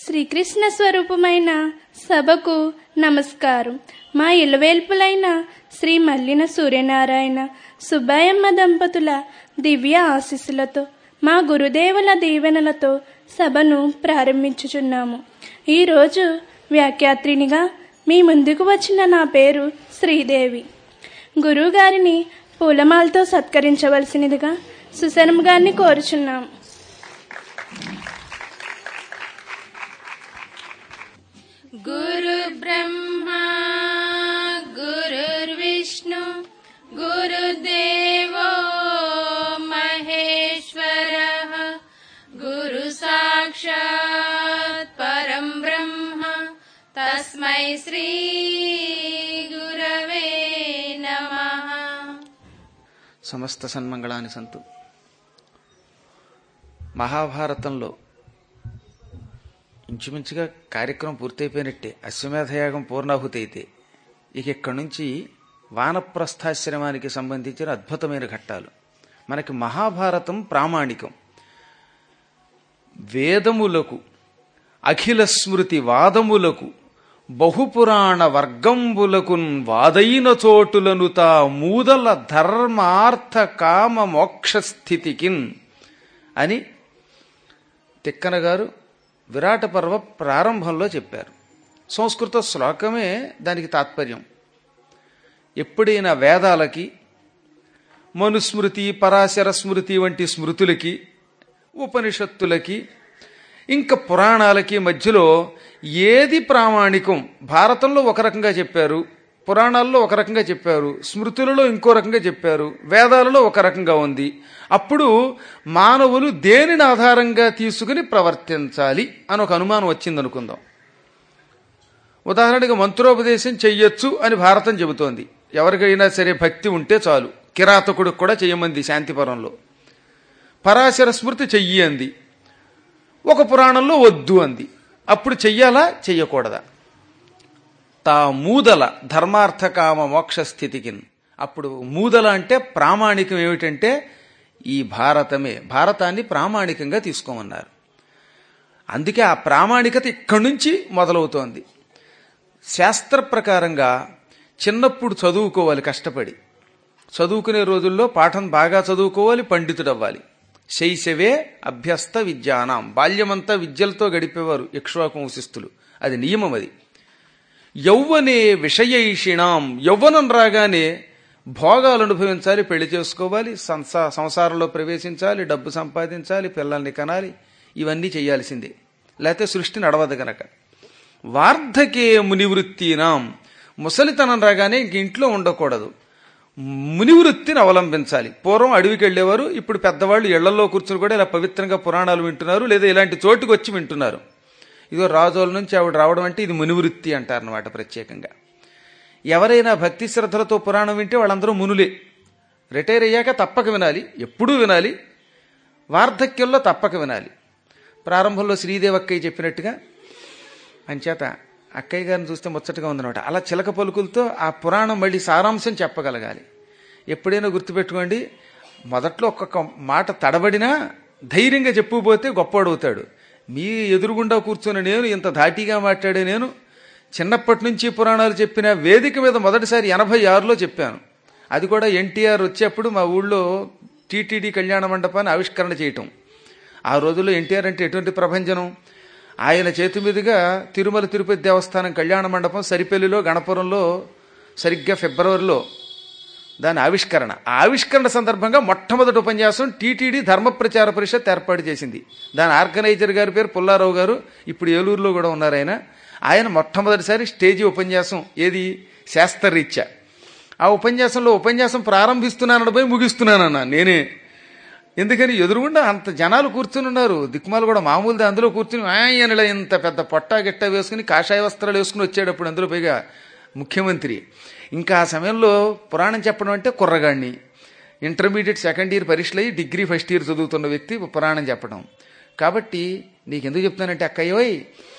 శ్రీకృష్ణ స్వరూపమైన సభకు నమస్కారం మా ఇలవేల్పులైన శ్రీ మల్లిన సూర్యనారాయణ సుబ్బయ్యమ్మ దంపతుల దివ్య ఆశీస్సులతో మా గురుదేవుల దీవెనలతో సభను ప్రారంభించుచున్నాము ఈరోజు వ్యాఖ్యాత్రినిగా మీ ముందుకు వచ్చిన నా పేరు శ్రీదేవి గురువుగారిని పూలమాలతో సత్కరించవలసినదిగా సుశరం గారిని కోరుచున్నాము గురు బ్రహ్మ గురుర్విష్ణు గురుదేవో మహేశ్వర గురు సాక్షాత్ పరం బ్రహ్మ తస్మై శ్రీ గురవే నమః సమస్త సన్మంగళాన్ని సంతు మహాభారతంలో ఇంచుమించుగా కార్యక్రమం పూర్తయిపోయినట్టే అశ్వమేధయాగం పూర్ణాహుతి అయితే ఇక ఇక్కడి నుంచి వానప్రస్థాశ్రమానికి సంబంధించిన అద్భుతమైన ఘట్టాలు మనకి మహాభారతం ప్రామాణికం వేదములకు అఖిల స్మృతి వాదములకు బహుపురాణ వర్గంబులకు వాదైన చోటులను తా మూదల ధర్మార్థ కామ మోక్ష స్థితికిన్ అని తిక్కన గారు విరాట పర్వ ప్రారంభంలో చెప్పారు సంస్కృత శ్లోకమే దానికి తాత్పర్యం ఎప్పుడైనా వేదాలకి మనుస్మృతి పరాశర స్మృతి వంటి స్మృతులకి ఉపనిషత్తులకి ఇంకా పురాణాలకి మధ్యలో ఏది ప్రామాణికం భారతంలో ఒక రకంగా చెప్పారు పురాణాల్లో ఒక రకంగా చెప్పారు స్మృతులలో ఇంకో రకంగా చెప్పారు వేదాలలో ఒక రకంగా ఉంది అప్పుడు మానవులు దేనిని ఆధారంగా తీసుకుని ప్రవర్తించాలి అని ఒక అనుమానం వచ్చింది అనుకుందాం ఉదాహరణగా మంత్రోపదేశం చెయ్యొచ్చు అని భారతం చెబుతోంది ఎవరికైనా సరే భక్తి ఉంటే చాలు కిరాతకుడికి కూడా చెయ్యమంది శాంతిపురంలో పరాశర స్మృతి చెయ్యి అంది ఒక పురాణంలో వద్దు అంది అప్పుడు చెయ్యాలా చెయ్యకూడదా తా మూదల ధర్మార్థకామ మోక్ష స్థితికి అప్పుడు మూదల అంటే ప్రామాణికం ఏమిటంటే ఈ భారతమే భారతాన్ని ప్రామాణికంగా తీసుకోమన్నారు అందుకే ఆ ప్రామాణికత ఇక్కడి నుంచి మొదలవుతోంది శాస్త్ర ప్రకారంగా చిన్నప్పుడు చదువుకోవాలి కష్టపడి చదువుకునే రోజుల్లో పాఠం బాగా చదువుకోవాలి పండితుడవ్వాలి శైశవే అభ్యస్త విద్యానాం బాల్యమంతా విద్యలతో గడిపేవారు ఇక్ష్వాకు వంశస్థులు అది నియమం అది యౌవనే విషయైషిణాం యౌవనం రాగానే భోగాలు అనుభవించాలి పెళ్లి చేసుకోవాలి సంసా సంసారంలో ప్రవేశించాలి డబ్బు సంపాదించాలి పిల్లల్ని కనాలి ఇవన్నీ చేయాల్సిందే లేకపోతే సృష్టి నడవదు గనక వార్ధకే మునివృత్తినాం ముసలితనం రాగానే ఇంక ఇంట్లో ఉండకూడదు మునివృత్తిని అవలంబించాలి పూర్వం అడవికి వెళ్ళేవారు ఇప్పుడు పెద్దవాళ్ళు ఇళ్లలో కూర్చుని కూడా ఇలా పవిత్రంగా పురాణాలు వింటున్నారు లేదా ఇలాంటి చోటుకు వచ్చి వింటున్నారు ఇదిగో రాజోల నుంచి ఆవిడ రావడం అంటే ఇది మునివృత్తి అంటారనమాట ప్రత్యేకంగా ఎవరైనా భక్తి శ్రద్ధలతో పురాణం వింటే వాళ్ళందరూ మునులే రిటైర్ అయ్యాక తప్పక వినాలి ఎప్పుడూ వినాలి వార్ధక్యంలో తప్పక వినాలి ప్రారంభంలో శ్రీదేవి అక్కయ్య చెప్పినట్టుగా అంచేత అక్కయ్య గారిని చూస్తే ముచ్చటగా ఉందన్నమాట అలా చిలక పలుకులతో ఆ పురాణం మళ్ళీ సారాంశం చెప్పగలగాలి ఎప్పుడైనా గుర్తుపెట్టుకోండి మొదట్లో ఒక్కొక్క మాట తడబడినా ధైర్యంగా చెప్పుపోతే గొప్పవాడవుతాడు మీ ఎదురుగుండా కూర్చున్న నేను ఇంత ధాటిగా మాట్లాడే నేను చిన్నప్పటి నుంచి పురాణాలు చెప్పిన వేదిక మీద మొదటిసారి ఎనభై ఆరులో చెప్పాను అది కూడా ఎన్టీఆర్ వచ్చేప్పుడు మా ఊళ్ళో టీటీడీ కళ్యాణ మండపాన్ని ఆవిష్కరణ చేయటం ఆ రోజుల్లో ఎన్టీఆర్ అంటే ఎటువంటి ప్రభంజనం ఆయన చేతి మీదుగా తిరుమల తిరుపతి దేవస్థానం కళ్యాణ మండపం సరిపెల్లిలో గణపురంలో సరిగ్గా ఫిబ్రవరిలో దాని ఆవిష్కరణ ఆ ఆవిష్కరణ సందర్భంగా మొట్టమొదటి ఉపన్యాసం టీటీడీ ధర్మ ప్రచార పరిషత్ ఏర్పాటు చేసింది దాని ఆర్గనైజర్ గారి పేరు పుల్లారావు గారు ఇప్పుడు ఏలూరులో కూడా ఉన్నారు ఆయన ఆయన మొట్టమొదటిసారి స్టేజీ ఉపన్యాసం ఏది శాస్త్రరీత్యా ఆ ఉపన్యాసంలో ఉపన్యాసం ప్రారంభిస్తున్నానని పోయి ముగిస్తున్నానన్నా నేనే ఎందుకని ఎదురుగుండా అంత జనాలు కూర్చుని ఉన్నారు దిక్మాలు కూడా మామూలుది అందులో కూర్చుని ఆయనలా ఇంత పెద్ద పొట్టా గిట్ట వేసుకుని కాషాయ వస్త్రాలు వేసుకుని వచ్చేటప్పుడు అందులో పైగా ముఖ్యమంత్రి ఇంకా ఆ సమయంలో పురాణం చెప్పడం అంటే కుర్రగాడిని ఇంటర్మీడియట్ సెకండ్ ఇయర్ పరీక్షలు అయ్యి డిగ్రీ ఫస్ట్ ఇయర్ చదువుతున్న వ్యక్తి పురాణం చెప్పడం కాబట్టి నీకెందుకు చెప్తానంటే అక్కయ్యోయ్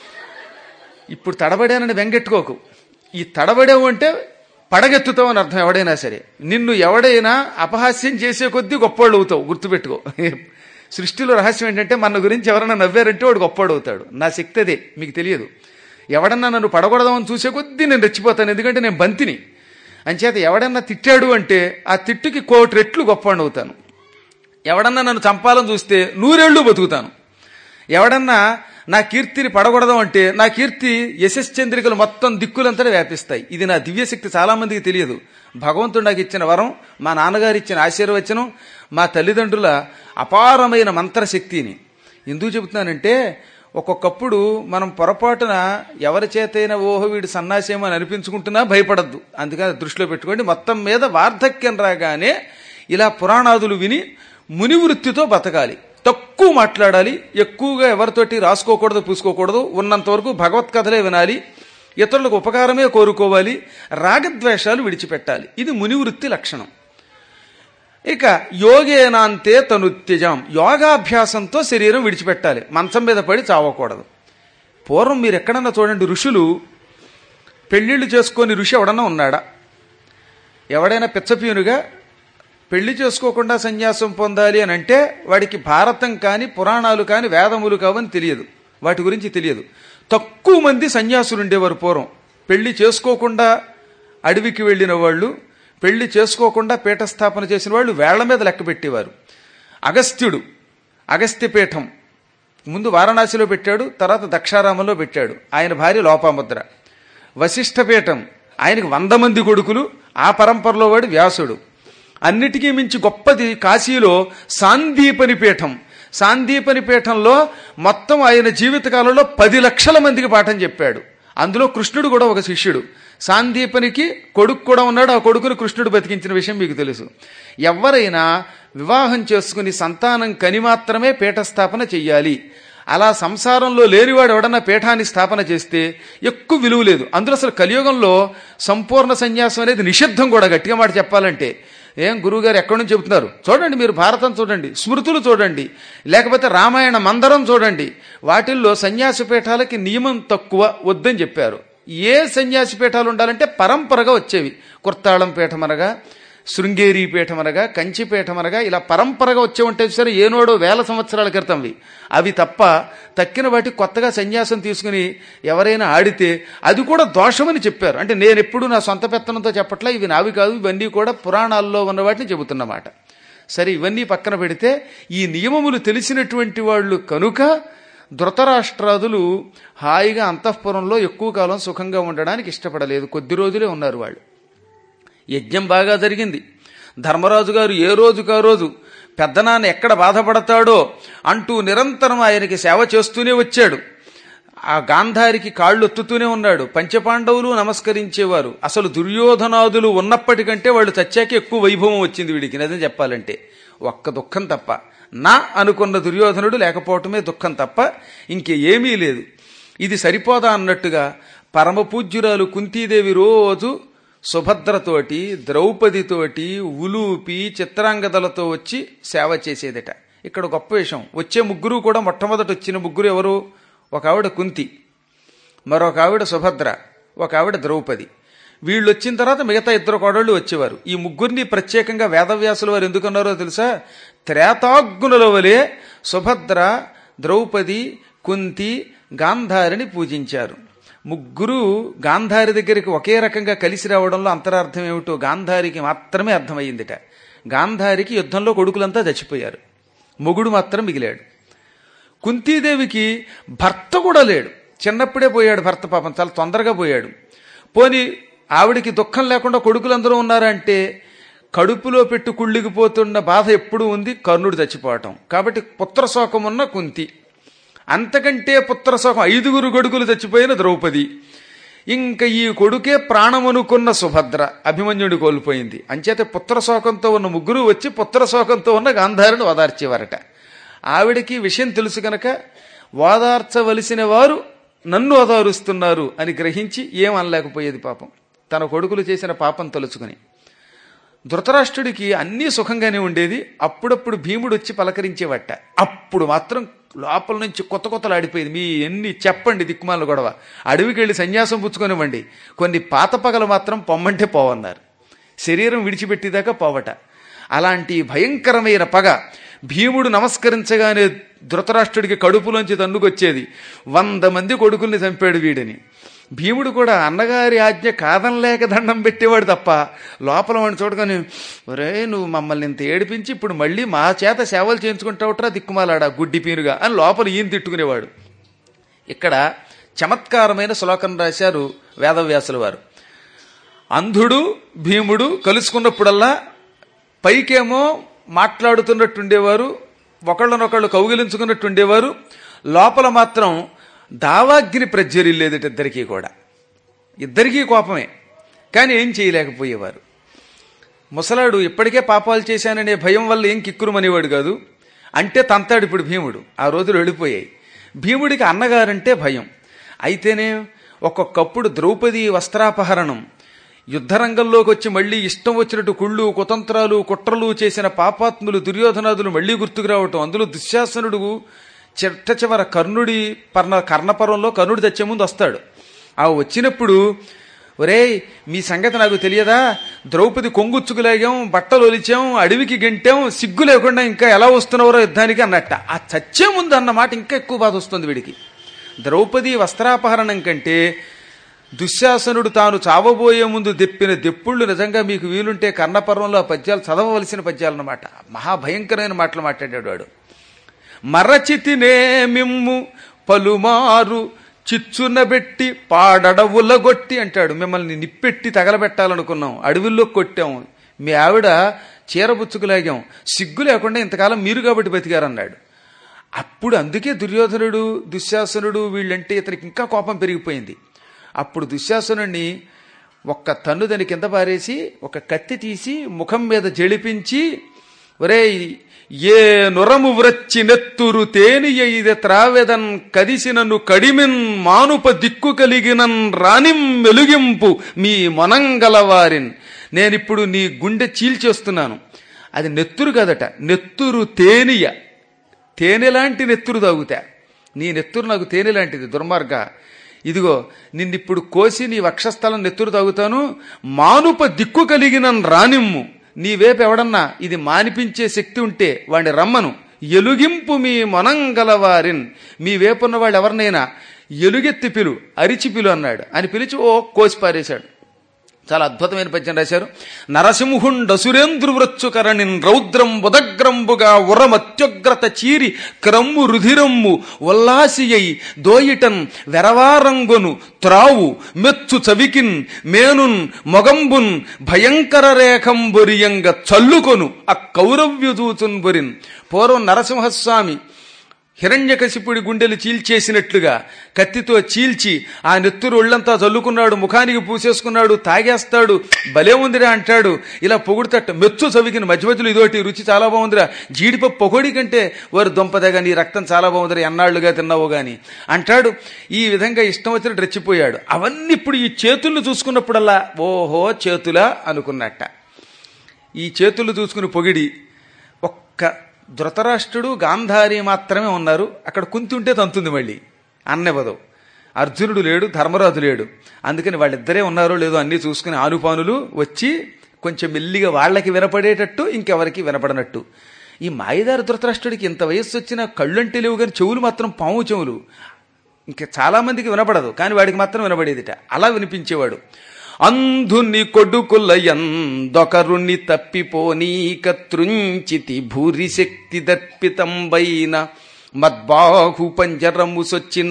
ఇప్పుడు తడబడానని వెంగెట్టుకోకు ఈ తడబడావు అంటే పడగెత్తుతావు అని అర్థం ఎవడైనా సరే నిన్ను ఎవడైనా అపహాస్యం చేసే కొద్దీ గొప్పవాళ్ళు అవుతావు గుర్తుపెట్టుకో సృష్టిలో రహస్యం ఏంటంటే మన గురించి ఎవరైనా నవ్వారంటే వాడు గొప్పవాడు అవుతాడు నా శక్తి అదే మీకు తెలియదు ఎవడన్నా నన్ను పడగొడదామని చూసే కొద్దీ నేను రెచ్చిపోతాను ఎందుకంటే నేను బంతిని అంచేత ఎవడన్నా తిట్టాడు అంటే ఆ తిట్టుకి కోటి రెట్లు గొప్పవాడిని అవుతాను ఎవడన్నా నన్ను చంపాలని చూస్తే నూరేళ్లు బతుకుతాను ఎవడన్నా నా కీర్తిని పడగొడదాం అంటే నా కీర్తి యశశ్చంద్రికలు మొత్తం దిక్కులంతా వ్యాపిస్తాయి ఇది నా దివ్యశక్తి చాలా మందికి తెలియదు భగవంతుడు నాకు ఇచ్చిన వరం మా నాన్నగారు ఇచ్చిన ఆశీర్వచనం మా తల్లిదండ్రుల అపారమైన మంత్రశక్తిని ఎందుకు చెబుతున్నానంటే ఒక్కొక్కప్పుడు మనం పొరపాటున ఎవరి చేతైనా ఓహో వీడు సన్నాసేమో అని అనిపించుకుంటున్నా భయపడద్దు అందుకని దృష్టిలో పెట్టుకోండి మొత్తం మీద వార్ధక్యం రాగానే ఇలా పురాణాదులు విని ముని వృత్తితో బతకాలి తక్కువ మాట్లాడాలి ఎక్కువగా ఎవరితోటి రాసుకోకూడదు పూసుకోకూడదు ఉన్నంత వరకు భగవత్ కథలే వినాలి ఇతరులకు ఉపకారమే కోరుకోవాలి రాగద్వేషాలు విడిచిపెట్టాలి ఇది ముని వృత్తి లక్షణం ఇక యోగేనాంతే తనుత్యజం యోగాభ్యాసంతో శరీరం విడిచిపెట్టాలి మంచం మీద పడి చావకూడదు పూర్వం మీరు ఎక్కడన్నా చూడండి ఋషులు పెళ్లిళ్ళు చేసుకొని ఋషి ఎవడన్నా ఉన్నాడా ఎవడైనా పిచ్చపీనుగా పెళ్లి చేసుకోకుండా సన్యాసం పొందాలి అని అంటే వాడికి భారతం కాని పురాణాలు కాని వేదములు కావని తెలియదు వాటి గురించి తెలియదు తక్కువ మంది సన్యాసులు ఉండేవారు పూర్వం పెళ్లి చేసుకోకుండా అడవికి వెళ్ళిన వాళ్ళు పెళ్లి చేసుకోకుండా పీఠస్థాపన చేసిన వాళ్ళు వేళ్ల మీద లెక్క పెట్టేవారు అగస్త్యుడు అగస్త్యపీఠం ముందు వారణాసిలో పెట్టాడు తర్వాత దక్షారామంలో పెట్టాడు ఆయన భార్య లోపాముద్ర వశిష్ఠపీఠం ఆయనకు వంద మంది కొడుకులు ఆ పరంపరలో వాడు వ్యాసుడు అన్నిటికీ మించి గొప్పది కాశీలో సాందీపని పీఠం సాందీపని పీఠంలో మొత్తం ఆయన జీవితకాలంలో పది లక్షల మందికి పాఠం చెప్పాడు అందులో కృష్ణుడు కూడా ఒక శిష్యుడు సాందీపనికి కొడుకు కూడా ఉన్నాడు ఆ కొడుకును కృష్ణుడు బతికించిన విషయం మీకు తెలుసు ఎవరైనా వివాహం చేసుకుని సంతానం కని మాత్రమే పీఠస్థాపన చెయ్యాలి అలా సంసారంలో లేనివాడు ఎవడన్నా పీఠాన్ని స్థాపన చేస్తే ఎక్కువ విలువ లేదు అందులో అసలు కలియుగంలో సంపూర్ణ సన్యాసం అనేది నిషిద్ధం కూడా గట్టిగా మాట చెప్పాలంటే ఏం గురువుగారు ఎక్కడి నుంచి చెబుతున్నారు చూడండి మీరు భారతం చూడండి స్మృతులు చూడండి లేకపోతే రామాయణ మందరం చూడండి వాటిల్లో సన్యాసి పీఠాలకి నియమం తక్కువ వద్దని చెప్పారు ఏ సన్యాసి పీఠాలు ఉండాలంటే పరంపరగా వచ్చేవి కుర్తాళం పీఠం అనగా శృంగేరి పీఠం అనగా కంచి పీఠం అనగా ఇలా పరంపరగా వచ్చే ఉంటాయి సరే ఏనోడో వేల సంవత్సరాల క్రితంవి అవి తప్ప తక్కిన వాటి కొత్తగా సన్యాసం తీసుకుని ఎవరైనా ఆడితే అది కూడా దోషమని చెప్పారు అంటే నేను ఎప్పుడు నా సొంత పెత్తనంతో చెప్పట్లా ఇవి నావి కాదు ఇవన్నీ కూడా పురాణాల్లో ఉన్న వాటిని చెబుతున్నమాట సరే ఇవన్నీ పక్కన పెడితే ఈ నియమములు తెలిసినటువంటి వాళ్ళు కనుక ధృతరాష్ట్రాదులు హాయిగా అంతఃపురంలో ఎక్కువ కాలం సుఖంగా ఉండడానికి ఇష్టపడలేదు కొద్ది రోజులే ఉన్నారు వాళ్ళు యజ్ఞం బాగా జరిగింది ధర్మరాజు గారు ఏ రోజుకా రోజు పెద్దనాన్న ఎక్కడ బాధపడతాడో అంటూ నిరంతరం ఆయనకి సేవ చేస్తూనే వచ్చాడు ఆ గాంధారికి కాళ్ళు ఒత్తుతూనే ఉన్నాడు పంచపాండవులు నమస్కరించేవారు అసలు దుర్యోధనాదులు ఉన్నప్పటికంటే వాళ్ళు చచ్చాక ఎక్కువ వైభవం వచ్చింది వీడికి నిజం చెప్పాలంటే ఒక్క దుఃఖం తప్ప నా అనుకున్న దుర్యోధనుడు లేకపోవటమే దుఃఖం తప్ప ఇంకే ఏమీ లేదు ఇది సరిపోదా అన్నట్టుగా పరమపూజ్యురాలు కుంతీదేవి రోజు సుభద్రతోటి ద్రౌపదితోటి ఉలూపి చిత్రాంగదలతో వచ్చి సేవ చేసేదట ఇక్కడ గొప్ప విషయం వచ్చే ముగ్గురు కూడా మొట్టమొదట వచ్చిన ముగ్గురు ఎవరు ఒక ఆవిడ కుంతి మరొక ఆవిడ సుభద్ర ఒక ఆవిడ ద్రౌపది వీళ్ళు వచ్చిన తర్వాత మిగతా ఇద్దరు కోడళ్ళు వచ్చేవారు ఈ ముగ్గురిని ప్రత్యేకంగా వేదవ్యాసుల వారు ఎందుకున్నారో తెలుసా త్రేతాగ్నుల వలె సుభద్ర ద్రౌపది కుంతి గాంధారిని పూజించారు ముగ్గురు గాంధారి దగ్గరికి ఒకే రకంగా కలిసి రావడంలో అంతరార్థం ఏమిటో గాంధారికి మాత్రమే అర్థమయ్యిందిట గాంధారికి యుద్ధంలో కొడుకులంతా చచ్చిపోయారు మొగుడు మాత్రం మిగిలాడు కుంతీదేవికి భర్త కూడా లేడు చిన్నప్పుడే పోయాడు భర్త పాపం చాలా తొందరగా పోయాడు పోని ఆవిడికి దుఃఖం లేకుండా కొడుకులందరూ ఉన్నారంటే కడుపులో పెట్టు కుళ్ళిగిపోతున్న బాధ ఎప్పుడూ ఉంది కర్ణుడు చచ్చిపోవటం కాబట్టి పుత్రశోకం ఉన్న కుంతి అంతకంటే పుత్రశోకం ఐదుగురు కొడుకులు చచ్చిపోయిన ద్రౌపది ఇంకా ఈ కొడుకే ప్రాణమనుకున్న సుభద్ర అభిమన్యుడి కోల్పోయింది అంచేత పుత్రశోకంతో ఉన్న ముగ్గురు వచ్చి పుత్రశోకంతో ఉన్న గాంధారిని ఓదార్చేవారట ఆవిడకి విషయం తెలుసు గనక ఓదార్చవలసిన వారు నన్ను ఓదారుస్తున్నారు అని గ్రహించి ఏం అనలేకపోయేది పాపం తన కొడుకులు చేసిన పాపం తలుచుకుని ధృతరాష్ట్రుడికి అన్నీ సుఖంగానే ఉండేది అప్పుడప్పుడు భీముడు వచ్చి పలకరించేవట అప్పుడు మాత్రం లోపల నుంచి కొత్త కొత్తలు ఆడిపోయింది మీ ఎన్ని చెప్పండి దిక్కుమాల గొడవ అడవికి వెళ్ళి సన్యాసం పుచ్చుకొనివ్వండి కొన్ని పాత పగలు మాత్రం పొమ్మంటే పోవన్నారు శరీరం విడిచిపెట్టేదాకా పోవట అలాంటి భయంకరమైన పగ భీముడు నమస్కరించగానే ధృతరాష్ట్రుడికి కడుపులోంచి తన్నుకొచ్చేది వంద మంది కొడుకుల్ని చంపాడు వీడిని భీముడు కూడా అన్నగారి ఆజ్ఞ కాదనలేక దండం పెట్టేవాడు తప్ప లోపల వాడిని చూడగానే ఒరే నువ్వు మమ్మల్ని ఇంత ఏడిపించి ఇప్పుడు మళ్ళీ మా చేత సేవలు చేయించుకుంటావుట్రా దిక్కుమాలాడా గుడ్డి పీనుగా అని లోపల ఈయన తిట్టుకునేవాడు ఇక్కడ చమత్కారమైన శ్లోకం రాశారు వేదవ్యాసుల వారు అంధుడు భీముడు కలుసుకున్నప్పుడల్లా పైకేమో మాట్లాడుతున్నట్టుండేవారు ఒకళ్ళనొకళ్ళు కౌగిలించుకున్నట్టుండేవారు లోపల మాత్రం దావాగ్ని ప్రజ్వరిల్లేదట ఇద్దరికీ కూడా ఇద్దరికీ కోపమే కానీ ఏం చేయలేకపోయేవారు ముసలాడు ఇప్పటికే పాపాలు చేశాననే భయం వల్ల ఏం కిక్కురుమనేవాడు కాదు అంటే తంతాడు ఇప్పుడు భీముడు ఆ రోజులు వెళ్ళిపోయాయి భీముడికి అన్నగారంటే భయం అయితేనే ఒక్కొక్కప్పుడు ద్రౌపది వస్త్రాపహరణం యుద్ధరంగంలోకి వచ్చి మళ్ళీ ఇష్టం వచ్చినట్టు కుళ్ళు కుతంత్రాలు కుట్రలు చేసిన పాపాత్ములు దుర్యోధనాదులు మళ్లీ గుర్తుకు రావటం అందులో దుశ్శాసనుడు చిట్ట చివర కర్ణుడి పర్ణ కర్ణపర్వంలో కర్ణుడు తెచ్చే ముందు వస్తాడు ఆ వచ్చినప్పుడు ఒరేయ్ మీ సంగతి నాకు తెలియదా ద్రౌపది కొంగుచ్చుకులాగాం బట్టలు ఒలిచాం అడవికి గెంటాం సిగ్గు లేకుండా ఇంకా ఎలా వస్తున్నారో యుద్ధానికి అన్నట్ట ఆ చచ్చే ముందు అన్న మాట ఇంకా ఎక్కువ బాధ వస్తుంది వీడికి ద్రౌపది వస్త్రాపహరణం కంటే దుశ్శాసనుడు తాను చావబోయే ముందు దెప్పిన దెప్పుళ్ళు నిజంగా మీకు వీలుంటే కర్ణపర్వంలో ఆ పద్యాలు చదవవలసిన పద్యాలన్నమాట మహాభయంకరమైన మాటలు మాట్లాడాడు వాడు మరచితినే మిమ్ము పలుమారు చిచ్చునబెట్టి పాడడవులగొట్టి అంటాడు మిమ్మల్ని నిప్పెట్టి తగలబెట్టాలనుకున్నాం అడవుల్లో కొట్టాం మీ ఆవిడ చీరబుచ్చుకులాగాం సిగ్గు లేకుండా ఇంతకాలం మీరు కాబట్టి బతికారన్నాడు అప్పుడు అందుకే దుర్యోధనుడు దుశ్శాసనుడు వీళ్ళంటే ఇతనికి ఇంకా కోపం పెరిగిపోయింది అప్పుడు దుశ్శాసనుడిని ఒక్క తన్నుదని కింద పారేసి ఒక కత్తి తీసి ముఖం మీద జడిపించి ఒరేయ్ ఏ నురము వ్రచ్చి నెత్తురు తేనియైద త్రావెదన్ కదిసినను కడిమిన్ మానుప దిక్కు కలిగినన్ రానిం వెలుగింపు మీ మొనంగలవారిన్ నేనిప్పుడు నీ గుండె చీల్చేస్తున్నాను అది నెత్తురు కదట నెత్తురు తేనియ తేనెలాంటి నెత్తురు తాగుతా నీ నెత్తురు నాకు తేనె లాంటిది దుర్మార్గ ఇదిగో నిన్నిప్పుడు కోసి నీ వక్షస్థలం నెత్తురు తాగుతాను మానుప దిక్కు కలిగిన రానిమ్ము నీ వేపు ఎవడన్నా ఇది మానిపించే శక్తి ఉంటే వాడిని రమ్మను ఎలుగింపు మీ మొనంగలవారిన్ మీ వేపున్న వాళ్ళు ఎవరినైనా ఎలుగెత్తి పిలు అరిచి పిలు అన్నాడు అని పిలిచి ఓ కోసి పారేశాడు చాలా అద్భుతమైన పద్యం రాశారు నరసింహుండసురేంద్రు వృచ్చుకరణిన్ రౌద్రం బుదగ్రంబుగా ఉరమత్యుగ్రత చీరి క్రమ్ము రుధిరమ్ము ఉల్లాసియై దోయిటన్ వెరవారంగొను త్రావు మెచ్చు చవికిన్ మేనున్ మొగంబున్ భయంకర రేఖంబొరియంగ చల్లుకొను ఆ కౌరవ్యుదూచున్ బొరిన్ పూర్వం నరసింహస్వామి హిరణ్యకశిపుడి గుండెలు చీల్చేసినట్లుగా కత్తితో చీల్చి ఆ నెత్తురు ఒళ్ళంతా చల్లుకున్నాడు ముఖానికి పూసేసుకున్నాడు తాగేస్తాడు భలే ఉందిరా అంటాడు ఇలా పొగుడుతట్ట మెచ్చు చవికిన మధ్య మధ్యలో ఇదోటి రుచి చాలా బాగుందిరా జీడిపప్పు పొగడి కంటే వారు దొంపదగా నీ రక్తం చాలా బాగుందిరా ఎన్నాళ్లుగా తిన్నావు గాని అంటాడు ఈ విధంగా ఇష్టం వచ్చినట్టు రెచ్చిపోయాడు అవన్నీ ఇప్పుడు ఈ చేతులను చూసుకున్నప్పుడల్లా ఓహో చేతులా అనుకున్నట్ట ఈ చేతులు చూసుకుని పొగిడి ఒక్క ధృతరాష్ట్రుడు గాంధారి మాత్రమే ఉన్నారు అక్కడ కుంతి ఉంటే తంతుంది మళ్ళీ అన్నెవదు అర్జునుడు లేడు ధర్మరాజు లేడు అందుకని వాళ్ళిద్దరే ఉన్నారో లేదో అన్నీ చూసుకుని ఆనుపానులు వచ్చి కొంచెం మెల్లిగా వాళ్ళకి వినపడేటట్టు ఇంకెవరికి వినపడనట్టు ఈ మాయదారి ధృతరాష్ట్రుడికి ఇంత వయస్సు వచ్చిన కళ్ళంటే లేవు కానీ చెవులు మాత్రం పాము చెవులు ఇంకా చాలా మందికి వినపడదు కానీ వాడికి మాత్రం వినపడేదిట అలా వినిపించేవాడు అంధుని కొడుకుల ఎందొకరుని తప్పిపోనీక త్రుంచితి భూరి శక్తి దర్పితంబైన మద్బాహు పంజరము సొచ్చిన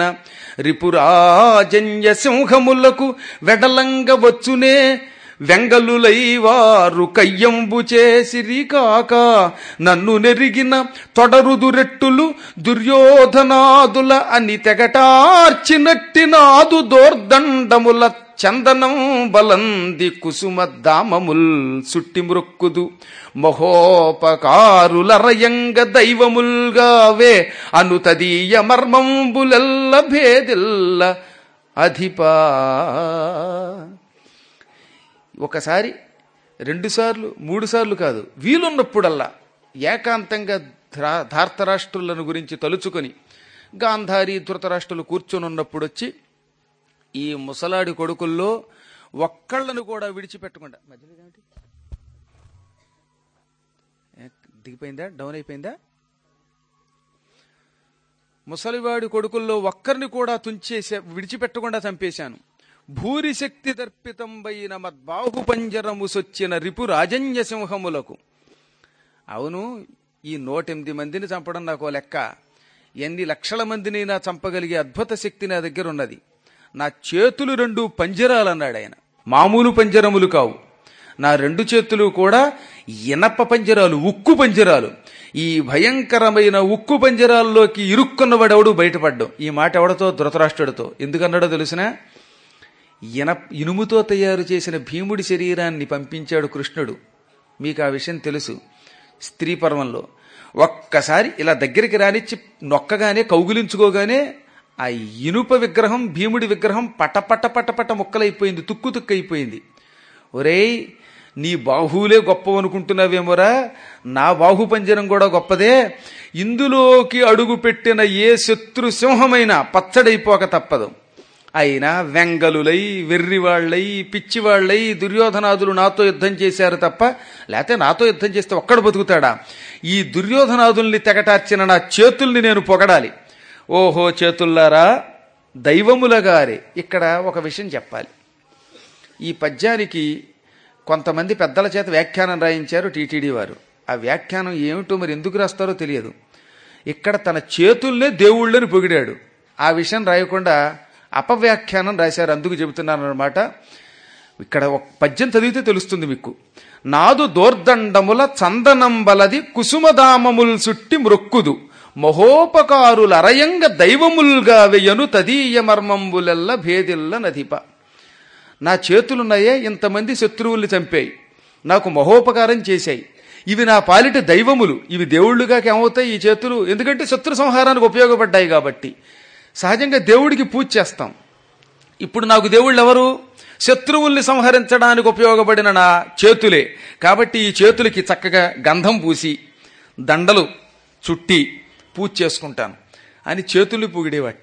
రిపురాజన్య సింహములకు వెడలంగ వచ్చునే వెంగలులై వారు కయ్యంబు చేసిరి కాక నన్ను నెరిగిన తొడరుదురెట్టులు దుర్యోధనాదుల అని తెగటార్చినట్టి నాదు దోర్దండముల చందనం బలంది కుసుమ దామముల్ సుట్టి మృక్కుదు మహోపకారులరయంగ దైవముల్గావే అనుతదీయ మర్మంబులెల్ల భేదిల్ల అధిపా ఒకసారి రెండుసార్లు మూడు సార్లు కాదు వీలున్నప్పుడల్లా ఏకాంతంగా ధా- ధార్తరాష్ట్రులను గురించి తలుచుకొని గాంధారి ధృతరాష్ట్రులు కూర్చొని ఉన్నప్పుడు వచ్చి ఈ ముసలాడి కొడుకుల్లో ఒక్కళ్ళను కూడా విడిచిపెట్టకుండా మధ్యలో ఇదేమిటి? ఏ, దిగిపోయిందా డౌన్ అయిపోయిందా ముసలివాడి కొడుకుల్లో ఒక్కరిని కూడా తుంచేసే విడిచిపెట్టకుండా చంపేశాను భూరి శక్తి దర్పితంబైన మద్బాహుపంజరము సొచ్చిన రిపు రాజన్య సింహములకు అవును ఈ నూటెనిమిది మందిని చంపడం నాకు ఓ లెక్క ఎన్ని లక్షల మందిని నా చంపగలిగే అద్భుత శక్తి నా దగ్గర ఉన్నది నా చేతులు రెండు పంజరాలు అన్నాడు ఆయన మామూలు పంజరములు కావు నా రెండు చేతులు కూడా ఇనప పంజరాలు ఉక్కు పంజరాలు ఈ భయంకరమైన ఉక్కు పంజరాల్లోకి ఇరుక్కున్నవాడెవడు బయటపడ్డం ఈ మాట ఎవడతో ధృతరాష్ట్రుడితో ఎందుకన్నాడో తెలిసినా ఇన ఇనుముతో తయారు చేసిన భీముడి శరీరాన్ని పంపించాడు కృష్ణుడు మీకు ఆ విషయం తెలుసు స్త్రీ పర్వంలో ఒక్కసారి ఇలా దగ్గరికి రానిచ్చి నొక్కగానే కౌగులించుకోగానే ఆ ఇనుప విగ్రహం భీముడి విగ్రహం పటపట పటపట ముక్కలైపోయింది తుక్కు తుక్కు అయిపోయింది ఒరేయ్ నీ బాహువులే గొప్ప అనుకుంటున్నావేమోరా నా బాహు పంజరం కూడా గొప్పదే ఇందులోకి అడుగు పెట్టిన ఏ శత్రు సింహమైనా పచ్చడైపోక తప్పదు అయినా వెంగలులై వెర్రివాళ్లై పిచ్చివాళ్లై దుర్యోధనాదులు నాతో యుద్ధం చేశారు తప్ప లేకపోతే నాతో యుద్ధం చేస్తే ఒక్కడ బతుకుతాడా ఈ దుర్యోధనాదుల్ని తెగటార్చిన నా చేతుల్ని నేను పొగడాలి ఓహో చేతుల్లారా దైవములగారే ఇక్కడ ఒక విషయం చెప్పాలి ఈ పద్యానికి కొంతమంది పెద్దల చేత వ్యాఖ్యానం రాయించారు టీటీడీ వారు ఆ వ్యాఖ్యానం ఏమిటో మరి ఎందుకు రాస్తారో తెలియదు ఇక్కడ తన చేతుల్నే దేవుళ్ళని పొగిడాడు ఆ విషయం రాయకుండా అపవ్యాఖ్యానం రాశారు అందుకు చెబుతున్నాను అనమాట ఇక్కడ ఒక పద్యం చదివితే తెలుస్తుంది మీకు నాదు దోర్దండముల చందనంబలది కుసుమదామముల్ సుట్టి మృక్కుదు మహోపకారుల అరయంగ దైవముల్గా వెయ్యను తదీయ మర్మంబులెల్ల భేదిల్ల నదిప నా చేతులున్నాయే ఇంతమంది శత్రువుల్ని చంపాయి నాకు మహోపకారం చేశాయి ఇవి నా పాలిట దైవములు ఇవి దేవుళ్ళుగా ఏమవుతాయి ఈ చేతులు ఎందుకంటే శత్రు సంహారానికి ఉపయోగపడ్డాయి కాబట్టి సహజంగా దేవుడికి పూజ చేస్తాం ఇప్పుడు నాకు దేవుళ్ళు ఎవరు శత్రువుల్ని సంహరించడానికి ఉపయోగపడిన నా చేతులే కాబట్టి ఈ చేతులకి చక్కగా గంధం పూసి దండలు చుట్టి పూజ చేసుకుంటాను అని చేతుల్ని పొగిడేవట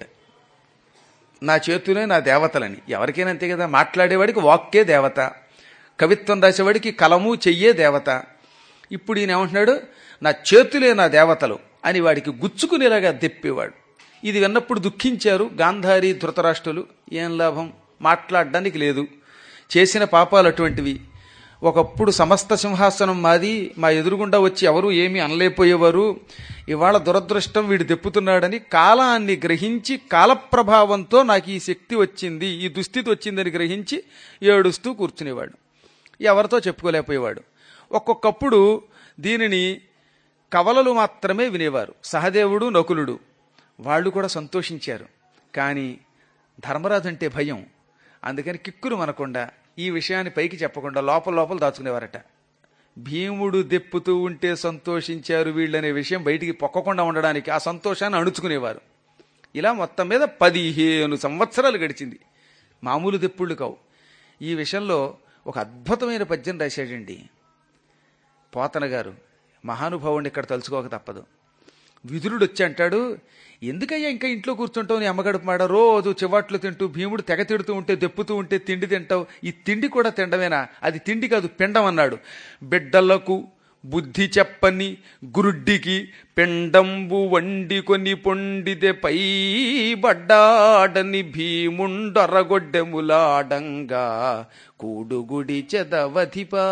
నా చేతులే నా దేవతలని ఎవరికైనా అంతే కదా మాట్లాడేవాడికి వాక్కే దేవత కవిత్వం రాసేవాడికి కలము చెయ్యే దేవత ఇప్పుడు ఈయన ఏమంటున్నాడు నా చేతులే నా దేవతలు అని వాడికి గుచ్చుకునేలాగా తెప్పేవాడు ఇది విన్నప్పుడు దుఃఖించారు గాంధారి ధృతరాష్ట్రులు ఏం లాభం మాట్లాడడానికి లేదు చేసిన పాపాలు అటువంటివి ఒకప్పుడు సమస్త సింహాసనం మాది మా ఎదురుగుండా వచ్చి ఎవరు ఏమీ అనలేకపోయేవారు ఇవాళ దురదృష్టం వీడు తెప్పుతున్నాడని కాలాన్ని గ్రహించి కాలప్రభావంతో నాకు ఈ శక్తి వచ్చింది ఈ దుస్థితి వచ్చిందని గ్రహించి ఏడుస్తూ కూర్చునేవాడు ఎవరితో చెప్పుకోలేకపోయేవాడు ఒక్కొక్కప్పుడు దీనిని కవలలు మాత్రమే వినేవారు సహదేవుడు నకులుడు వాళ్ళు కూడా సంతోషించారు కానీ ధర్మరాజు అంటే భయం అందుకని కిక్కురు మనకుండా ఈ విషయాన్ని పైకి చెప్పకుండా లోపల లోపల దాచుకునేవారట భీముడు దెప్పుతూ ఉంటే సంతోషించారు వీళ్ళనే విషయం బయటికి పొక్కకుండా ఉండడానికి ఆ సంతోషాన్ని అణుచుకునేవారు ఇలా మొత్తం మీద పదిహేను సంవత్సరాలు గడిచింది మామూలు దెప్పుళ్ళు కావు ఈ విషయంలో ఒక అద్భుతమైన పద్యం రాశాడండి పోతన గారు మహానుభావుడిని ఇక్కడ తలుచుకోక తప్పదు విదురుడు వచ్చి అంటాడు ఎందుకయ్యా ఇంకా ఇంట్లో కూర్చుంటావు నీ అమ్మగడుపు మాడ రోజు చివాట్లు తింటూ భీముడు తెగ తిడుతూ ఉంటే దెప్పుతూ ఉంటే తిండి తింటావు ఈ తిండి కూడా తినడమేనా అది తిండి కాదు పిండం అన్నాడు బిడ్డలకు బుద్ధి చెప్పని గురుడ్డికి పిండంబు వండి కొని పొండిదే పై బడ్డాడని భీముండరగొడ్డెములాడంగా కూడుగుడి చెదవధిపా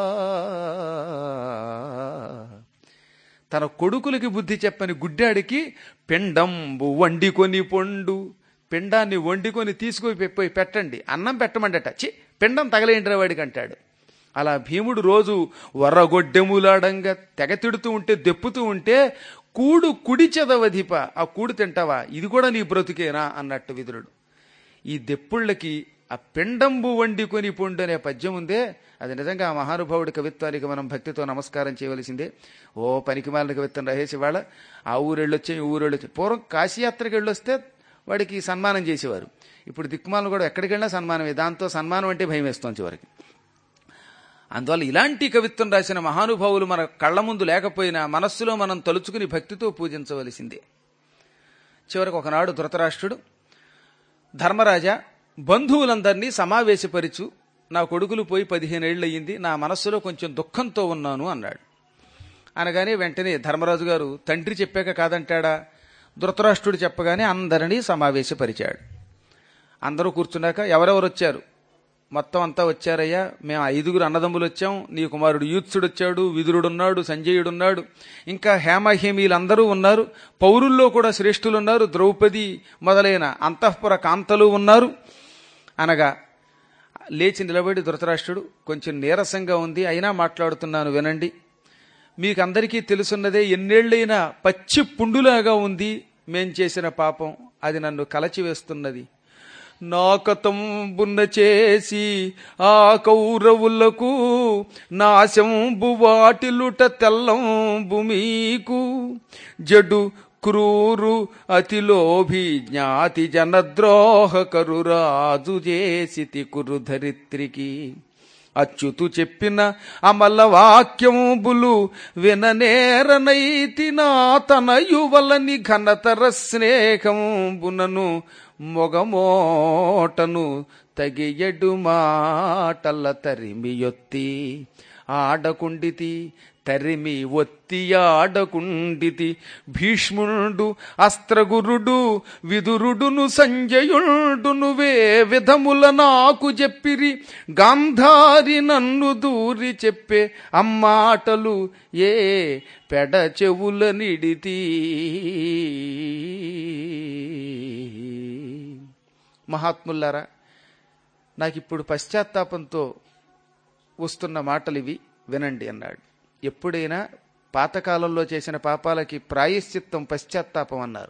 తన కొడుకులకి బుద్ధి చెప్పని గుడ్డాడికి పిండంబు వండికొని పొండు పిండాన్ని వండుకొని తీసుకొని పె- పోయి పెట్టండి అన్నం పెట్టమండట చి పిండం తగలేంటిరా వాడికి అంటాడు అలా భీముడు రోజు వరగొడ్డెములాడంగా తెగ తిడుతూ ఉంటే దెప్పుతూ ఉంటే కూడు కుడి చెదవధిప ఆ కూడు తింటావా ఇది కూడా నీ బ్రతుకేనా అన్నట్టు విదురుడు ఈ దెప్పుళ్ళకి ఆ పిండంబు వండుకొని పొండు అనే పద్యం ఉందే అది నిజంగా ఆ మహానుభావుడి కవిత్వానికి మనం భక్తితో నమస్కారం చేయవలసిందే ఓ పనికిమాలిన కవిత్వం రహేసి వాళ్ళ ఆ ఊరెళ్ళొచ్చే ఈ ఊరెళ్ళొచ్చే పూర్వం కాశీయాత్రకి వెళ్ళొస్తే వాడికి సన్మానం చేసేవారు ఇప్పుడు దిక్కుమాలను కూడా ఎక్కడికి వెళ్ళినా సన్మానమే దాంతో సన్మానం అంటే భయం వేస్తుంది చివరికి అందువల్ల ఇలాంటి కవిత్వం రాసిన మహానుభావులు మన కళ్ళ ముందు లేకపోయినా మనస్సులో మనం తలుచుకుని భక్తితో పూజించవలసిందే చివరికి ఒకనాడు ధృతరాష్ట్రుడు ధర్మరాజా బంధువులందరినీ సమావేశపరిచు నా కొడుకులు పోయి పదిహేనేళ్ళు అయ్యింది నా మనస్సులో కొంచెం దుఃఖంతో ఉన్నాను అన్నాడు అనగానే వెంటనే ధర్మరాజు గారు తండ్రి చెప్పాక కాదంటాడా ధృతరాష్ట్రుడు చెప్పగానే అందరినీ సమావేశపరిచాడు అందరూ కూర్చున్నాక ఎవరెవరు వచ్చారు మొత్తం అంతా వచ్చారయ్యా మేము ఐదుగురు అన్నదమ్ములు వచ్చాం నీ కుమారుడు యూత్సుడు వచ్చాడు విదురుడున్నాడు సంజయుడున్నాడు ఇంకా హేమహేమీలందరూ ఉన్నారు పౌరుల్లో కూడా శ్రేష్ఠులు ఉన్నారు ద్రౌపది మొదలైన అంతఃపుర కాంతలు ఉన్నారు అనగా లేచి నిలబడి ధృతరాష్ట్రుడు కొంచెం నీరసంగా ఉంది అయినా మాట్లాడుతున్నాను వినండి మీకందరికీ తెలుసున్నదే ఎన్నేళ్లైనా పచ్చి పుండులాగా ఉంది మేం చేసిన పాపం అది నన్ను కలచివేస్తున్నది నాకతంబున్న చేసి ఆ కౌరవులకు నాశంబు వాటిలుట తెల్లంబు మీకు జడు క్రూరు అతిలోభి జ్ఞాతి జనద్రోహకరు రాజు చేసితి కురు ధరిత్రికి అచ్యుతు చెప్పిన అమల వాక్యంబులు విననేరనైతి నా తన యువలని ఘనతర స్నేహంబునను మొగమోటను తగియడు మాటల తరిమియొత్తి ఆడకుండితి తరిమి ఒత్తి ఆడకుండితి భీష్ముడు అస్త్రగురుడు విదురుడును సంజయుడును వే విధముల నాకు చెప్పిరి గాంధారి నన్ను దూరి చెప్పే అమ్మాటలు ఏ పెడ చెవుల నిడితి మహాత్ములారా నాకిప్పుడు పశ్చాత్తాపంతో వస్తున్న మాటలు ఇవి వినండి అన్నాడు ఎప్పుడైనా పాతకాలంలో చేసిన పాపాలకి ప్రాయశ్చిత్తం పశ్చాత్తాపం అన్నారు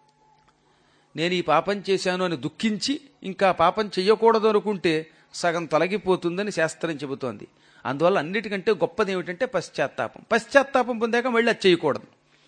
నేను ఈ పాపం చేశాను అని దుఃఖించి ఇంకా పాపం చెయ్యకూడదు అనుకుంటే సగం తొలగిపోతుందని శాస్త్రం చెబుతోంది అందువల్ల అన్నిటికంటే గొప్పది ఏమిటంటే పశ్చాత్తాపం పశ్చాత్తాపం పొందాక మళ్ళీ అది చేయకూడదు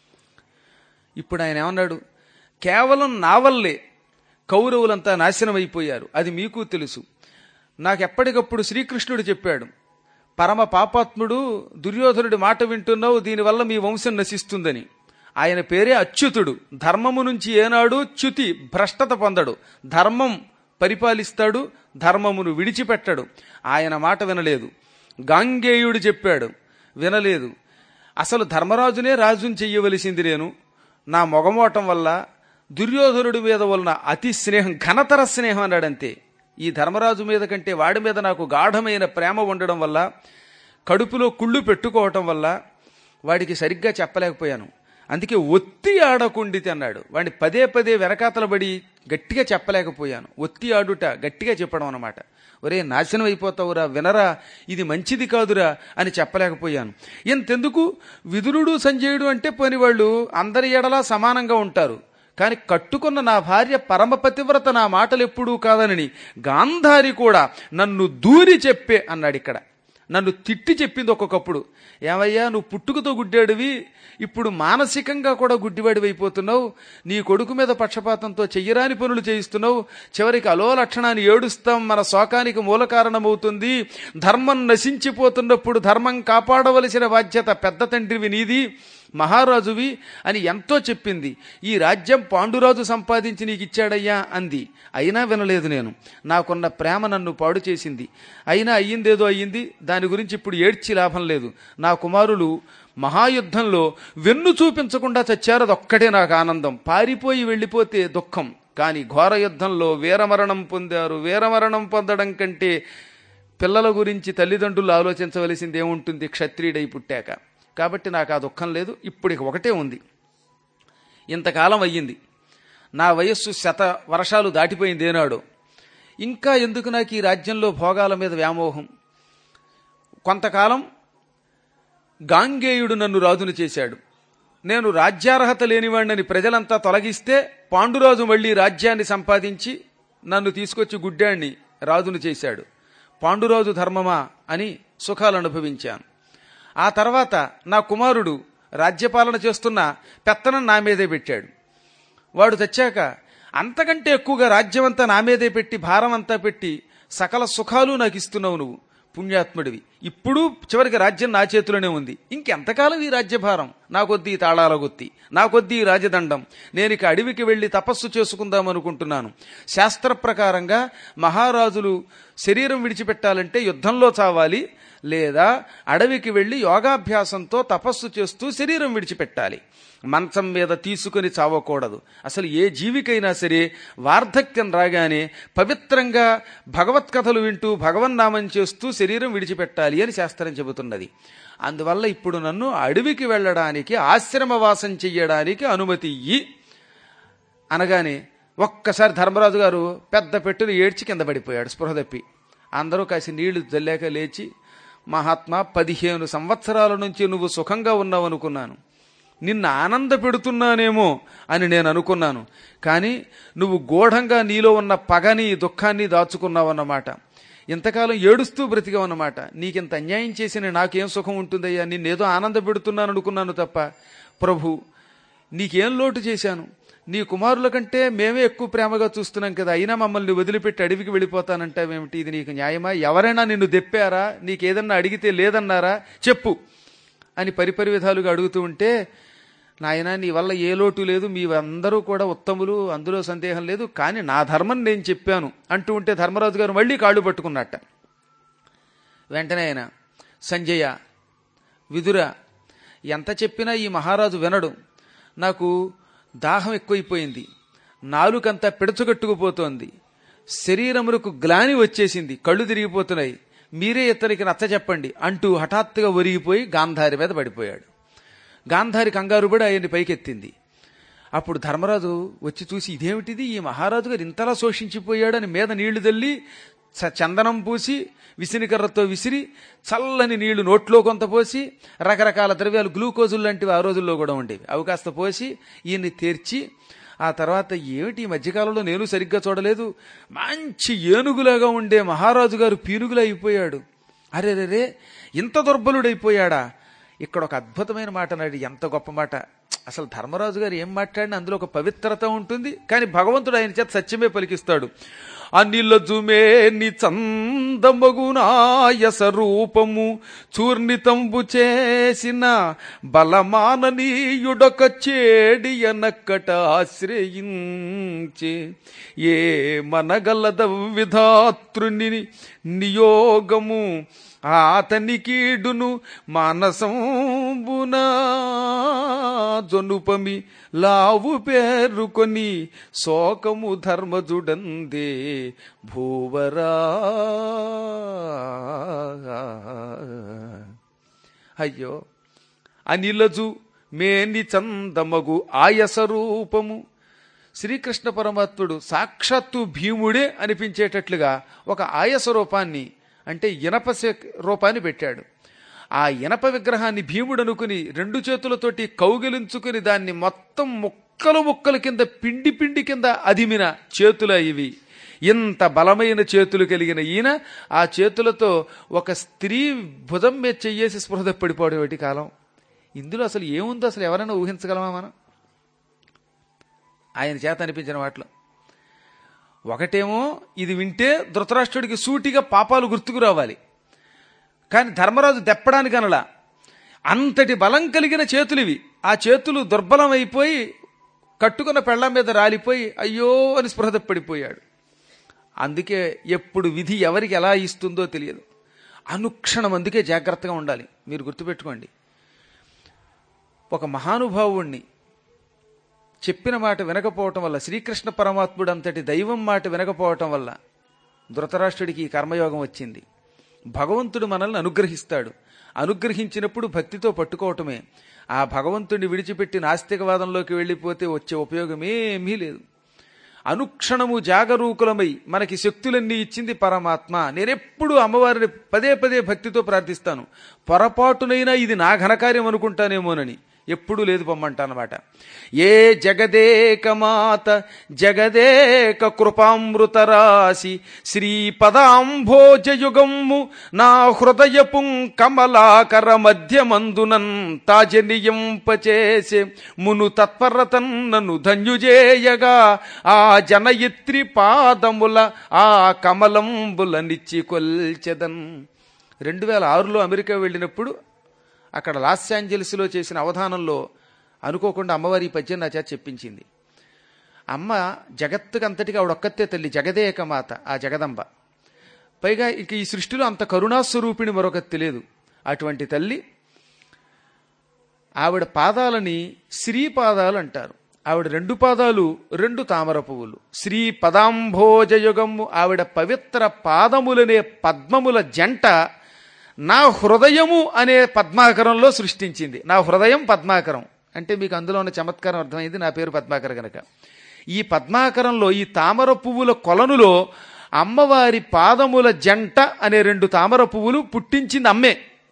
ఇప్పుడు ఆయన ఏమన్నాడు కేవలం నా వల్లే కౌరవులంతా నాశనం అయిపోయారు అది మీకు తెలుసు నాకు ఎప్పటికప్పుడు శ్రీకృష్ణుడు చెప్పాడు పరమ పాపాత్ముడు దుర్యోధనుడి మాట వింటున్నావు దీనివల్ల మీ వంశం నశిస్తుందని ఆయన పేరే అచ్యుతుడు ధర్మము నుంచి ఏనాడు చ్యుతి భ్రష్టత పొందడు ధర్మం పరిపాలిస్తాడు ధర్మమును విడిచిపెట్టడు ఆయన మాట వినలేదు గాంగేయుడు చెప్పాడు వినలేదు అసలు ధర్మరాజునే రాజుని చెయ్యవలసింది నేను నా మొగమోటం వల్ల దుర్యోధనుడి మీద వలన అతి స్నేహం ఘనతర స్నేహం అన్నాడంతే ఈ ధర్మరాజు మీద కంటే వాడి మీద నాకు గాఢమైన ప్రేమ ఉండడం వల్ల కడుపులో కుళ్ళు పెట్టుకోవటం వల్ల వాడికి సరిగ్గా చెప్పలేకపోయాను అందుకే ఒత్తి ఆడకుండితే అన్నాడు వాడిని పదే పదే వెనకాతలబడి గట్టిగా చెప్పలేకపోయాను ఒత్తి ఆడుట గట్టిగా చెప్పడం అన్నమాట ఒరే నాశనం అయిపోతావురా వినరా ఇది మంచిది కాదురా అని చెప్పలేకపోయాను ఇంతెందుకు విదురుడు సంజయుడు అంటే పోని వాళ్ళు అందరి ఎడలా సమానంగా ఉంటారు కానీ కట్టుకున్న నా భార్య పరమపతివ్రత నా మాటలు ఎప్పుడూ కాదనని గాంధారి కూడా నన్ను దూరి చెప్పే అన్నాడు ఇక్కడ నన్ను తిట్టి చెప్పింది ఒక్కొక్కప్పుడు ఏమయ్యా నువ్వు పుట్టుకతో గుడ్డాడివి ఇప్పుడు మానసికంగా కూడా గుడ్డివాడివి అయిపోతున్నావు నీ కొడుకు మీద పక్షపాతంతో చెయ్యరాని పనులు చేయిస్తున్నావు చివరికి అలో లక్షణాన్ని ఏడుస్తాం మన శోకానికి మూల కారణమవుతుంది ధర్మం నశించిపోతున్నప్పుడు ధర్మం కాపాడవలసిన బాధ్యత పెద్ద తండ్రివి నీది మహారాజువి అని ఎంతో చెప్పింది ఈ రాజ్యం పాండురాజు సంపాదించి నీకు ఇచ్చాడయ్యా అంది అయినా వినలేదు నేను నాకున్న ప్రేమ నన్ను పాడు చేసింది అయినా అయ్యిందేదో అయ్యింది దాని గురించి ఇప్పుడు ఏడ్చి లాభం లేదు నా కుమారులు మహాయుద్ధంలో వెన్ను చూపించకుండా చచ్చారు అదొక్కటే నాకు ఆనందం పారిపోయి వెళ్ళిపోతే దుఃఖం కానీ ఘోర యుద్ధంలో వీరమరణం పొందారు వీరమరణం పొందడం కంటే పిల్లల గురించి తల్లిదండ్రులు ఆలోచించవలసింది ఏముంటుంది క్షత్రియుడై పుట్టాక కాబట్టి నాకు ఆ దుఃఖం లేదు ఇప్పుడు ఇక ఒకటే ఉంది ఇంతకాలం అయ్యింది నా వయస్సు శత వర్షాలు దాటిపోయింది ఏనాడు ఇంకా ఎందుకు నాకు ఈ రాజ్యంలో భోగాల మీద వ్యామోహం కొంతకాలం గాంగేయుడు నన్ను రాజును చేశాడు నేను రాజ్యార్హత లేనివాడిని ప్రజలంతా తొలగిస్తే పాండురాజు మళ్ళీ రాజ్యాన్ని సంపాదించి నన్ను తీసుకొచ్చి గుడ్డాన్ని రాజును చేశాడు పాండురాజు ధర్మమా అని సుఖాలు అనుభవించాను ఆ తర్వాత నా కుమారుడు రాజ్యపాలన చేస్తున్న పెత్తనం నా మీదే పెట్టాడు వాడు తెచ్చాక అంతకంటే ఎక్కువగా రాజ్యమంతా నా మీదే పెట్టి భారం అంతా పెట్టి సకల సుఖాలు నాకు ఇస్తున్నావు నువ్వు పుణ్యాత్ముడివి ఇప్పుడు చివరికి రాజ్యం నా చేతిలోనే ఉంది ఇంకెంతకాలం ఈ రాజ్యభారం నాకొద్ది ఈ తాళాల గుత్తి నాకొద్ది ఈ రాజదండం నేను ఇక అడవికి వెళ్లి తపస్సు చేసుకుందాం అనుకుంటున్నాను శాస్త్ర ప్రకారంగా మహారాజులు శరీరం విడిచిపెట్టాలంటే యుద్ధంలో చావాలి లేదా అడవికి వెళ్లి యోగాభ్యాసంతో తపస్సు చేస్తూ శరీరం విడిచిపెట్టాలి మంచం మీద తీసుకుని చావకూడదు అసలు ఏ జీవికైనా సరే వార్ధక్యం రాగానే పవిత్రంగా భగవత్ కథలు వింటూ భగవన్నామం చేస్తూ శరీరం విడిచిపెట్టాలి అని శాస్త్రం చెబుతున్నది అందువల్ల ఇప్పుడు నన్ను అడవికి వెళ్ళడానికి ఆశ్రమవాసం చెయ్యడానికి అనుమతి ఇయ్యి అనగానే ఒక్కసారి ధర్మరాజు గారు పెద్ద పెట్టును ఏడ్చి కింద పడిపోయాడు స్పృహ తప్పి అందరూ కాసి నీళ్లు జల్లాక లేచి మహాత్మా పదిహేను సంవత్సరాల నుంచి నువ్వు సుఖంగా ఉన్నావు అనుకున్నాను నిన్ను ఆనంద పెడుతున్నానేమో అని నేను అనుకున్నాను కానీ నువ్వు గూఢంగా నీలో ఉన్న పగని దుఃఖాన్ని దాచుకున్నావన్నమాట ఇంతకాలం ఏడుస్తూ బ్రతికావన్నమాట నీకింత అన్యాయం చేసిన నాకేం సుఖం ఉంటుందయ్యా నిన్నేదో ఆనంద పెడుతున్నాను అనుకున్నాను తప్ప ప్రభు నీకేం లోటు చేశాను నీ కుమారుల కంటే మేమే ఎక్కువ ప్రేమగా చూస్తున్నాం కదా అయినా మమ్మల్ని వదిలిపెట్టి అడవికి వెళ్ళిపోతానంటావేమిటి ఇది నీకు న్యాయమా ఎవరైనా నిన్ను దెప్పారా నీకేదన్నా అడిగితే లేదన్నారా చెప్పు అని పరిపరి విధాలుగా అడుగుతూ ఉంటే నాయన నీ వల్ల ఏ లోటు లేదు మీ అందరూ కూడా ఉత్తములు అందులో సందేహం లేదు కానీ నా ధర్మం నేను చెప్పాను అంటూ ఉంటే ధర్మరాజు గారు మళ్ళీ కాళ్ళు పట్టుకున్నట్ట వెంటనే ఆయన సంజయ విదుర ఎంత చెప్పినా ఈ మహారాజు వినడు నాకు దాహం ఎక్కువైపోయింది నాలుకంతా పిడచుగట్టుకుపోతోంది శరీరములకు గ్లాని వచ్చేసింది కళ్ళు తిరిగిపోతున్నాయి మీరే ఇతనికి నచ్చ చెప్పండి అంటూ హఠాత్తుగా ఒరిగిపోయి గాంధారి మీద పడిపోయాడు గాంధారి కంగారు పడి ఆయన్ని పైకెత్తింది అప్పుడు ధర్మరాజు వచ్చి చూసి ఇదేమిటిది ఈ మహారాజు గారు ఇంతలా శోషించిపోయాడని మీద నీళ్లు తల్లి చ- చందనం పూసి విసినికర్రతో విసిరి చల్లని నీళ్లు నోట్లో కొంత పోసి రకరకాల ద్రవ్యాలు గ్లూకోజులు లాంటివి ఆ రోజుల్లో కూడా ఉండేవి అవి కాస్త పోసి ఈయన్ని తెర్చి ఆ తర్వాత ఏమిటి ఈ మధ్యకాలంలో నేను సరిగ్గా చూడలేదు మంచి ఏనుగులాగా ఉండే మహారాజు గారు పీనుగులా అయిపోయాడు అరే రే ఇంత దుర్బలుడైపోయాడా ఇక్కడ ఒక అద్భుతమైన మాట నాడు ఎంత గొప్ప మాట అసలు ధర్మరాజు గారు ఏం మాట్లాడినా అందులో ఒక పవిత్రత ఉంటుంది కానీ భగవంతుడు ఆయన చేత సత్యమే పలికిస్తాడు అనిలజుమే ని చందమగునాయస రూపము చూర్ణితంబు చేసిన బలమాననీయుడొక చేడియనక్కట ఆశ్రయించే ఏ మనగలద విధాతృని నియోగము ఆతనికీడును మానసంబునా జొనుపమి లావు పేరుకొని శోకము ధర్మజుడందే భూవరా అయ్యో అనిలజు మేని చందమగు ఆయస రూపము శ్రీకృష్ణ పరమాత్ముడు సాక్షాత్తు భీముడే అనిపించేటట్లుగా ఒక ఆయస రూపాన్ని అంటే ఇనప శ- రూపాన్ని పెట్టాడు ఆ ఇనప విగ్రహాన్ని భీముడు అనుకుని రెండు చేతులతోటి కౌగిలించుకుని దాన్ని మొత్తం ముక్కలు ముక్కలు కింద పిండి పిండి కింద అదిమిన చేతుల ఇవి ఇంత బలమైన చేతులు కలిగిన ఈయన ఆ చేతులతో ఒక స్త్రీ భుజం మీద చెయ్యేసి స్పృహ పడిపోవడం ఏటి కాలం ఇందులో అసలు ఏముందో అసలు ఎవరైనా ఊహించగలమా మనం ఆయన చేత అనిపించిన వాటిలో ఒకటేమో ఇది వింటే ధృతరాష్ట్రుడికి సూటిగా పాపాలు గుర్తుకు రావాలి కానీ ధర్మరాజు దెప్పడానికి అనలా అంతటి బలం కలిగిన చేతులు ఇవి ఆ చేతులు దుర్బలం అయిపోయి కట్టుకున్న పెళ్ళం మీద రాలిపోయి అయ్యో అని స్పృహ పడిపోయాడు అందుకే ఎప్పుడు విధి ఎవరికి ఎలా ఇస్తుందో తెలియదు అనుక్షణం అందుకే జాగ్రత్తగా ఉండాలి మీరు గుర్తుపెట్టుకోండి ఒక మహానుభావుణ్ణి చెప్పిన మాట వినకపోవటం వల్ల శ్రీకృష్ణ పరమాత్ముడు అంతటి దైవం మాట వినకపోవటం వల్ల ధృతరాష్ట్రుడికి ఈ కర్మయోగం వచ్చింది భగవంతుడు మనల్ని అనుగ్రహిస్తాడు అనుగ్రహించినప్పుడు భక్తితో పట్టుకోవటమే ఆ భగవంతుడిని విడిచిపెట్టి నాస్తికవాదంలోకి వెళ్ళిపోతే వచ్చే ఉపయోగమేమీ లేదు అనుక్షణము జాగరూకులమై మనకి శక్తులన్నీ ఇచ్చింది పరమాత్మ నేనెప్పుడు అమ్మవారిని పదే పదే భక్తితో ప్రార్థిస్తాను పొరపాటునైనా ఇది నా ఘనకార్యం అనుకుంటానేమోనని ఎప్పుడూ లేదు పొమ్మంటానమాట ఏ జగదేక మాత జగదేక కృపామృత రాశి శ్రీ పదాంభోజయుగమ్ము నా హృదయపు కమలాకర మధ్యమందునన్ తాజనియంపచేసే మును తత్పరతన్ నన్ను ధన్యుజేయగా ఆ జనయిత్రి పాదముల ఆ కమలంబుల నిచ్చి కొల్చెదన్ రెండు వేల ఆరులో అమెరికా వెళ్ళినప్పుడు అక్కడ లాస్ ఏంజల్స్లో చేసిన అవధానంలో అనుకోకుండా అమ్మవారి ఈ పద్యం నా చేత చెప్పించింది అమ్మ జగత్తుకంతటికి ఆవిడొక్కతే తల్లి జగదేక మాత ఆ జగదంబ పైగా ఇక ఈ సృష్టిలో అంత కరుణాస్వరూపిణి మరొకటి తెలియదు అటువంటి తల్లి ఆవిడ పాదాలని శ్రీపాదాలు అంటారు ఆవిడ రెండు పాదాలు రెండు తామర పువ్వులు శ్రీ పదాంభోజయుగము ఆవిడ పవిత్ర పాదములనే పద్మముల జంట నా హృదయము అనే పద్మాకరంలో సృష్టించింది నా హృదయం పద్మాకరం అంటే మీకు అందులో ఉన్న చమత్కారం అర్థమైంది నా పేరు పద్మాకర గనక ఈ పద్మాకరంలో ఈ తామర పువ్వుల కొలనులో అమ్మవారి పాదముల జంట అనే రెండు తామర పువ్వులు పుట్టించింది అమ్మే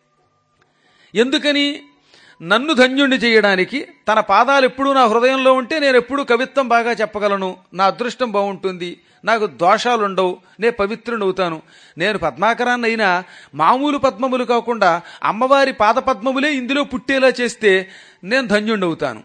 ఎందుకని నన్ను ధన్యుణ్ణి చేయడానికి తన పాదాలు ఎప్పుడూ నా హృదయంలో ఉంటే నేను ఎప్పుడూ కవిత్వం బాగా చెప్పగలను నా అదృష్టం బాగుంటుంది నాకు దోషాలుండవు నేను పవిత్రునవుతాను నేను పద్మాకరాన్ని అయినా మామూలు పద్మములు కాకుండా అమ్మవారి పాద పద్మములే ఇందులో పుట్టేలా చేస్తే నేను ధన్యుణ్ణవుతాను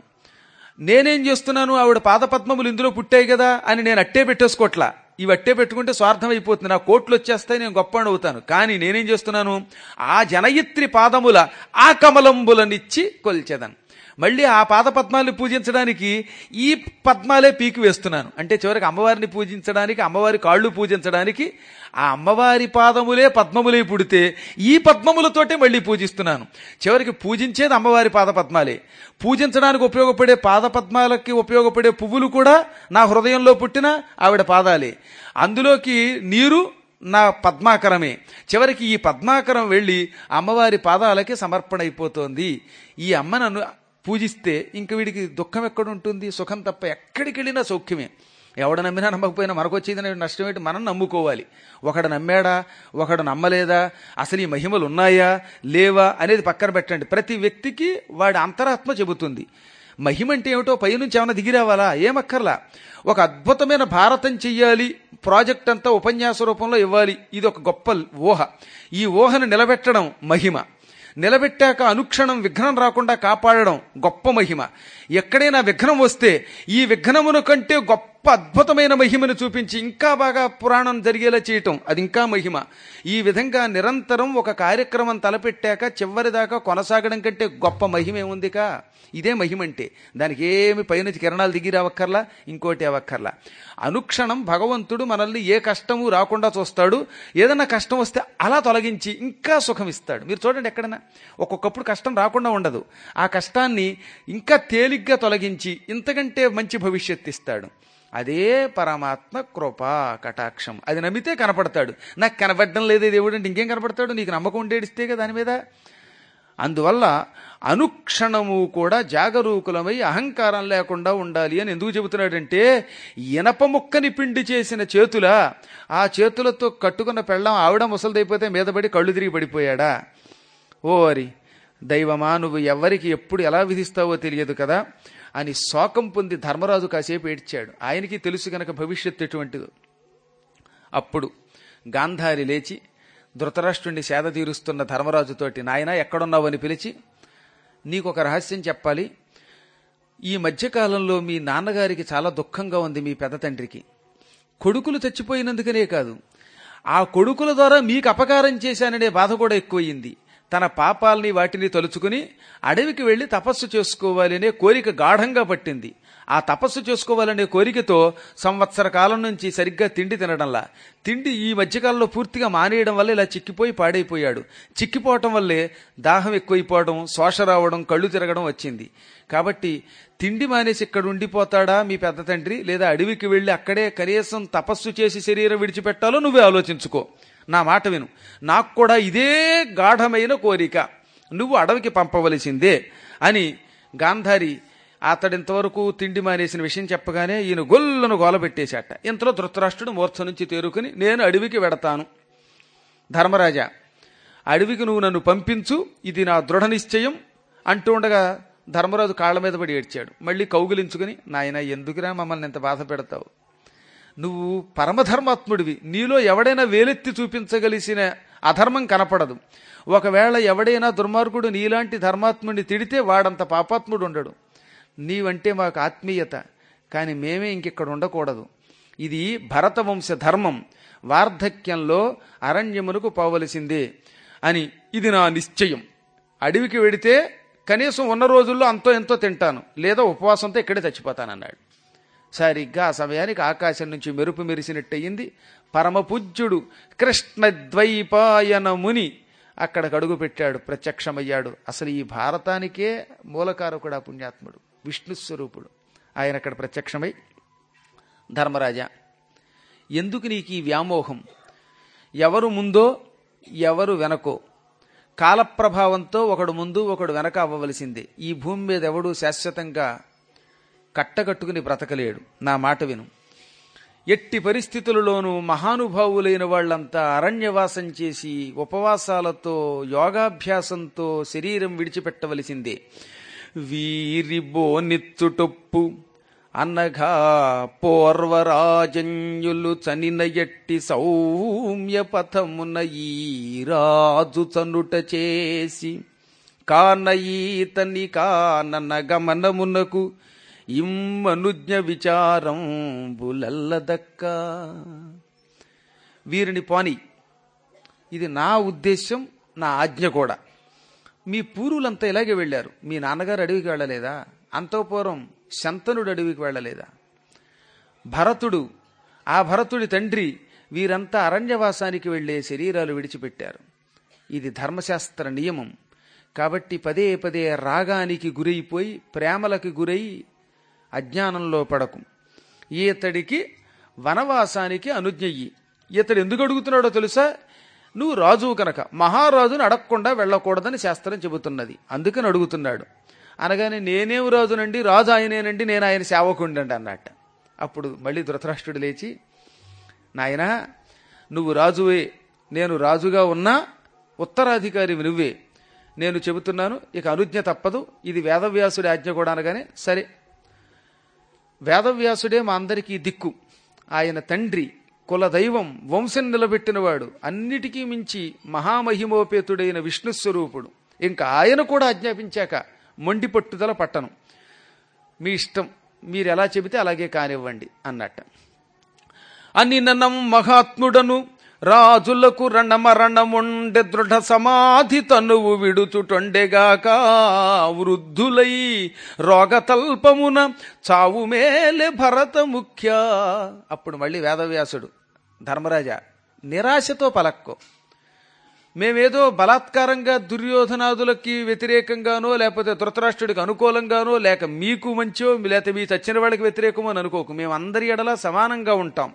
నేనేం చేస్తున్నాను ఆవిడ పాదపద్మములు ఇందులో పుట్టాయి కదా అని నేను అట్టే పెట్టేసుకోవట్లా ఇవి అట్టే పెట్టుకుంటే స్వార్థం అయిపోతుంది నా కోట్లు వచ్చేస్తాయి నేను గొప్ప అవుతాను కానీ నేనేం చేస్తున్నాను ఆ జనయిత్రి పాదముల ఆ కమలంబులనిచ్చి కొల్చెదను మళ్ళీ ఆ పాద పద్మాల్ని పూజించడానికి ఈ పద్మాలే పీకి వేస్తున్నాను అంటే చివరికి అమ్మవారిని పూజించడానికి అమ్మవారి కాళ్ళు పూజించడానికి ఆ అమ్మవారి పాదములే పద్మములే పుడితే ఈ పద్మములతోటే మళ్ళీ పూజిస్తున్నాను చివరికి పూజించేది అమ్మవారి పాద పద్మాలే పూజించడానికి ఉపయోగపడే పాద పద్మాలకి ఉపయోగపడే పువ్వులు కూడా నా హృదయంలో పుట్టిన ఆవిడ పాదాలే అందులోకి నీరు నా పద్మాకరమే చివరికి ఈ పద్మాకరం వెళ్ళి అమ్మవారి పాదాలకి సమర్పణ అయిపోతోంది ఈ అమ్మ నన్ను పూజిస్తే ఇంక వీడికి దుఃఖం ఎక్కడ ఉంటుంది సుఖం తప్ప ఎక్కడికి వెళ్ళినా సౌఖ్యమే ఎవడు నమ్మినా నమ్మకపోయినా మనకొచ్చేది నష్టం ఏంటి మనం నమ్ముకోవాలి ఒకడు నమ్మాడా ఒకడు నమ్మలేదా అసలు ఈ మహిమలు ఉన్నాయా లేవా అనేది పక్కన పెట్టండి ప్రతి వ్యక్తికి వాడి అంతరాత్మ చెబుతుంది మహిమ అంటే ఏమిటో పైనుంచి ఏమైనా దిగి రావాలా ఏమక్కర్లా ఒక అద్భుతమైన భారతం చెయ్యాలి ప్రాజెక్ట్ అంతా ఉపన్యాస రూపంలో ఇవ్వాలి ఇది ఒక గొప్ప ఊహ ఈ ఊహను నిలబెట్టడం మహిమ నిలబెట్టాక అనుక్షణం విఘ్నం రాకుండా కాపాడడం గొప్ప మహిమ ఎక్కడైనా విఘ్నం వస్తే ఈ విఘ్నమును కంటే గొప్ప అద్భుతమైన మహిమను చూపించి ఇంకా బాగా పురాణం జరిగేలా చేయటం అది ఇంకా మహిమ ఈ విధంగా నిరంతరం ఒక కార్యక్రమం తలపెట్టాక చివరిదాకా కొనసాగడం కంటే గొప్ప మహిమ ఏముందికా ఇదే మహిమ అంటే దానికి ఏమి పైనుంచి కిరణాలు దిగి రావక్కర్లా ఇంకోటి అవక్కర్లా అనుక్షణం భగవంతుడు మనల్ని ఏ కష్టము రాకుండా చూస్తాడు ఏదైనా కష్టం వస్తే అలా తొలగించి ఇంకా సుఖం ఇస్తాడు మీరు చూడండి ఎక్కడైనా ఒక్కొక్కప్పుడు కష్టం రాకుండా ఉండదు ఆ కష్టాన్ని ఇంకా తేలిగ్గా తొలగించి ఇంతకంటే మంచి భవిష్యత్తు ఇస్తాడు అదే పరమాత్మ కృప కటాక్షం అది నమ్మితే కనపడతాడు నాకు కనపడడం లేదు దేవుడు అంటే ఇంకేం కనపడతాడు నీకు నమ్మకం ఉండేడిస్తేగా దాని మీద అందువల్ల అనుక్షణము కూడా జాగరూకులమై అహంకారం లేకుండా ఉండాలి అని ఎందుకు చెబుతున్నాడంటే ఇనప ముక్కని పిండి చేసిన చేతుల ఆ చేతులతో కట్టుకున్న పెళ్ళం ఆవిడ ముసలిదైపోతే మీదపడి కళ్ళు తిరిగి పడిపోయాడా ఓరి దైవమా నువ్వు ఎవరికి ఎప్పుడు ఎలా విధిస్తావో తెలియదు కదా అని శోకం పొంది ధర్మరాజు కాసేపు ఏడ్చాడు ఆయనకి తెలుసు గనక భవిష్యత్తు ఎటువంటిదో అప్పుడు గాంధారి లేచి ధృతరాష్ట్రుణ్ణి సేద తీరుస్తున్న ధర్మరాజుతోటి నాయన ఎక్కడున్నావని పిలిచి నీకొక రహస్యం చెప్పాలి ఈ మధ్యకాలంలో మీ నాన్నగారికి చాలా దుఃఖంగా ఉంది మీ పెద్ద తండ్రికి కొడుకులు చచ్చిపోయినందుకనే కాదు ఆ కొడుకుల ద్వారా మీకు అపకారం చేశాననే బాధ కూడా ఎక్కువయింది తన పాపాల్ని వాటిని తలుచుకుని అడవికి వెళ్లి తపస్సు చేసుకోవాలి అనే కోరిక గాఢంగా పట్టింది ఆ తపస్సు చేసుకోవాలనే కోరికతో సంవత్సర కాలం నుంచి సరిగ్గా తిండి తినడంలా తిండి ఈ మధ్యకాలంలో పూర్తిగా మానేయడం వల్ల ఇలా చిక్కిపోయి పాడైపోయాడు చిక్కిపోవటం వల్లే దాహం ఎక్కువైపోవడం శోష రావడం కళ్ళు తిరగడం వచ్చింది కాబట్టి తిండి మానేసి ఇక్కడ ఉండిపోతాడా మీ పెద్ద తండ్రి లేదా అడవికి వెళ్లి అక్కడే కనీసం తపస్సు చేసి శరీరం విడిచిపెట్టాలో నువ్వే ఆలోచించుకో నా మాట విను నాకు కూడా ఇదే గాఢమైన కోరిక నువ్వు అడవికి పంపవలసిందే అని గాంధారి అతడింతవరకు తిండి మానేసిన విషయం చెప్పగానే ఈయన గొల్లను గోలబెట్టేశాట ఇంతలో ధృతరాష్ట్రుడు మూర్ఛ నుంచి తేరుకుని నేను అడవికి వెడతాను ధర్మరాజా అడవికి నువ్వు నన్ను పంపించు ఇది నా దృఢ నిశ్చయం అంటూ ఉండగా ధర్మరాజు కాళ్ళ మీద పడి ఏడ్చాడు మళ్ళీ కౌగిలించుకుని నాయన ఎందుకురా మమ్మల్ని ఇంత బాధ పెడతావు నువ్వు పరమధర్మాత్ముడివి నీలో ఎవడైనా వేలెత్తి చూపించగలిసిన అధర్మం కనపడదు ఒకవేళ ఎవడైనా దుర్మార్గుడు నీలాంటి ధర్మాత్ముడిని తిడితే వాడంత పాపాత్ముడు ఉండడు నీవంటే మాకు ఆత్మీయత కానీ మేమే ఇంకిక్కడ ఉండకూడదు ఇది భరతవంశ ధర్మం వార్ధక్యంలో అరణ్యమునకు పోవలసిందే అని ఇది నా నిశ్చయం అడవికి వెడితే కనీసం ఉన్న రోజుల్లో అంతో ఎంతో తింటాను లేదా ఉపవాసంతో ఇక్కడే చచ్చిపోతానన్నాడు సరిగ్గా ఆ సమయానికి ఆకాశం నుంచి మెరుపు మెరిసినట్టయింది పరమపూజ్యుడు కృష్ణద్వైపాయన ముని అక్కడికి అడుగు పెట్టాడు ప్రత్యక్షమయ్యాడు అసలు ఈ భారతానికే మూలకారకుడు ఆ పుణ్యాత్ముడు విష్ణు స్వరూపుడు ఆయన అక్కడ ప్రత్యక్షమై ధర్మరాజా ఎందుకు నీకు ఈ వ్యామోహం ఎవరు ముందో ఎవరు వెనకో కాలప్రభావంతో ఒకడు ముందు ఒకడు వెనక అవ్వవలసిందే ఈ భూమి మీద ఎవడు శాశ్వతంగా కట్టకట్టుకుని బ్రతకలేడు నా మాట విను ఎట్టి పరిస్థితులలోనూ మహానుభావులైన వాళ్ళంతా అరణ్యవాసం చేసి ఉపవాసాలతో యోగాభ్యాసంతో శరీరం విడిచిపెట్టవలసిందే వీరి బోనిత్తుటొప్పు అనగా పూర్వరాజన్యులు చనిన ఎట్టి సౌమ్య పథమున ఈ రాజు చనుట చేసి కానయీతని కానన గమనమునకు ఇమ్మనుజ్ఞ విచారం బులల్లదక్క వీరిని పోని ఇది నా ఉద్దేశం నా ఆజ్ఞ కూడా మీ పూర్వులంతా ఇలాగే వెళ్ళారు మీ నాన్నగారు అడవికి వెళ్ళలేదా అంతో పూర్వం శంతనుడు అడవికి వెళ్ళలేదా భరతుడు ఆ భరతుడి తండ్రి వీరంతా అరణ్యవాసానికి వెళ్లే శరీరాలు విడిచిపెట్టారు ఇది ధర్మశాస్త్ర నియమం కాబట్టి పదే పదే రాగానికి గురైపోయి ప్రేమలకు గురై అజ్ఞానంలో పడకు ఈతడికి వనవాసానికి అనుజ్ఞయ్యి ఇతడు ఎందుకు అడుగుతున్నాడో తెలుసా నువ్వు రాజువు కనుక మహారాజును అడగకుండా వెళ్ళకూడదని శాస్త్రం చెబుతున్నది అందుకని అడుగుతున్నాడు అనగానే నేనేం రాజునండి రాజు ఆయనేనండి నేను ఆయన సేవకుండండి అన్నట్ట అప్పుడు మళ్ళీ ధృతరాష్ట్రుడు లేచి నాయనా నువ్వు రాజువే నేను రాజుగా ఉన్నా ఉత్తరాధికారి నువ్వే నేను చెబుతున్నాను ఇక అనుజ్ఞ తప్పదు ఇది వేదవ్యాసుడి ఆజ్ఞ కూడా అనగానే సరే వేదవ్యాసుడే మా అందరికీ దిక్కు ఆయన తండ్రి కులదైవం వంశం నిలబెట్టినవాడు అన్నిటికీ మించి మహామహిమోపేతుడైన విష్ణుస్వరూపుడు ఇంకా ఆయన కూడా ఆజ్ఞాపించాక మొండి పట్టుదల పట్టను మీ ఇష్టం మీరు ఎలా చెబితే అలాగే కానివ్వండి అన్నట్ట అని నన్నం మహాత్ముడను రాజులకు రణమరణముండె దృఢ సమాధి తనువు విడుచుటొండెగాక వృద్ధులై రోగతల్పమున చావు మేలే భరత ముఖ్య అప్పుడు మళ్ళీ వేదవ్యాసుడు ధర్మరాజా నిరాశతో పలక్కో మేమేదో బలాత్కారంగా దుర్యోధనాదులకి వ్యతిరేకంగానో లేకపోతే ధృతరాష్ట్రుడికి అనుకూలంగానో లేక మీకు మంచో లేకపోతే మీ చచ్చిన వాళ్ళకి వ్యతిరేకమో అని అనుకోకు మేము అందరి ఎడలా సమానంగా ఉంటాం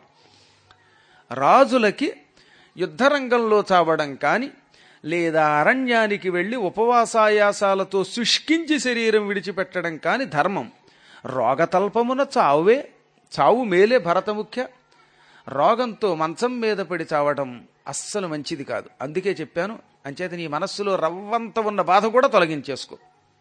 రాజులకి యుద్ధరంగంలో చావడం కాని లేదా అరణ్యానికి వెళ్లి ఉపవాసాయాసాలతో శుష్కించి శరీరం విడిచిపెట్టడం కాని ధర్మం రోగతల్పమున చావువే చావు మేలే భరతముఖ్య రోగంతో మంచం మీద పడి చావడం అస్సలు మంచిది కాదు అందుకే చెప్పాను అంచేత నీ మనస్సులో రవ్వంత ఉన్న బాధ కూడా తొలగించేసుకో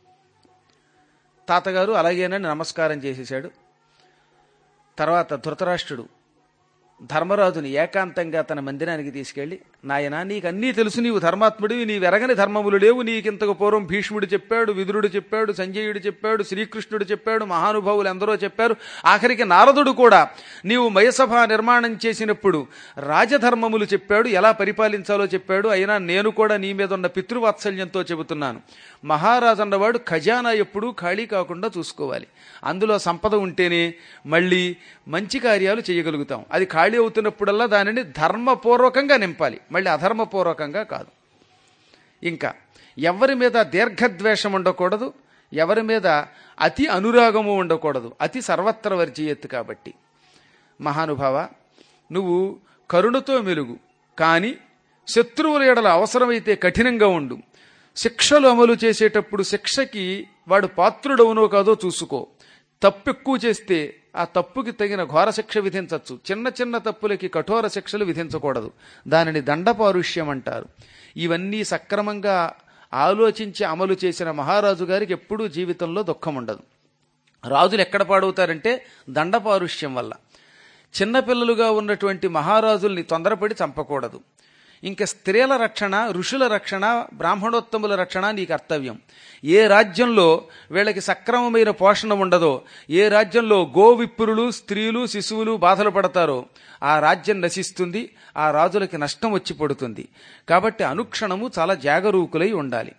తాతగారు అలాగేనని నమస్కారం చేసేశాడు తర్వాత ధృతరాష్ట్రుడు ధర్మరాజుని ఏకాంతంగా తన మందిరానికి తీసుకెళ్లి నాయనా నీకు అన్నీ తెలుసు నీవు ధర్మాత్ముడివి నీ వెరగని ధర్మములు లేవు నీకింతకు పూర్వం భీష్ముడు చెప్పాడు విదురుడు చెప్పాడు సంజయుడు చెప్పాడు శ్రీకృష్ణుడు చెప్పాడు మహానుభావులు ఎందరో చెప్పారు ఆఖరికి నారదుడు కూడా నీవు మయసభ నిర్మాణం చేసినప్పుడు రాజధర్మములు చెప్పాడు ఎలా పరిపాలించాలో చెప్పాడు అయినా నేను కూడా నీ మీద ఉన్న పితృవాత్సల్యంతో చెబుతున్నాను మహారాజు అన్నవాడు ఖజానా ఎప్పుడూ ఖాళీ కాకుండా చూసుకోవాలి అందులో సంపద ఉంటేనే మళ్ళీ మంచి కార్యాలు చేయగలుగుతాం అది ఖాళీ అవుతున్నప్పుడల్లా దానిని ధర్మపూర్వకంగా నింపాలి మళ్ళీ అధర్మపూర్వకంగా కాదు ఇంకా ఎవరి మీద దీర్ఘద్వేషం ఉండకూడదు ఎవరి మీద అతి అనురాగము ఉండకూడదు అతి సర్వత్ర వర్జీయత్తు కాబట్టి మహానుభావ నువ్వు కరుణతో మెలుగు కానీ శత్రువుల ఎడల అవసరమైతే కఠినంగా ఉండు శిక్షలు అమలు చేసేటప్పుడు శిక్షకి వాడు పాత్రుడవునో కాదో చూసుకో తప్పు ఎక్కువ చేస్తే ఆ తప్పుకి తగిన ఘోర శిక్ష విధించవచ్చు చిన్న చిన్న తప్పులకి కఠోర శిక్షలు విధించకూడదు దానిని దండపారుష్యం అంటారు ఇవన్నీ సక్రమంగా ఆలోచించి అమలు చేసిన మహారాజు గారికి ఎప్పుడూ జీవితంలో దుఃఖం ఉండదు రాజులు ఎక్కడ పాడవుతారంటే దండపారుష్యం వల్ల చిన్నపిల్లలుగా ఉన్నటువంటి మహారాజుల్ని తొందరపడి చంపకూడదు ఇంక స్త్రీల రక్షణ ఋషుల రక్షణ బ్రాహ్మణోత్తముల రక్షణ నీ కర్తవ్యం ఏ రాజ్యంలో వీళ్ళకి సక్రమమైన పోషణ ఉండదో ఏ రాజ్యంలో గోవిప్రులు స్త్రీలు శిశువులు బాధలు పడతారో ఆ రాజ్యం నశిస్తుంది ఆ రాజులకి నష్టం వచ్చి పడుతుంది కాబట్టి అనుక్షణము చాలా జాగరూకులై ఉండాలి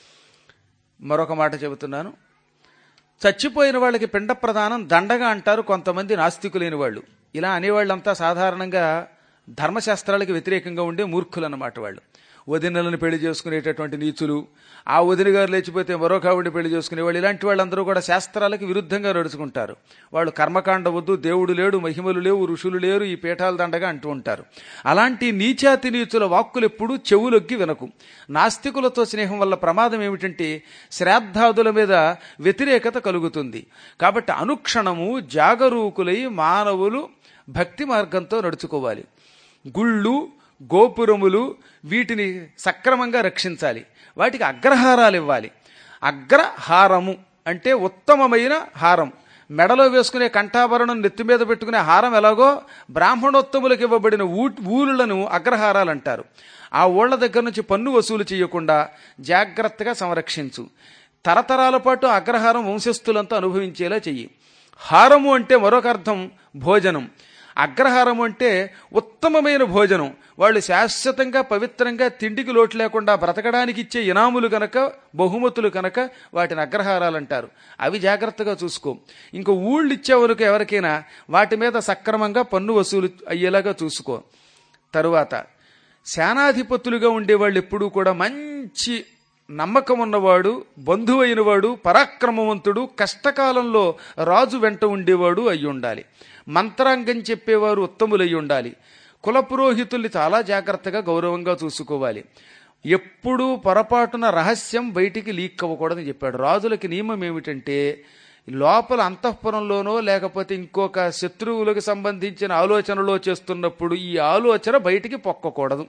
మరొక మాట చెబుతున్నాను చచ్చిపోయిన వాళ్ళకి పిండ ప్రదానం దండగా అంటారు కొంతమంది నాస్తికులైన వాళ్ళు ఇలా అనేవాళ్ళంతా సాధారణంగా ధర్మశాస్త్రాలకు వ్యతిరేకంగా ఉండే మూర్ఖులు అన్నమాట వాళ్ళు వదినలను పెళ్లి చేసుకునేటటువంటి నీచులు ఆ వదిన గారు లేచిపోతే మరొక ఆవిడ పెళ్లి చేసుకునేవాళ్ళు ఇలాంటి వాళ్ళందరూ కూడా శాస్త్రాలకు విరుద్ధంగా నడుచుకుంటారు వాళ్ళు కర్మకాండ వద్దు దేవుడు లేడు మహిమలు లేవు ఋషులు లేరు ఈ పీఠాల దండగా అంటూ ఉంటారు అలాంటి నీచాతి నీచుల వాక్కులు ఎప్పుడూ చెవులొగ్గి వినకు నాస్తికులతో స్నేహం వల్ల ప్రమాదం ఏమిటంటే శ్రాద్ధాదుల మీద వ్యతిరేకత కలుగుతుంది కాబట్టి అనుక్షణము జాగరూకులై మానవులు భక్తి మార్గంతో నడుచుకోవాలి గుళ్ళు గోపురములు వీటిని సక్రమంగా రక్షించాలి వాటికి అగ్రహారాలు ఇవ్వాలి అగ్రహారము అంటే ఉత్తమమైన హారం మెడలో వేసుకునే కంఠాభరణం నెత్తి మీద పెట్టుకునే హారం ఎలాగో బ్రాహ్మణోత్తములకు ఇవ్వబడిన ఊ ఊళ్ళను అగ్రహారాలు అంటారు ఆ ఊళ్ళ దగ్గర నుంచి పన్ను వసూలు చేయకుండా జాగ్రత్తగా సంరక్షించు తరతరాల పాటు అగ్రహారం వంశస్థులంతా అనుభవించేలా చెయ్యి హారము అంటే మరొక అర్థం భోజనం అగ్రహారం అంటే ఉత్తమమైన భోజనం వాళ్ళు శాశ్వతంగా పవిత్రంగా తిండికి లోటు లేకుండా బ్రతకడానికి ఇచ్చే ఇనాములు కనుక బహుమతులు కనుక వాటిని అగ్రహారాలు అంటారు అవి జాగ్రత్తగా చూసుకో ఇంకా ఊళ్ళు ఇచ్చేవరకు ఎవరికైనా వాటి మీద సక్రమంగా పన్ను వసూలు అయ్యేలాగా చూసుకో తరువాత సేనాధిపతులుగా ఉండేవాళ్ళు ఎప్పుడూ కూడా మంచి నమ్మకం ఉన్నవాడు బంధువైనవాడు పరాక్రమవంతుడు కష్టకాలంలో రాజు వెంట ఉండేవాడు అయి ఉండాలి మంత్రాంగం చెప్పేవారు ఉత్తములై ఉండాలి కుల పురోహితుల్ని చాలా జాగ్రత్తగా గౌరవంగా చూసుకోవాలి ఎప్పుడూ పొరపాటున రహస్యం బయటికి లీక్ అవ్వకూడదని చెప్పాడు రాజులకి నియమం ఏమిటంటే లోపల అంతఃపురంలోనో లేకపోతే ఇంకొక శత్రువులకు సంబంధించిన ఆలోచనలో చేస్తున్నప్పుడు ఈ ఆలోచన బయటికి పొక్కకూడదు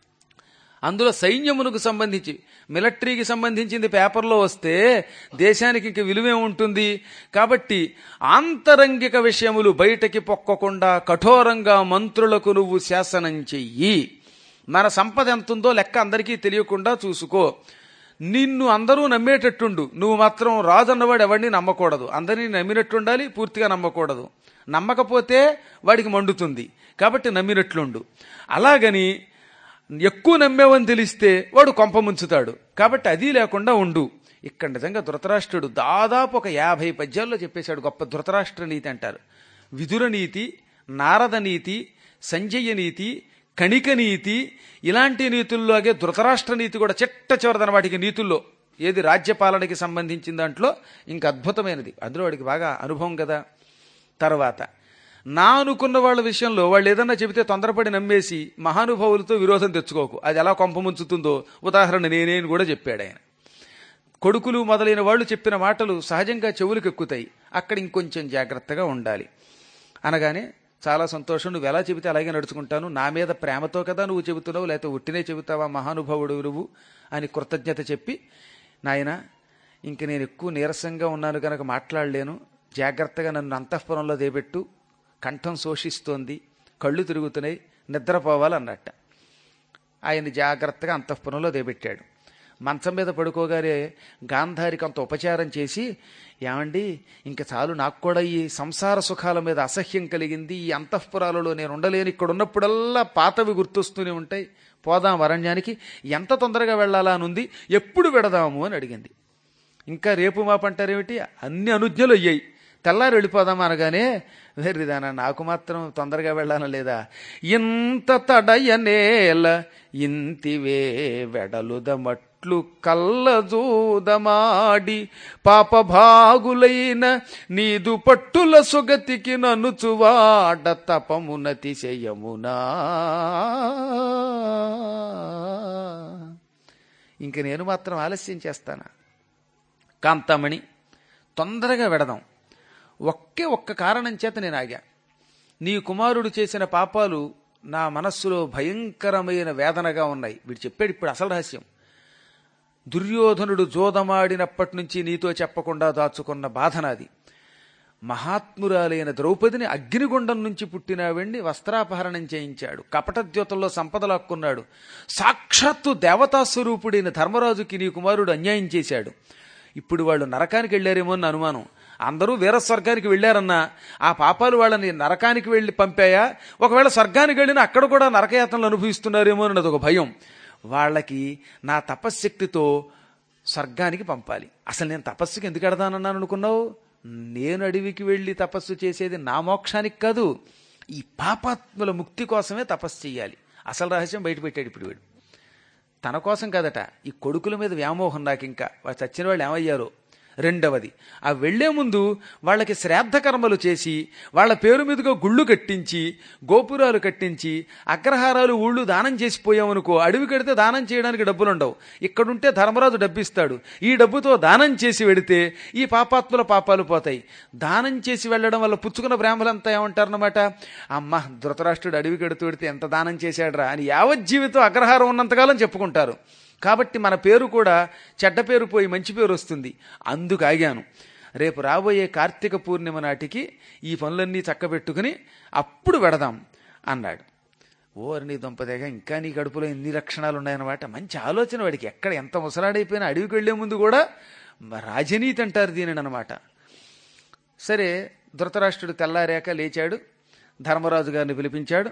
అందులో సైన్యమునకు సంబంధించి మిలిటరీకి సంబంధించింది పేపర్లో వస్తే దేశానికి ఇంక విలువే ఉంటుంది కాబట్టి ఆంతరంగిక విషయములు బయటకి పొక్కకుండా కఠోరంగా మంత్రులకు నువ్వు శాసనం చెయ్యి మన సంపద ఎంతుందో లెక్క అందరికీ తెలియకుండా చూసుకో నిన్ను అందరూ నమ్మేటట్టుండు నువ్వు మాత్రం రాజు అన్నవాడు ఎవరిని నమ్మకూడదు అందరినీ నమ్మినట్టుండాలి పూర్తిగా నమ్మకూడదు నమ్మకపోతే వాడికి మండుతుంది కాబట్టి నమ్మినట్లుండు అలాగని ఎక్కువ నమ్మేవని తెలిస్తే వాడు కొంప ముంచుతాడు కాబట్టి అది లేకుండా ఉండు ఇక్కడ నిజంగా ధృతరాష్ట్రుడు దాదాపు ఒక యాభై పద్యాల్లో చెప్పేశాడు గొప్ప ధృతరాష్ట్ర నీతి అంటారు విదుర నీతి నారద నీతి సంజయ నీతి కణిక నీతి ఇలాంటి నీతుల్లోగే ధృతరాష్ట్ర నీతి కూడా చిట్ట చివరదన వాటికి నీతుల్లో ఏది రాజ్యపాలనకి సంబంధించిన దాంట్లో ఇంకా అద్భుతమైనది అందులో వాడికి బాగా అనుభవం కదా తర్వాత నా అనుకున్న వాళ్ళ విషయంలో వాళ్ళు ఏదన్నా చెబితే తొందరపడి నమ్మేసి మహానుభావులతో విరోధం తెచ్చుకోకు అది ఎలా కొంపముంచుతుందో ఉదాహరణ నేనే అని కూడా చెప్పాడు ఆయన కొడుకులు మొదలైన వాళ్ళు చెప్పిన మాటలు సహజంగా చెవులకు ఎక్కుతాయి అక్కడ ఇంకొంచెం జాగ్రత్తగా ఉండాలి అనగానే చాలా సంతోషం నువ్వు ఎలా చెబితే అలాగే నడుచుకుంటాను నా మీద ప్రేమతో కదా నువ్వు చెబుతున్నావు లేకపోతే ఉట్టినే చెబుతావా మహానుభావుడు నువ్వు అని కృతజ్ఞత చెప్పి నాయన ఇంక నేను ఎక్కువ నీరసంగా ఉన్నాను కనుక మాట్లాడలేను జాగ్రత్తగా నన్ను అంతఃపురంలో దేబెట్టు కంఠం శోషిస్తోంది కళ్ళు తిరుగుతున్నాయి నిద్రపోవాలన్నట్ట ఆయన జాగ్రత్తగా అంతఃపురంలో దేబెట్టాడు మంచం మీద పడుకోగానే గాంధారికి అంత ఉపచారం చేసి ఏమండి ఇంక చాలు నాకు కూడా ఈ సంసార సుఖాల మీద అసహ్యం కలిగింది ఈ అంతఃపురాలలో నేను ఉండలేను ఇక్కడ ఉన్నప్పుడల్లా పాతవి గుర్తొస్తూనే ఉంటాయి పోదాం అరణ్యానికి ఎంత తొందరగా వెళ్ళాలా అని ఉంది ఎప్పుడు వెడదాము అని అడిగింది ఇంకా రేపు మాపంటారేమిటి అన్ని అనుజ్ఞలు అయ్యాయి తెల్లారి వెళ్ళిపోదాం అనగానే వెర్రిదానా నాకు మాత్రం తొందరగా వెళ్ళాలని లేదా ఇంత తడయనేల ఇంతివే వెడలుదమట్లు కల్లజూదమాడి పాపభాగులైన నీదు పట్టుల సుగతికి ననుచువాడ తపమునతిశయమునా ఇంక నేను మాత్రం ఆలస్యం చేస్తానా కాంతామణి తొందరగా వెడదాం ఒకే ఒక్క కారణం చేత నేను ఆగా నీ కుమారుడు చేసిన పాపాలు నా మనస్సులో భయంకరమైన వేదనగా ఉన్నాయి వీడు చెప్పాడు ఇప్పుడు అసలు రహస్యం దుర్యోధనుడు జోదమాడినప్పటి నుంచి నీతో చెప్పకుండా దాచుకున్న బాధ నాది మహాత్మురాలైన ద్రౌపదిని అగ్నిగుండం నుంచి పుట్టినావిండి వస్త్రాపహరణం చేయించాడు కపటద్యోతంలో సంపదలాక్కున్నాడు సాక్షాత్తు దేవతా స్వరూపుడైన ధర్మరాజుకి నీ కుమారుడు అన్యాయం చేశాడు ఇప్పుడు వాళ్ళు నరకానికి వెళ్ళారేమో అని అనుమానం అందరూ వీర స్వర్గానికి వెళ్ళారన్నా ఆ పాపాలు వాళ్ళని నరకానికి వెళ్ళి పంపాయా ఒకవేళ స్వర్గానికి వెళ్ళినా అక్కడ కూడా నరకయాతనలు అనుభవిస్తున్నారేమో అన్నది ఒక భయం వాళ్ళకి నా తపశ్శక్తితో స్వర్గానికి పంపాలి అసలు నేను తపస్సుకి ఎందుకు ఎడదానన్నాను అనుకున్నావు నేను అడవికి వెళ్ళి తపస్సు చేసేది నా మోక్షానికి కాదు ఈ పాపాత్ముల ముక్తి కోసమే తపస్సు చెయ్యాలి అసలు రహస్యం బయటపెట్టాడు ఇప్పుడు వీడు తన కోసం కాదట ఈ కొడుకుల మీద వ్యామోహం నాకు ఇంకా వాళ్ళు చచ్చిన వాళ్ళు ఏమయ్యారో రెండవది ఆ వెళ్లే ముందు వాళ్ళకి శ్రాద్ధ కర్మలు చేసి వాళ్ళ పేరు మీదుగా గుళ్ళు కట్టించి గోపురాలు కట్టించి అగ్రహారాలు ఊళ్ళు దానం చేసిపోయామనుకో అడవి కడితే దానం చేయడానికి డబ్బులుండవు ఇక్కడుంటే ధర్మరాజు డబ్బిస్తాడు ఈ డబ్బుతో దానం చేసి వెడితే ఈ పాపాత్ముల పాపాలు పోతాయి దానం చేసి వెళ్ళడం వల్ల పుచ్చుకున్న బ్రాహ్మలంతా ఏమంటారనమాట అమ్మ ధృతరాష్ట్రుడు అడవి కడుతూ వెడితే ఎంత దానం చేశాడ్రా అని యావజ్జీవితం అగ్రహారం ఉన్నంతకాలం చెప్పుకుంటారు కాబట్టి మన పేరు కూడా చెడ్డ పేరు పోయి మంచి పేరు వస్తుంది అందుకు ఆగాను రేపు రాబోయే కార్తీక పూర్ణిమ నాటికి ఈ పనులన్నీ చక్కబెట్టుకుని అప్పుడు వెడదాం అన్నాడు ఓరి నీ దుంపదేగా ఇంకా నీ కడుపులో ఎన్ని లక్షణాలు ఉన్నాయన్నమాట మంచి ఆలోచన వాడికి ఎక్కడ ఎంత ముసలాడైపోయినా అడవికి వెళ్లే ముందు కూడా రాజనీతి అంటారు దీనిని అనమాట సరే ధృతరాష్ట్రుడు తెల్లారాక లేచాడు ధర్మరాజు గారిని పిలిపించాడు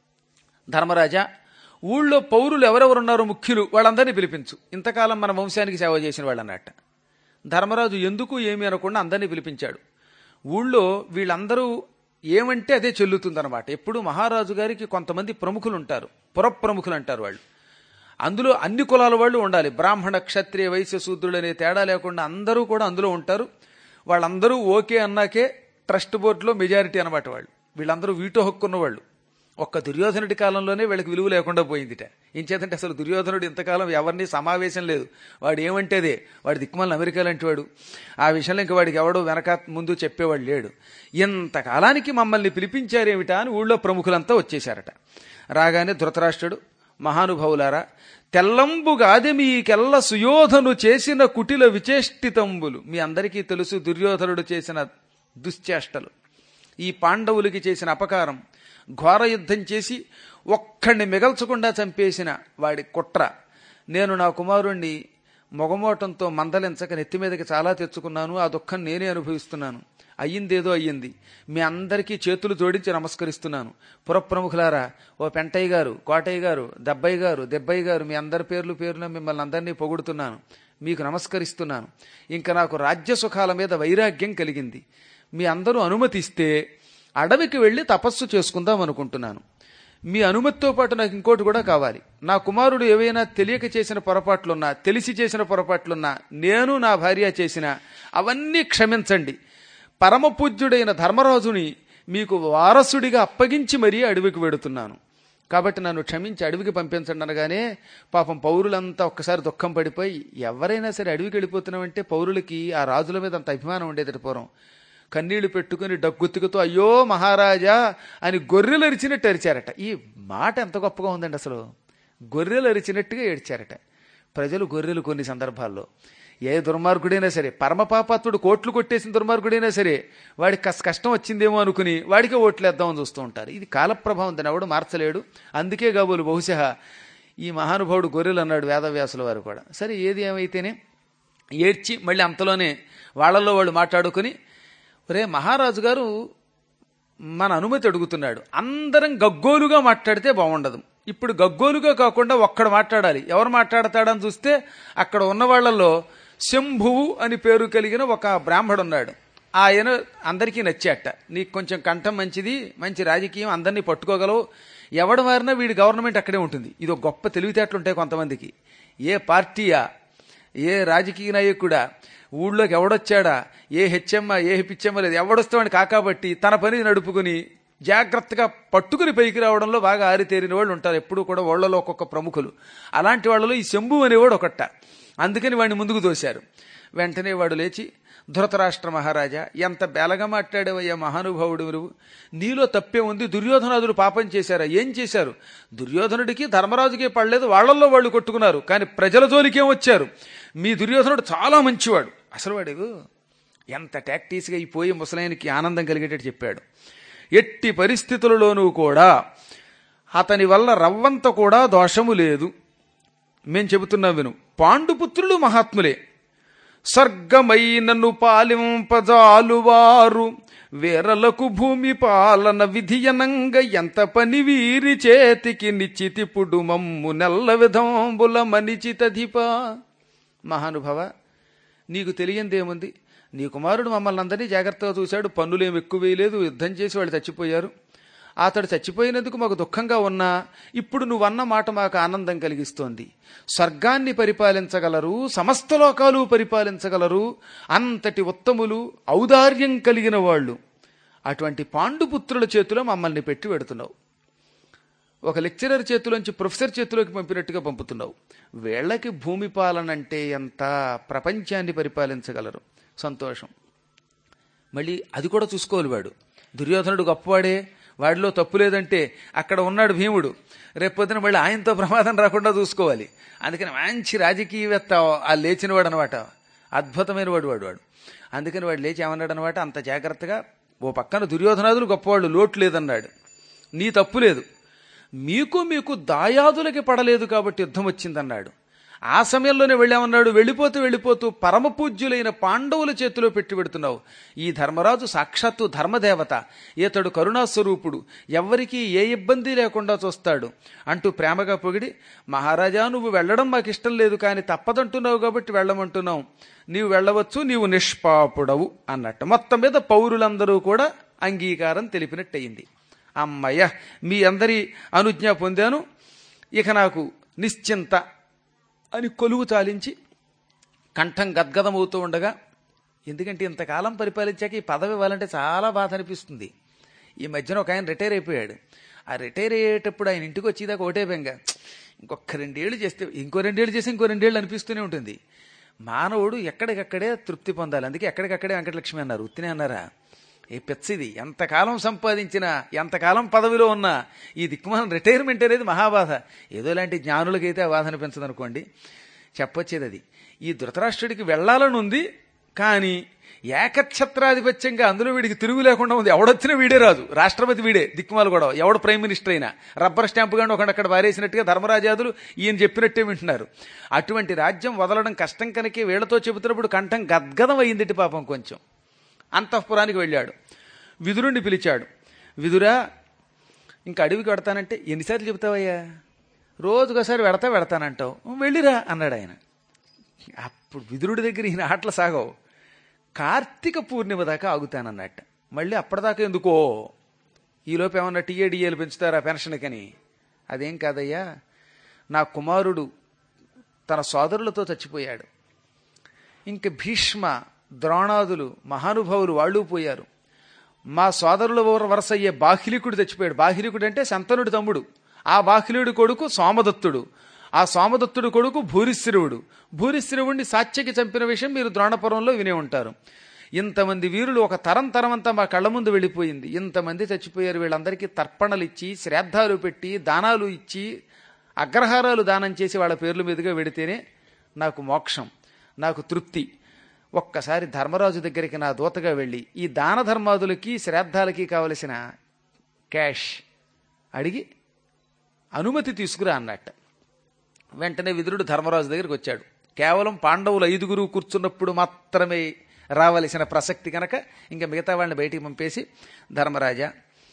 ధర్మరాజా ఊళ్ళో పౌరులు ఎవరెవరున్నారో ముఖ్యులు వాళ్ళందరినీ పిలిపించు ఇంతకాలం మన వంశానికి సేవ చేసిన వాళ్ళు అన్నట్ట ధర్మరాజు ఎందుకు ఏమీ అనకుండా అందరినీ పిలిపించాడు ఊళ్ళో వీళ్ళందరూ ఏమంటే అదే చెల్లుతుందన్నమాట ఎప్పుడు మహారాజు గారికి కొంతమంది ప్రముఖులు ఉంటారు పురప్రముఖులు అంటారు వాళ్ళు అందులో అన్ని కులాల వాళ్ళు ఉండాలి బ్రాహ్మణ క్షత్రియ వైశ్య శూద్రుడు అనే తేడా లేకుండా అందరూ కూడా అందులో ఉంటారు వాళ్ళందరూ ఓకే అన్నాకే ట్రస్ట్ బోర్డులో మెజారిటీ అనమాట వాళ్ళు వీళ్ళందరూ వీటో హక్కున్న వాళ్ళు ఒక్క దుర్యోధనుడి కాలంలోనే వీళ్ళకి విలువ లేకుండా పోయిందిట ఏం చేతంటే అసలు దుర్యోధనుడు ఇంతకాలం ఎవరిని సమావేశం లేదు వాడు ఏమంటేదే వాడు దిక్కుమాలిన అమెరికా లాంటి వాడు ఆ విషయంలో ఇంక వాడికి ఎవడో వెనక ముందు చెప్పేవాడు లేడు ఇంతకాలానికి మమ్మల్ని పిలిపించారేమిటా అని ఊళ్ళో ప్రముఖులంతా వచ్చేశారట రాగానే ధృతరాష్ట్రుడు మహానుభావులారా తెల్లంబుగాది మీకెల్ల సుయోధను చేసిన కుటిల విచేష్టితంబులు మీ అందరికీ తెలుసు దుర్యోధనుడు చేసిన దుశ్చేష్టలు ఈ పాండవులకి చేసిన అపకారం ఘోర యుద్ధం చేసి ఒక్కడిని మిగల్చకుండా చంపేసిన వాడి కుట్ర నేను నా కుమారుణ్ణి మొగమోటంతో మందలించక నెత్తి మీదకి చాలా తెచ్చుకున్నాను ఆ దుఃఖం నేనే అనుభవిస్తున్నాను అయ్యిందేదో అయ్యింది మీ అందరికీ చేతులు జోడించి నమస్కరిస్తున్నాను పురప్రముఖులారా ఓ పెంటయ్య గారు కోటయ్య గారు దబ్బయ్య గారు దెబ్బయ్య గారు మీ అందరి పేర్లు పేర్లు మిమ్మల్ని అందరినీ పొగుడుతున్నాను మీకు నమస్కరిస్తున్నాను ఇంకా నాకు రాజ్య సుఖాల మీద వైరాగ్యం కలిగింది మీ అందరూ అనుమతిస్తే అడవికి వెళ్ళి తపస్సు చేసుకుందాం అనుకుంటున్నాను మీ అనుమతితో పాటు నాకు ఇంకోటి కూడా కావాలి నా కుమారుడు ఏవైనా తెలియక చేసిన పొరపాట్లున్నా తెలిసి చేసిన పొరపాట్లున్నా నేను నా భార్య చేసిన అవన్నీ క్షమించండి పరమ పూజ్యుడైన ధర్మరాజుని మీకు వారసుడిగా అప్పగించి మరీ అడవికి వెడుతున్నాను కాబట్టి నన్ను క్షమించి అడవికి పంపించండి అనగానే పాపం పౌరులంతా ఒక్కసారి దుఃఖం పడిపోయి ఎవరైనా సరే అడవికి వెళ్ళిపోతున్నామంటే పౌరులకి ఆ రాజుల మీద అంత అభిమానం ఉండేది పూర్వం కన్నీళ్లు పెట్టుకుని డగ్గుత్తుకుతో అయ్యో మహారాజా అని గొర్రెలు అరిచినట్టు అరిచారట ఈ మాట ఎంత గొప్పగా ఉందండి అసలు గొర్రెలు అరిచినట్టుగా ఏడ్చారట ప్రజలు గొర్రెలు కొన్ని సందర్భాల్లో ఏ దుర్మార్గుడైనా సరే పరమపాపాత్ముడు కోట్లు కొట్టేసిన దుర్మార్గుడైనా సరే వాడికి కష్ట కష్టం వచ్చిందేమో అనుకుని వాడికే ఓట్లు వేద్దామని చూస్తూ ఉంటారు ఇది కాలప్రభావం దాన్ని ఎవడు మార్చలేడు అందుకే కాబోలు బహుశా ఈ మహానుభావుడు గొర్రెలు అన్నాడు వేదవ్యాసుల వారు కూడా సరే ఏది ఏమైతేనే ఏడ్చి మళ్ళీ అంతలోనే వాళ్ళల్లో వాళ్ళు మాట్లాడుకుని రే మహారాజు గారు మన అనుమతి అడుగుతున్నాడు అందరం గగ్గోలుగా మాట్లాడితే బాగుండదు ఇప్పుడు గగ్గోలుగా కాకుండా ఒక్కడు మాట్లాడాలి ఎవరు మాట్లాడతాడని చూస్తే అక్కడ ఉన్న వాళ్ళల్లో శంభువు అని పేరు కలిగిన ఒక బ్రాహ్మడు ఉన్నాడు ఆయన అందరికీ నచ్చేట నీకు కొంచెం కంఠం మంచిది మంచి రాజకీయం అందరినీ పట్టుకోగలవు ఎవడు మారినా వీడి గవర్నమెంట్ అక్కడే ఉంటుంది ఇది ఒక గొప్ప తెలివితేటలు ఉంటాయి కొంతమందికి ఏ పార్టీయా ఏ రాజకీయ నాయకుడా ఊళ్ళోకి ఎవడొచ్చాడా ఏ హెచ్ఎమ్మ ఏ పిచ్చెమ్మ లేదు ఎవడొస్తామని కాకాబట్టి తన పని నడుపుకుని జాగ్రత్తగా పట్టుకుని పైకి రావడంలో బాగా ఆరితేరిన వాళ్ళు ఉంటారు ఎప్పుడూ కూడా ఓళ్లలో ఒక్కొక్క ప్రముఖులు అలాంటి వాళ్ళలో ఈ శంభు అనేవాడు ఒకట అందుకని వాడిని ముందుకు దోశారు వెంటనే వాడు లేచి ధృతరాష్ట్ర మహారాజా ఎంత బేలగా మాట్లాడేవయ్యా మహానుభావుడు నువ్వు నీలో తప్పే ఉంది దుర్యోధనాదులు పాపం చేశారా ఏం చేశారు దుర్యోధనుడికి ధర్మరాజుకి పడలేదు వాళ్ళల్లో వాళ్ళు కొట్టుకున్నారు కానీ ప్రజల జోలికేం వచ్చారు మీ దుర్యోధనుడు చాలా మంచివాడు అసలు వాడు ఎంత టాక్టీస్గా ఈ పోయి ముసలాయనికి ఆనందం కలిగేటట్టు చెప్పాడు ఎట్టి పరిస్థితులలోనూ కూడా అతని వల్ల రవ్వంత కూడా దోషము లేదు మేం చెబుతున్నాం విను పాండుపుత్రులు మహాత్ములే స్వర్గమైనను పాలింపజాలువారు వేరలకు భూమి పాలన విధియనంగ ఎంత పని వీరి చేతికి నిశ్చితిపుడు మమ్ము నెల్ల విధంబుల మనిచితధిప మహానుభవ నీకు తెలియందేముంది నీ కుమారుడు మమ్మల్ని అందరినీ జాగ్రత్తగా చూశాడు పన్నులేం ఎక్కువ వేయలేదు యుద్ధం చేసి వాళ్ళు చచ్చిపోయారు అతడు చచ్చిపోయినందుకు మాకు దుఃఖంగా ఉన్నా ఇప్పుడు నువ్వన్న మాట మాకు ఆనందం కలిగిస్తోంది స్వర్గాన్ని పరిపాలించగలరు సమస్త లోకాలు పరిపాలించగలరు అంతటి ఉత్తములు ఔదార్యం కలిగిన వాళ్ళు అటువంటి పాండుపుత్రుల చేతిలో మమ్మల్ని పెట్టి పెడుతున్నావు ఒక లెక్చరర్ చేతిలోంచి ప్రొఫెసర్ చేతిలోకి పంపినట్టుగా పంపుతున్నావు వీళ్ళకి భూమి పాలన అంటే ఎంత ప్రపంచాన్ని పరిపాలించగలరు సంతోషం మళ్ళీ అది కూడా చూసుకోవాలి వాడు దుర్యోధనుడు గొప్పవాడే వాడిలో తప్పు లేదంటే అక్కడ ఉన్నాడు భీముడు రేపొద్దున మళ్ళీ ఆయనతో ప్రమాదం రాకుండా చూసుకోవాలి అందుకని మంచి రాజకీయవేత్త ఆ లేచినవాడు అనమాట అద్భుతమైన వాడు వాడు వాడు అందుకని వాడు లేచి ఏమన్నాడు అనమాట అంత జాగ్రత్తగా ఓ పక్కన దుర్యోధనాదులు గొప్పవాళ్ళు లోటు లేదన్నాడు నీ తప్పు లేదు మీకు మీకు దాయాదులకి పడలేదు కాబట్టి యుద్ధం వచ్చిందన్నాడు ఆ సమయంలోనే వెళ్ళామన్నాడు వెళ్ళిపోతూ వెళ్ళిపోతూ పరమ పూజ్యులైన పాండవుల చేతిలో పెట్టి పెడుతున్నావు ఈ ధర్మరాజు సాక్షాత్తు ధర్మదేవత ఇతడు కరుణాస్వరూపుడు ఎవ్వరికీ ఏ ఇబ్బంది లేకుండా చూస్తాడు అంటూ ప్రేమగా పొగిడి మహారాజా నువ్వు వెళ్ళడం మాకు ఇష్టం లేదు కానీ తప్పదంటున్నావు కాబట్టి వెళ్ళమంటున్నావు నీవు వెళ్ళవచ్చు నీవు నిష్పాపుడవు అన్నట్టు మొత్తం మీద పౌరులందరూ కూడా అంగీకారం తెలిపినట్టయింది అమ్మయ్య మీ అందరి అనుజ్ఞ పొందాను ఇక నాకు నిశ్చింత అని కొలువు చాలించి కంఠం గద్గదమవుతూ ఉండగా ఎందుకంటే ఇంతకాలం పరిపాలించాక ఈ పదవి ఇవ్వాలంటే చాలా బాధ అనిపిస్తుంది ఈ మధ్యన ఒక ఆయన రిటైర్ అయిపోయాడు ఆ రిటైర్ అయ్యేటప్పుడు ఆయన ఇంటికి వచ్చేదాకా ఒకటే బెంగ ఇంకొక రెండేళ్లు చేస్తే ఇంకో రెండేళ్లు చేస్తే ఇంకో రెండేళ్లు అనిపిస్తూనే ఉంటుంది మానవుడు ఎక్కడికక్కడే తృప్తి పొందాలి అందుకే ఎక్కడికక్కడే వెంకటలక్ష్మి అన్నారు ఉత్తినే అన్నారా ఏ పెచ్చిది ఎంతకాలం సంపాదించినా ఎంతకాలం పదవిలో ఉన్నా ఈ దిక్కుమాలం రిటైర్మెంట్ అనేది మహాబాధ ఏదో లాంటి జ్ఞానులకైతే ఆ బాధ అనిపించదు అనుకోండి చెప్పొచ్చేది అది ఈ ధృతరాష్ట్రుడికి వెళ్ళాలని ఉంది కానీ ఏకఛత్రాధిపత్యంగా అందులో వీడికి తిరుగు లేకుండా ఉంది ఎవడొచ్చినా వీడే రాజు రాష్ట్రపతి వీడే దిక్కుమాలు కూడా ఎవడు ప్రైమ్ మినిస్టర్ అయినా రబ్బర్ స్టాంపు కానీ ఒకడక్కడ వారేసినట్టుగా ధర్మరాజాదులు ఈయన చెప్పినట్టే వింటున్నారు అటువంటి రాజ్యం వదలడం కష్టం కనుక వీళ్లతో చెబుతున్నప్పుడు కంఠం గద్గదం అయిందిటి పాపం కొంచెం అంతఃపురానికి వెళ్ళాడు విదురుణ్ణి పిలిచాడు విదురా ఇంకా అడవికి వెడతానంటే ఎన్నిసార్లు చెబుతావయ్యా రోజుకోసారి వెడతా వెడతానంటావు వెళ్ళిరా అన్నాడు ఆయన అప్పుడు విదురుడి దగ్గర ఈయన ఆటలు సాగవు కార్తీక పూర్ణిమ దాకా ఆగుతానన్నట్ట మళ్ళీ అప్పటిదాకా ఎందుకో ఈలోపు ఏమన్నా టీఏడిఏలు పెంచుతారా పెన్షన్కని అదేం కాదయ్యా నా కుమారుడు తన సోదరులతో చచ్చిపోయాడు ఇంక భీష్మ ద్రోణాదులు మహానుభావులు వాళ్ళు పోయారు మా సోదరుల వరస అయ్యే బాహిలికుడు చచ్చిపోయాడు బాహిలికుడు అంటే శంతనుడి తమ్ముడు ఆ బాహిలుడి కొడుకు సోమదత్తుడు ఆ సోమదత్తుడు కొడుకు భూరిశ్రవుడు భూరిశ్రవుడిని సాత్యకి చంపిన విషయం మీరు ద్రోణపురంలో వినే ఉంటారు ఇంతమంది వీరులు ఒక తరం తరం అంతా మా కళ్ళ ముందు వెళ్ళిపోయింది ఇంతమంది చచ్చిపోయారు వీళ్ళందరికీ తర్పణలు ఇచ్చి శ్రాద్ధాలు పెట్టి దానాలు ఇచ్చి అగ్రహారాలు దానం చేసి వాళ్ళ పేర్ల మీదుగా వెడితేనే నాకు మోక్షం నాకు తృప్తి ఒక్కసారి ధర్మరాజు దగ్గరికి నా దూతగా వెళ్ళి ఈ దాన ధర్మాదులకి శ్రాద్ధాలకి కావలసిన క్యాష్ అడిగి అనుమతి తీసుకురా అన్నట్ట వెంటనే విదురుడు ధర్మరాజు దగ్గరికి వచ్చాడు కేవలం పాండవులు ఐదుగురు కూర్చున్నప్పుడు మాత్రమే రావలసిన ప్రసక్తి కనుక ఇంకా మిగతా వాళ్ళని బయటికి పంపేసి ధర్మరాజా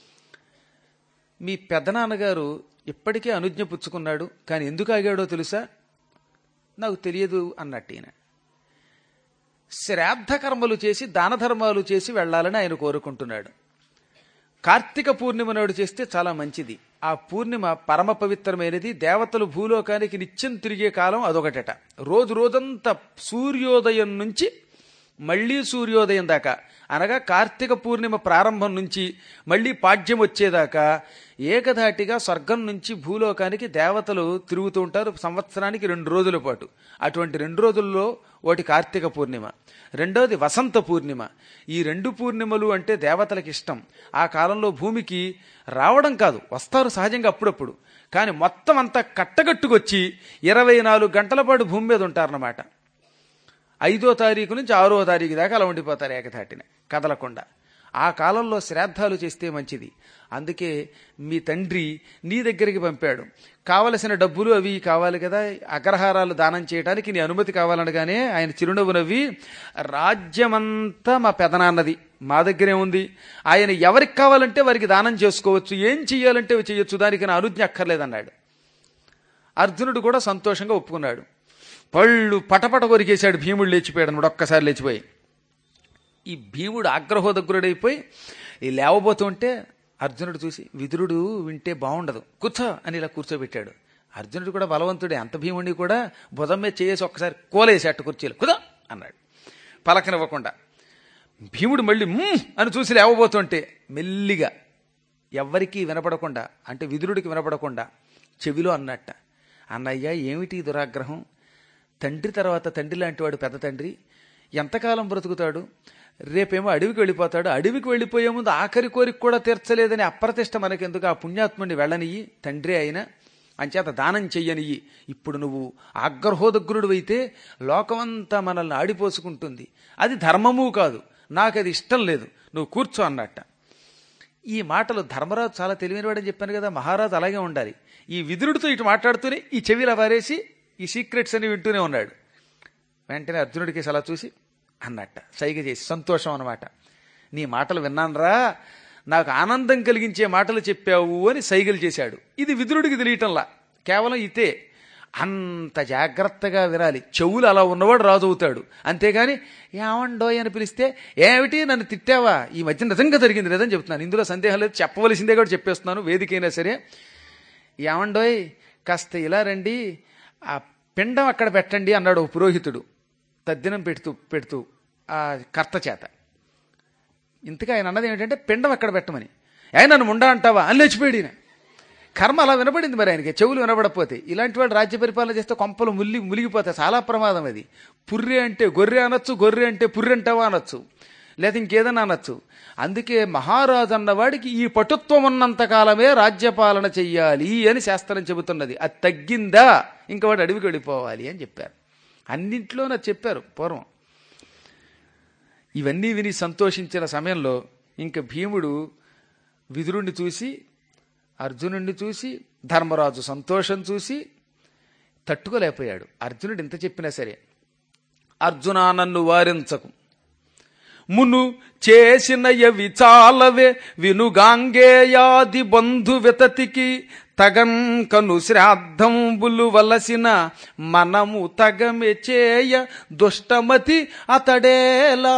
మీ పెద్దనాన్నగారు ఇప్పటికే అనుజ్ఞ పుచ్చుకున్నాడు కానీ ఎందుకు ఆగాడో తెలుసా నాకు తెలియదు అన్నట్టు ఈయన శ్రాద్ధ కర్మలు చేసి దాన ధర్మాలు చేసి వెళ్లాలని ఆయన కోరుకుంటున్నాడు కార్తీక పూర్ణిమ నాడు చేస్తే చాలా మంచిది ఆ పూర్ణిమ పరమ పవిత్రమైనది దేవతలు భూలోకానికి నిత్యం తిరిగే కాలం అదొకటట రోజు రోజంతా సూర్యోదయం నుంచి మళ్లీ సూర్యోదయం దాకా అనగా కార్తీక పూర్ణిమ ప్రారంభం నుంచి మళ్లీ పాడ్యం వచ్చేదాకా ఏకధాటిగా స్వర్గం నుంచి భూలోకానికి దేవతలు తిరుగుతూ ఉంటారు సంవత్సరానికి రెండు రోజుల పాటు అటువంటి రెండు రోజుల్లో ఒకటి కార్తీక పూర్ణిమ రెండవది వసంత పూర్ణిమ ఈ రెండు పూర్ణిమలు అంటే దేవతలకు ఇష్టం ఆ కాలంలో భూమికి రావడం కాదు వస్తారు సహజంగా అప్పుడప్పుడు కానీ మొత్తం అంతా కట్టగట్టుకొచ్చి ఇరవై నాలుగు గంటల పాటు భూమి మీద ఉంటారన్నమాట ఐదో తారీఖు నుంచి ఆరో తారీఖు దాకా అలా ఉండిపోతారు ఏకధాటిన కదలకుండా ఆ కాలంలో శ్రాద్ధాలు చేస్తే మంచిది అందుకే మీ తండ్రి నీ దగ్గరికి పంపాడు కావలసిన డబ్బులు అవి కావాలి కదా అగ్రహారాలు దానం చేయడానికి నీ అనుమతి కావాలనగానే ఆయన చిరునవ్వు నవ్వి రాజ్యమంతా మా పెదనాన్నది మా దగ్గరే ఉంది ఆయన ఎవరికి కావాలంటే వారికి దానం చేసుకోవచ్చు ఏం చెయ్యాలంటే అవి చెయ్యొచ్చు దానికి నా అనుజ్ఞ అక్కర్లేదన్నాడు అర్జునుడు కూడా సంతోషంగా ఒప్పుకున్నాడు పళ్ళు పటపట కొరికేశాడు భీముడు లేచిపోయాడు అన్నాడు ఒక్కసారి లేచిపోయి ఈ భీముడు ఆగ్రహోదగ్రుడైపోయి ఈ లేవబోతుంటే అర్జునుడు చూసి విదురుడు వింటే బాగుండదు కూర్చో అని ఇలా కూర్చోబెట్టాడు అర్జునుడు కూడా బలవంతుడే అంత భీముడిని కూడా భుజం మీద చేసి ఒక్కసారి కోలేసేట కుర్చీలు కుదా అన్నాడు పలకనివ్వకుండా భీముడు మళ్ళీ "మ్మ్" అని చూసి లేవబోతుంటే మెల్లిగా ఎవ్వరికీ వినపడకుండా అంటే విదురుడికి వినపడకుండా చెవిలో అన్నట్ట అన్నయ్య ఏమిటి ఈ దురాగ్రహం తండ్రి తర్వాత తండ్రి లాంటి వాడు పెద్ద తండ్రి ఎంతకాలం బ్రతుకుతాడు రేపేమో అడవికి వెళ్ళిపోతాడు అడవికి వెళ్ళిపోయే ముందు ఆఖరి కోరిక కూడా తీర్చలేదని అప్రతిష్ట మనకెందుకు ఆ పుణ్యాత్ముడిని వెళ్ళనియ్యి తండ్రి అయినా అంచేత దానం చెయ్యనియ్యి ఇప్పుడు నువ్వు ఆగ్రహోదగ్రుడు అయితే లోకమంతా మనల్ని ఆడిపోసుకుంటుంది అది ధర్మము కాదు నాకు అది ఇష్టం లేదు నువ్వు కూర్చో అన్నట్ట ఈ మాటలు ధర్మరాజు చాలా తెలివైనవాడని చెప్పాను కదా మహారాజు అలాగే ఉండాలి ఈ విదురుడితో ఇటు మాట్లాడుతూనే ఈ చెవిలా వారేసి ఈ సీక్రెట్స్ అని వింటూనే ఉన్నాడు వెంటనే అర్జునుడికి అలా చూసి అన్నట్ట సైగ చేసి సంతోషం అన్నమాట నీ మాటలు విన్నానరా నాకు ఆనందం కలిగించే మాటలు చెప్పావు అని సైగలు చేశాడు ఇది విదురుడికి తెలియటంలా కేవలం ఇతే అంత జాగ్రత్తగా వినాలి చెవులు అలా ఉన్నవాడు రాజు అవుతాడు అంతేగాని ఏమండోయ్ అని పిలిస్తే ఏమిటి నన్ను తిట్టావా ఈ మధ్య నిజంగా జరిగింది లేదని చెప్తున్నాను ఇందులో సందేహం లేదు చెప్పవలసిందే కూడా చెప్పేస్తున్నాను వేదికైనా సరే ఏమండోయ్ కాస్త ఇలా రండి ఆ పిండం అక్కడ పెట్టండి అన్నాడు ఓ పురోహితుడు తద్దినం పెడుతూ పెడుతూ ఆ కర్త చేత ఇంతగా ఆయన అన్నది ఏమిటంటే పిండం ఎక్కడ పెట్టమని ఆయన నన్ను ముండా అంటావా అని లేచిపోయాడు ఈయన కర్మ అలా వినపడింది మరి ఆయనకి చెవులు వినపడపోతే ఇలాంటి వాడు రాజ్య పరిపాలన చేస్తే కొంపలు ముల్లి మునిగిపోతాయి చాలా ప్రమాదం అది పుర్రె అంటే గొర్రె అనొచ్చు గొర్రె అంటే పుర్రె అంటావా అనొచ్చు లేదా ఇంకేదైనా అనొచ్చు అందుకే మహారాజు అన్నవాడికి ఈ పటుత్వం ఉన్నంత కాలమే రాజ్యపాలన చెయ్యాలి అని శాస్త్రం చెబుతున్నది అది తగ్గిందా ఇంకా వాడు అడవికి వెళ్ళిపోవాలి అని చెప్పారు అన్నింట్లో నాకు చెప్పారు పూర్వం ఇవన్నీ విని సంతోషించిన సమయంలో ఇంక భీముడు విదురుణ్ణి చూసి అర్జునుడిని చూసి ధర్మరాజు సంతోషం చూసి తట్టుకోలేకపోయాడు అర్జునుడు ఇంత చెప్పినా సరే అర్జునా నన్ను వారించకు మును చేసిన యవి చాలవే వినుగాంగేయాది బంధు వితతికి తగన్ కను శ్రాద్ధంబులు వలసిన మనము తగమె చేయ దుష్టమతి అతడేలా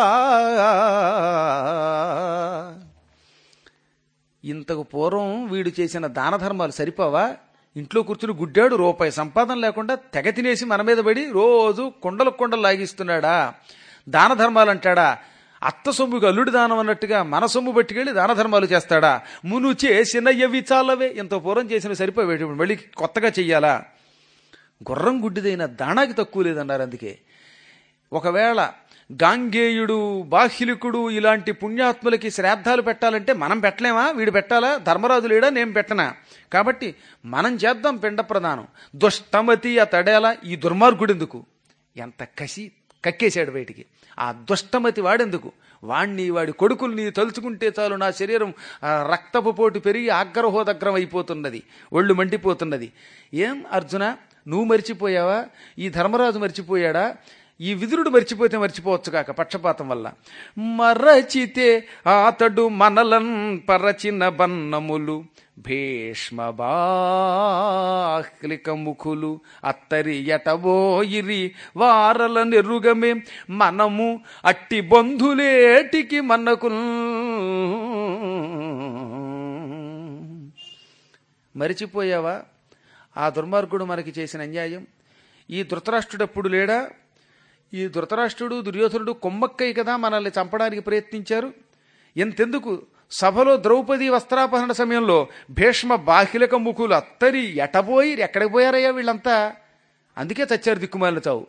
ఇంతకు పూర్వం వీడు చేసిన దాన ధర్మాలు సరిపోవా ఇంట్లో కూర్చుని గుడ్డాడు రూపాయి సంపాదన లేకుండా తెగ తినేసి మన మీద పడి రోజు కొండలు కొండలు లాగిస్తున్నాడా దాన ధర్మాలు అంటాడా అత్త సొమ్ముకి అల్లుడి దానం అన్నట్టుగా మన సొమ్ము పట్టుకెళ్ళి దాన ధర్మాలు చేస్తాడా మును చేసిన ఎవి చాలవే ఇంత పూర్వం చేసిన సరిపోయేటి మళ్ళీ కొత్తగా చెయ్యాలా గుర్రం గుడ్డిదైన దానాకి తక్కువ లేదన్నారు అందుకే ఒకవేళ గాంగేయుడు బాహ్యులికుడు ఇలాంటి పుణ్యాత్ములకి శ్రాద్ధాలు పెట్టాలంటే మనం పెట్టలేమా వీడు పెట్టాలా ధర్మరాజు లేడా నేను పెట్టనా కాబట్టి మనం చేద్దాం పిండ ప్రదానం దుష్టమతి అతడేలా ఈ దుర్మార్గుడెందుకు ఎంత కసి కక్కేశాడు బయటికి ఆ దుష్టమతి వాడెందుకు వాణ్ణి వాడి కొడుకుల్ని తలుచుకుంటే చాలు నా శరీరం ఆ, రక్తపు పోటు పెరిగి ఆగ్రహోదగ్రం అయిపోతున్నది ఒళ్ళు మండిపోతున్నది ఏం అర్జున నువ్వు మర్చిపోయావా ఈ ధర్మరాజు మర్చిపోయాడా ఈ విదురుడు మర్చిపోతే మర్చిపోవచ్చు కాక పక్షపాతం వల్ల మరచితే అతడు మనలన్ పరచిన బన్నములు భీష్మ బాహ్లిక ముఖులు అత్తరి ఎటబోయిరి వారల నెరుగమే మనము అట్టి బంధులేటికి మనకు మరిచిపోయావా ఆ దుర్మార్గుడు మనకి చేసిన అన్యాయం ఈ ధృతరాష్ట్రుడు ఎప్పుడు లేడా ఈ ధృతరాష్ట్రుడు దుర్యోధనుడు కొమ్మక్కయ్య కదా మనల్ని చంపడానికి ప్రయత్నించారు ఎంతెందుకు సభలో ద్రౌపది వస్త్రాపహరణ సమయంలో భీష్మ బాహిలక ముఖులు అత్తరి ఎటపోయి ఎక్కడికి పోయారయ్యా వీళ్ళంతా అందుకే చచ్చారు దిక్కుమాలిన చావు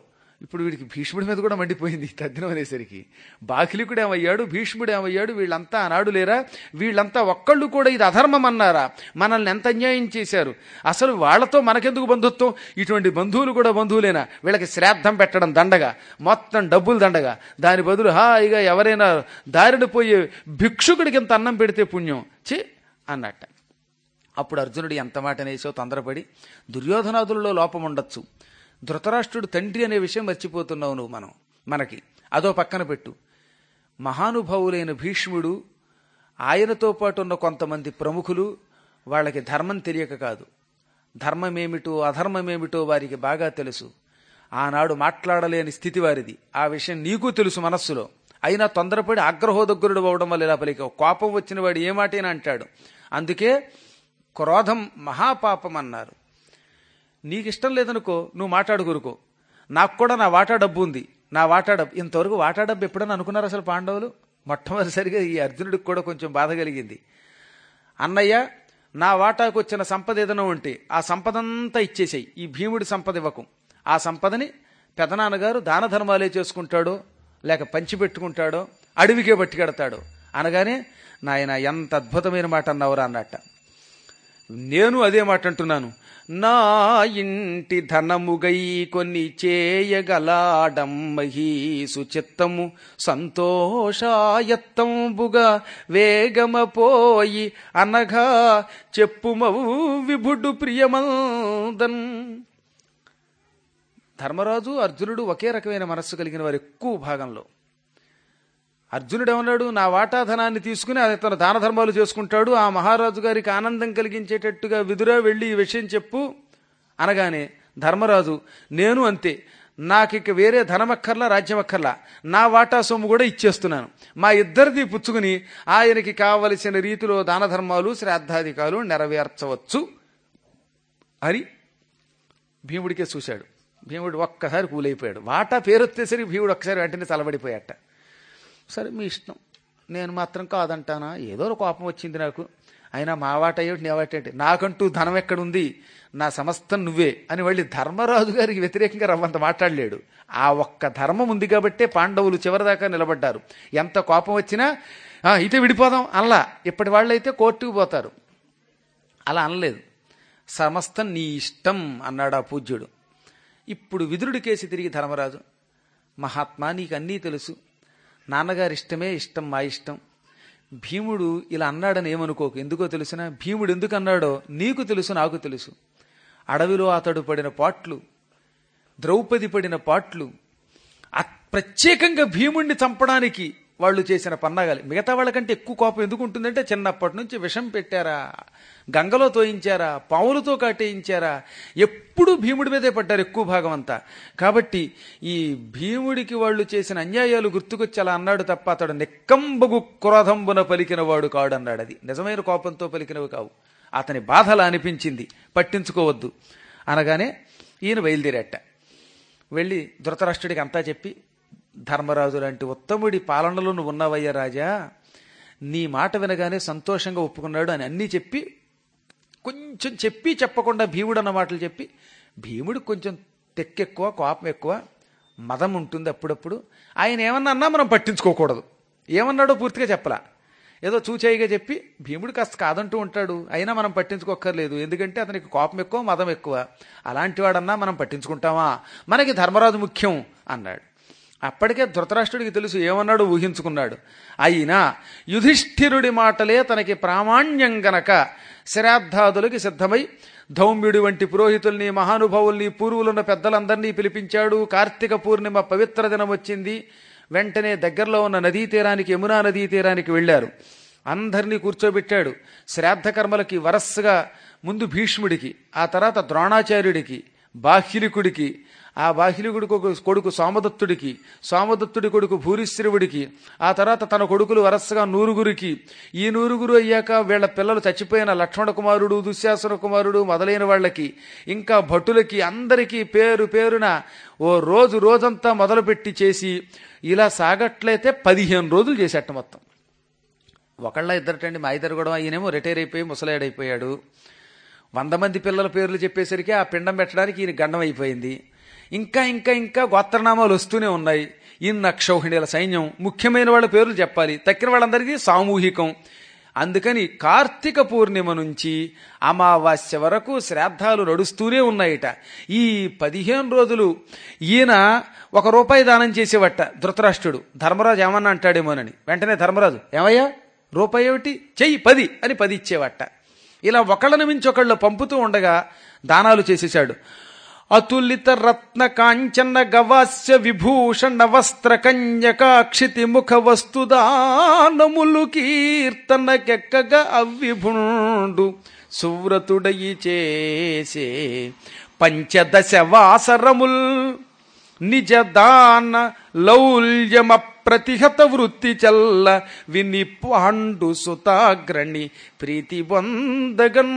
ఇప్పుడు వీడికి భీష్ముడి మీద కూడా మండిపోయింది ఈ తద్దినం అనేసరికి బాకిలికుడు ఏమయ్యాడు భీష్ముడు ఏమయ్యాడు వీళ్ళంతా ఆనాడు లేరా వీళ్ళంతా ఒక్కళ్ళు కూడా ఇది అధర్మం అన్నారా మనల్ని ఎంత అన్యాయం చేశారు అసలు వాళ్ళతో మనకెందుకు బంధుత్వం ఇటువంటి బంధువులు కూడా బంధువులేనా వీళ్ళకి శ్రాద్ధం పెట్టడం దండగా మొత్తం డబ్బులు దండగా దాని బదులు హాయిగా ఎవరైనా దారిన పోయే భిక్షుకుడికి ఇంత అన్నం పెడితే పుణ్యం చి అన్నట్ట అప్పుడు అర్జునుడు ఎంత మాట అనేసో తొందరపడి దుర్యోధనాదులలో లోపం ఉండొచ్చు ధృతరాష్ట్రుడు తండ్రి అనే విషయం మర్చిపోతున్నావు నువ్వు మనం మనకి అదో పక్కన పెట్టు మహానుభావులైన భీష్ముడు ఆయనతో పాటు ఉన్న కొంతమంది ప్రముఖులు వాళ్ళకి ధర్మం తెలియక కాదు ధర్మమేమిటో అధర్మమేమిటో వారికి బాగా తెలుసు ఆనాడు మాట్లాడలేని స్థితి వారిది ఆ విషయం నీకు తెలుసు మనస్సులో అయినా తొందరపడి ఆగ్రహోదగ్గురుడు అవడం వల్ల ఇలా పలికావు కోపం వచ్చిన వాడు ఏ మాటైనా అంటాడు అందుకే క్రోధం మహాపాపం అన్నారు నీకు ఇష్టం లేదనుకో నువ్వు మాట్లాడుకురుకో నాకు కూడా నా వాటా డబ్బు ఉంది నా వాటా డబ్బు ఇంతవరకు వాటా డబ్బు ఎప్పుడన్నా అనుకున్నారు అసలు పాండవులు మొట్టమొదటిసారిగా ఈ అర్జునుడికి కూడా కొంచెం బాధ కలిగింది అన్నయ్య నా వాటాకు వచ్చిన సంపద ఏదైనా ఉంటే ఆ సంపదంతా ఇచ్చేసాయి ఈ భీముడి సంపద ఇవ్వకు ఆ సంపదని పెదనాన్నగారు దాన ధర్మాలే చేసుకుంటాడో లేక పంచిపెట్టుకుంటాడో అడవికే పట్టుకెడతాడో అనగానే నాయన ఎంత అద్భుతమైన మాట అన్నవరా అన్నట్ట నేను అదే మాట అంటున్నాను నా ఇంటి ధనముగై కొన్ని చేయగలాడమ్మహీ సుచిత్తము సంతోషాయత్తంబుగా వేగమపోయి అనగా చెప్పుమవు విభుడు ప్రియమందన్ ధర్మరాజు అర్జునుడు ఒకే రకమైన మనస్సు కలిగిన వారు ఎక్కువ భాగంలో అర్జునుడు ఏమన్నాడు నా వాటా ధనాన్ని తీసుకుని అతను దాన ధర్మాలు చేసుకుంటాడు ఆ మహారాజు గారికి ఆనందం కలిగించేటట్టుగా విదురా వెళ్ళి ఈ విషయం చెప్పు అనగానే ధర్మరాజు నేను అంతే నాకు ఇక వేరే ధనమక్కర్లా రాజ్యమక్కర్లా నా వాటా సొమ్ము కూడా ఇచ్చేస్తున్నాను మా ఇద్దరిది పుచ్చుకుని ఆయనకి కావలసిన రీతిలో దాన ధర్మాలు శ్రాద్ధాధికాలు నెరవేర్చవచ్చు అని భీముడికే చూశాడు భీముడు ఒక్కసారి కూలైపోయాడు వాటా పేరొత్తేసరికి భీముడు ఒక్కసారి వెంటనే తలబడిపోయాట సరే మీ ఇష్టం నేను మాత్రం కాదంటానా ఏదో ఒక కోపం వచ్చింది నాకు అయినా మా వాట ఏమిటి నీ వాట ఏంటి నాకంటూ ధనం ఎక్కడుంది నా సమస్తం నువ్వే అని వెళ్ళి ధర్మరాజు గారికి వ్యతిరేకంగా రవ్వంత మాట్లాడలేడు ఆ ఒక్క ధర్మం ఉంది కాబట్టే పాండవులు చివరిదాకా నిలబడ్డారు ఎంత కోపం వచ్చినా "ఆ, అయితే విడిపోదాం అనలా ఇప్పటి వాళ్ళైతే కోర్టుకు పోతారు అలా అనలేదు సమస్తం నీ ఇష్టం అన్నాడు ఆ పూజ్యుడు ఇప్పుడు విదురుడి కేసి తిరిగి ధర్మరాజు మహాత్మా నీకు అన్నీ తెలుసు నాన్నగారి ఇష్టమే ఇష్టం మా ఇష్టం భీముడు ఇలా అన్నాడని ఏమనుకోకు ఎందుకో తెలిసిన భీముడు ఎందుకు అన్నాడో నీకు తెలుసు నాకు తెలుసు అడవిలో అతడు పడిన పాట్లు ద్రౌపది పడిన పాట్లు ఆ ప్రత్యేకంగా భీముణ్ణి చంపడానికి వాళ్ళు చేసిన పన్నాగాలి మిగతా వాళ్ళకంటే ఎక్కువ కోపం ఎందుకు ఉంటుందంటే చిన్నప్పటి నుంచి విషం పెట్టారా గంగలో తోయించారా పావులతో కాటేయించారా ఎప్పుడూ భీముడి మీదే పడ్డారు ఎక్కువ భాగం అంతా కాబట్టి ఈ భీముడికి వాళ్ళు చేసిన అన్యాయాలు గుర్తుకొచ్చి అలా అన్నాడు తప్ప అతడు నిక్కంబగు క్రోధంబున పలికిన వాడు కాడు అన్నాడు అది నిజమైన కోపంతో పలికినవి కావు అతని బాధలా అనిపించింది పట్టించుకోవద్దు అనగానే ఈయన బయలుదేరట వెళ్ళి ధృతరాష్ట్రుడికి అంతా చెప్పి ధర్మరాజు లాంటి ఉత్తముడి పాలనలో నువ్వు ఉన్నావయ్యా రాజా నీ మాట వినగానే సంతోషంగా ఒప్పుకున్నాడు అని అన్నీ చెప్పి కొంచెం చెప్పి చెప్పకుండా భీముడు అన్న మాటలు చెప్పి భీముడికి కొంచెం తెక్కెక్కువ కోపం ఎక్కువ మదం ఉంటుంది అప్పుడప్పుడు ఆయన ఏమన్నా అన్నా మనం పట్టించుకోకూడదు ఏమన్నాడో పూర్తిగా చెప్పలా ఏదో చూచేయిగా చెప్పి భీముడు కాస్త కాదంటూ ఉంటాడు అయినా మనం పట్టించుకోక్కర్లేదు ఎందుకంటే అతనికి కోపం ఎక్కువ మదం ఎక్కువ అలాంటి వాడన్నా మనం పట్టించుకుంటామా మనకి ధర్మరాజు ముఖ్యం అన్నాడు అప్పటికే ధృతరాష్ట్రుడికి తెలుసు ఏమన్నాడు ఊహించుకున్నాడు అయినా యుధిష్ఠిరుడి మాటలే తనకి ప్రామాణ్యం గనక శ్రాద్ధాదులకి సిద్ధమై ధౌమ్యుడి వంటి పురోహితుల్ని మహానుభావుల్ని పూర్వులున్న పెద్దలందరినీ పిలిపించాడు కార్తీక పూర్ణిమ పవిత్ర దినం వచ్చింది వెంటనే దగ్గరలో ఉన్న నదీ తీరానికి యమునా నదీ తీరానికి వెళ్లారు అందరినీ కూర్చోబెట్టాడు శ్రాద్ధ కర్మలకి వరస్సుగా ముందు భీష్ముడికి ఆ తర్వాత ద్రోణాచార్యుడికి బాహ్యులికుడికి ఆ బాహ్యులికుడి కొడుకు సోమదత్తుడికి సోమదత్తుడి కొడుకు భూరిశ్రవుడికి ఆ తర్వాత తన కొడుకులు వరసగా నూరుగురికి ఈ నూరుగురు అయ్యాక వీళ్ళ పిల్లలు చచ్చిపోయిన లక్ష్మణ కుమారుడు దుశ్శాసన కుమారుడు మొదలైన వాళ్ళకి ఇంకా భటులకి అందరికీ పేరు పేరున ఓ రోజు రోజంతా మొదలుపెట్టి చేసి ఇలా సాగట్లయితే పదిహేను రోజులు చేసేట మొత్తం ఒకళ్ళ ఇద్దరటండి మా ఇద్దరు కూడా ఈయనేమో రిటైర్ అయిపోయి ముసలాడైపోయాడు వంద మంది పిల్లల పేర్లు చెప్పేసరికి ఆ పిండం పెట్టడానికి ఈయన గండం అయిపోయింది ఇంకా ఇంకా ఇంకా గోత్రనామాలు వస్తూనే ఉన్నాయి ఇన్న అక్షౌహిణీల సైన్యం ముఖ్యమైన వాళ్ళ పేర్లు చెప్పాలి తక్కిన వాళ్ళందరికీ సామూహికం అందుకని కార్తీక పూర్ణిమ నుంచి అమావాస్య వరకు శ్రాద్ధాలు నడుస్తూనే ఉన్నాయిట ఈ పదిహేను రోజులు ఈయన ఒక రూపాయి దానం చేసేవట ధృతరాష్ట్రుడు ధర్మరాజు ఏమన్నా అంటాడేమోనని వెంటనే ధర్మరాజు ఏమయ్యా రూపాయి ఏమిటి చెయ్యి పది అని పది ఇచ్చేవట ఇలా ఒకళ్ళని మించి ఒకళ్ళు పంపుతూ ఉండగా దానాలు చేసేశాడు అతులిత రత్న కాంచన గవాస్య విభూషణ వస్త్ర కన్యకాక్షితి ముఖ వస్తుదానములు కీర్తనకెక్కగా అవ్విభుండు సువ్రతుడయి చేసే పంచదశ వాసరముల్ నిజ దాన లౌల్యమ ప్రతిహత వృత్తి చల్ల విని పాండు సుతాగ్రణి ప్రీతి వందగన్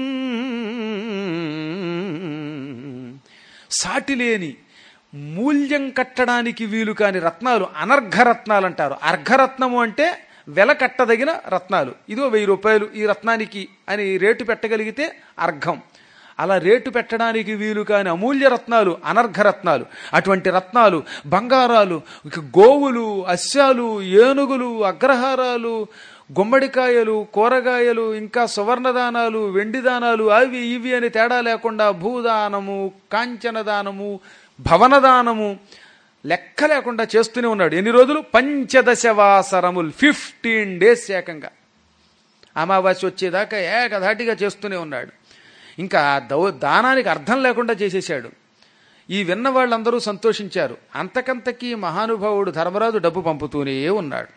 సాటిలేని మూల్యం కట్టడానికి వీలు కాని రత్నాలు అనర్ఘరత్నాలు అంటారు అర్ఘరత్నము అంటే వెల కట్టదగిన రత్నాలు ఇదో వెయ్యి రూపాయలు ఈ రత్నానికి అని రేటు పెట్టగలిగితే అర్ఘం అలా రేటు పెట్టడానికి వీలు కాని అమూల్య రత్నాలు అనర్ఘరత్నాలు అటువంటి రత్నాలు బంగారాలు ఇక గోవులు అస్యాలు ఏనుగులు అగ్రహారాలు గుమ్మడికాయలు కూరగాయలు ఇంకా సువర్ణదానాలు వెండి దానాలు అవి ఇవి అని తేడా లేకుండా భూదానము కాంచన దానము భవనదానము లెక్క లేకుండా చేస్తూనే ఉన్నాడు ఎన్ని రోజులు పంచదశ వాసరములు ఫిఫ్టీన్ డేస్ ఏకంగా అమావాస్య వచ్చేదాకా ఏకధాటిగా చేస్తూనే ఉన్నాడు ఇంకా దౌ దానానికి అర్థం లేకుండా చేసేశాడు ఈ విన్న వాళ్ళందరూ సంతోషించారు అంతకంతకీ మహానుభావుడు ధర్మరాజు డబ్బు పంపుతూనే ఉన్నాడు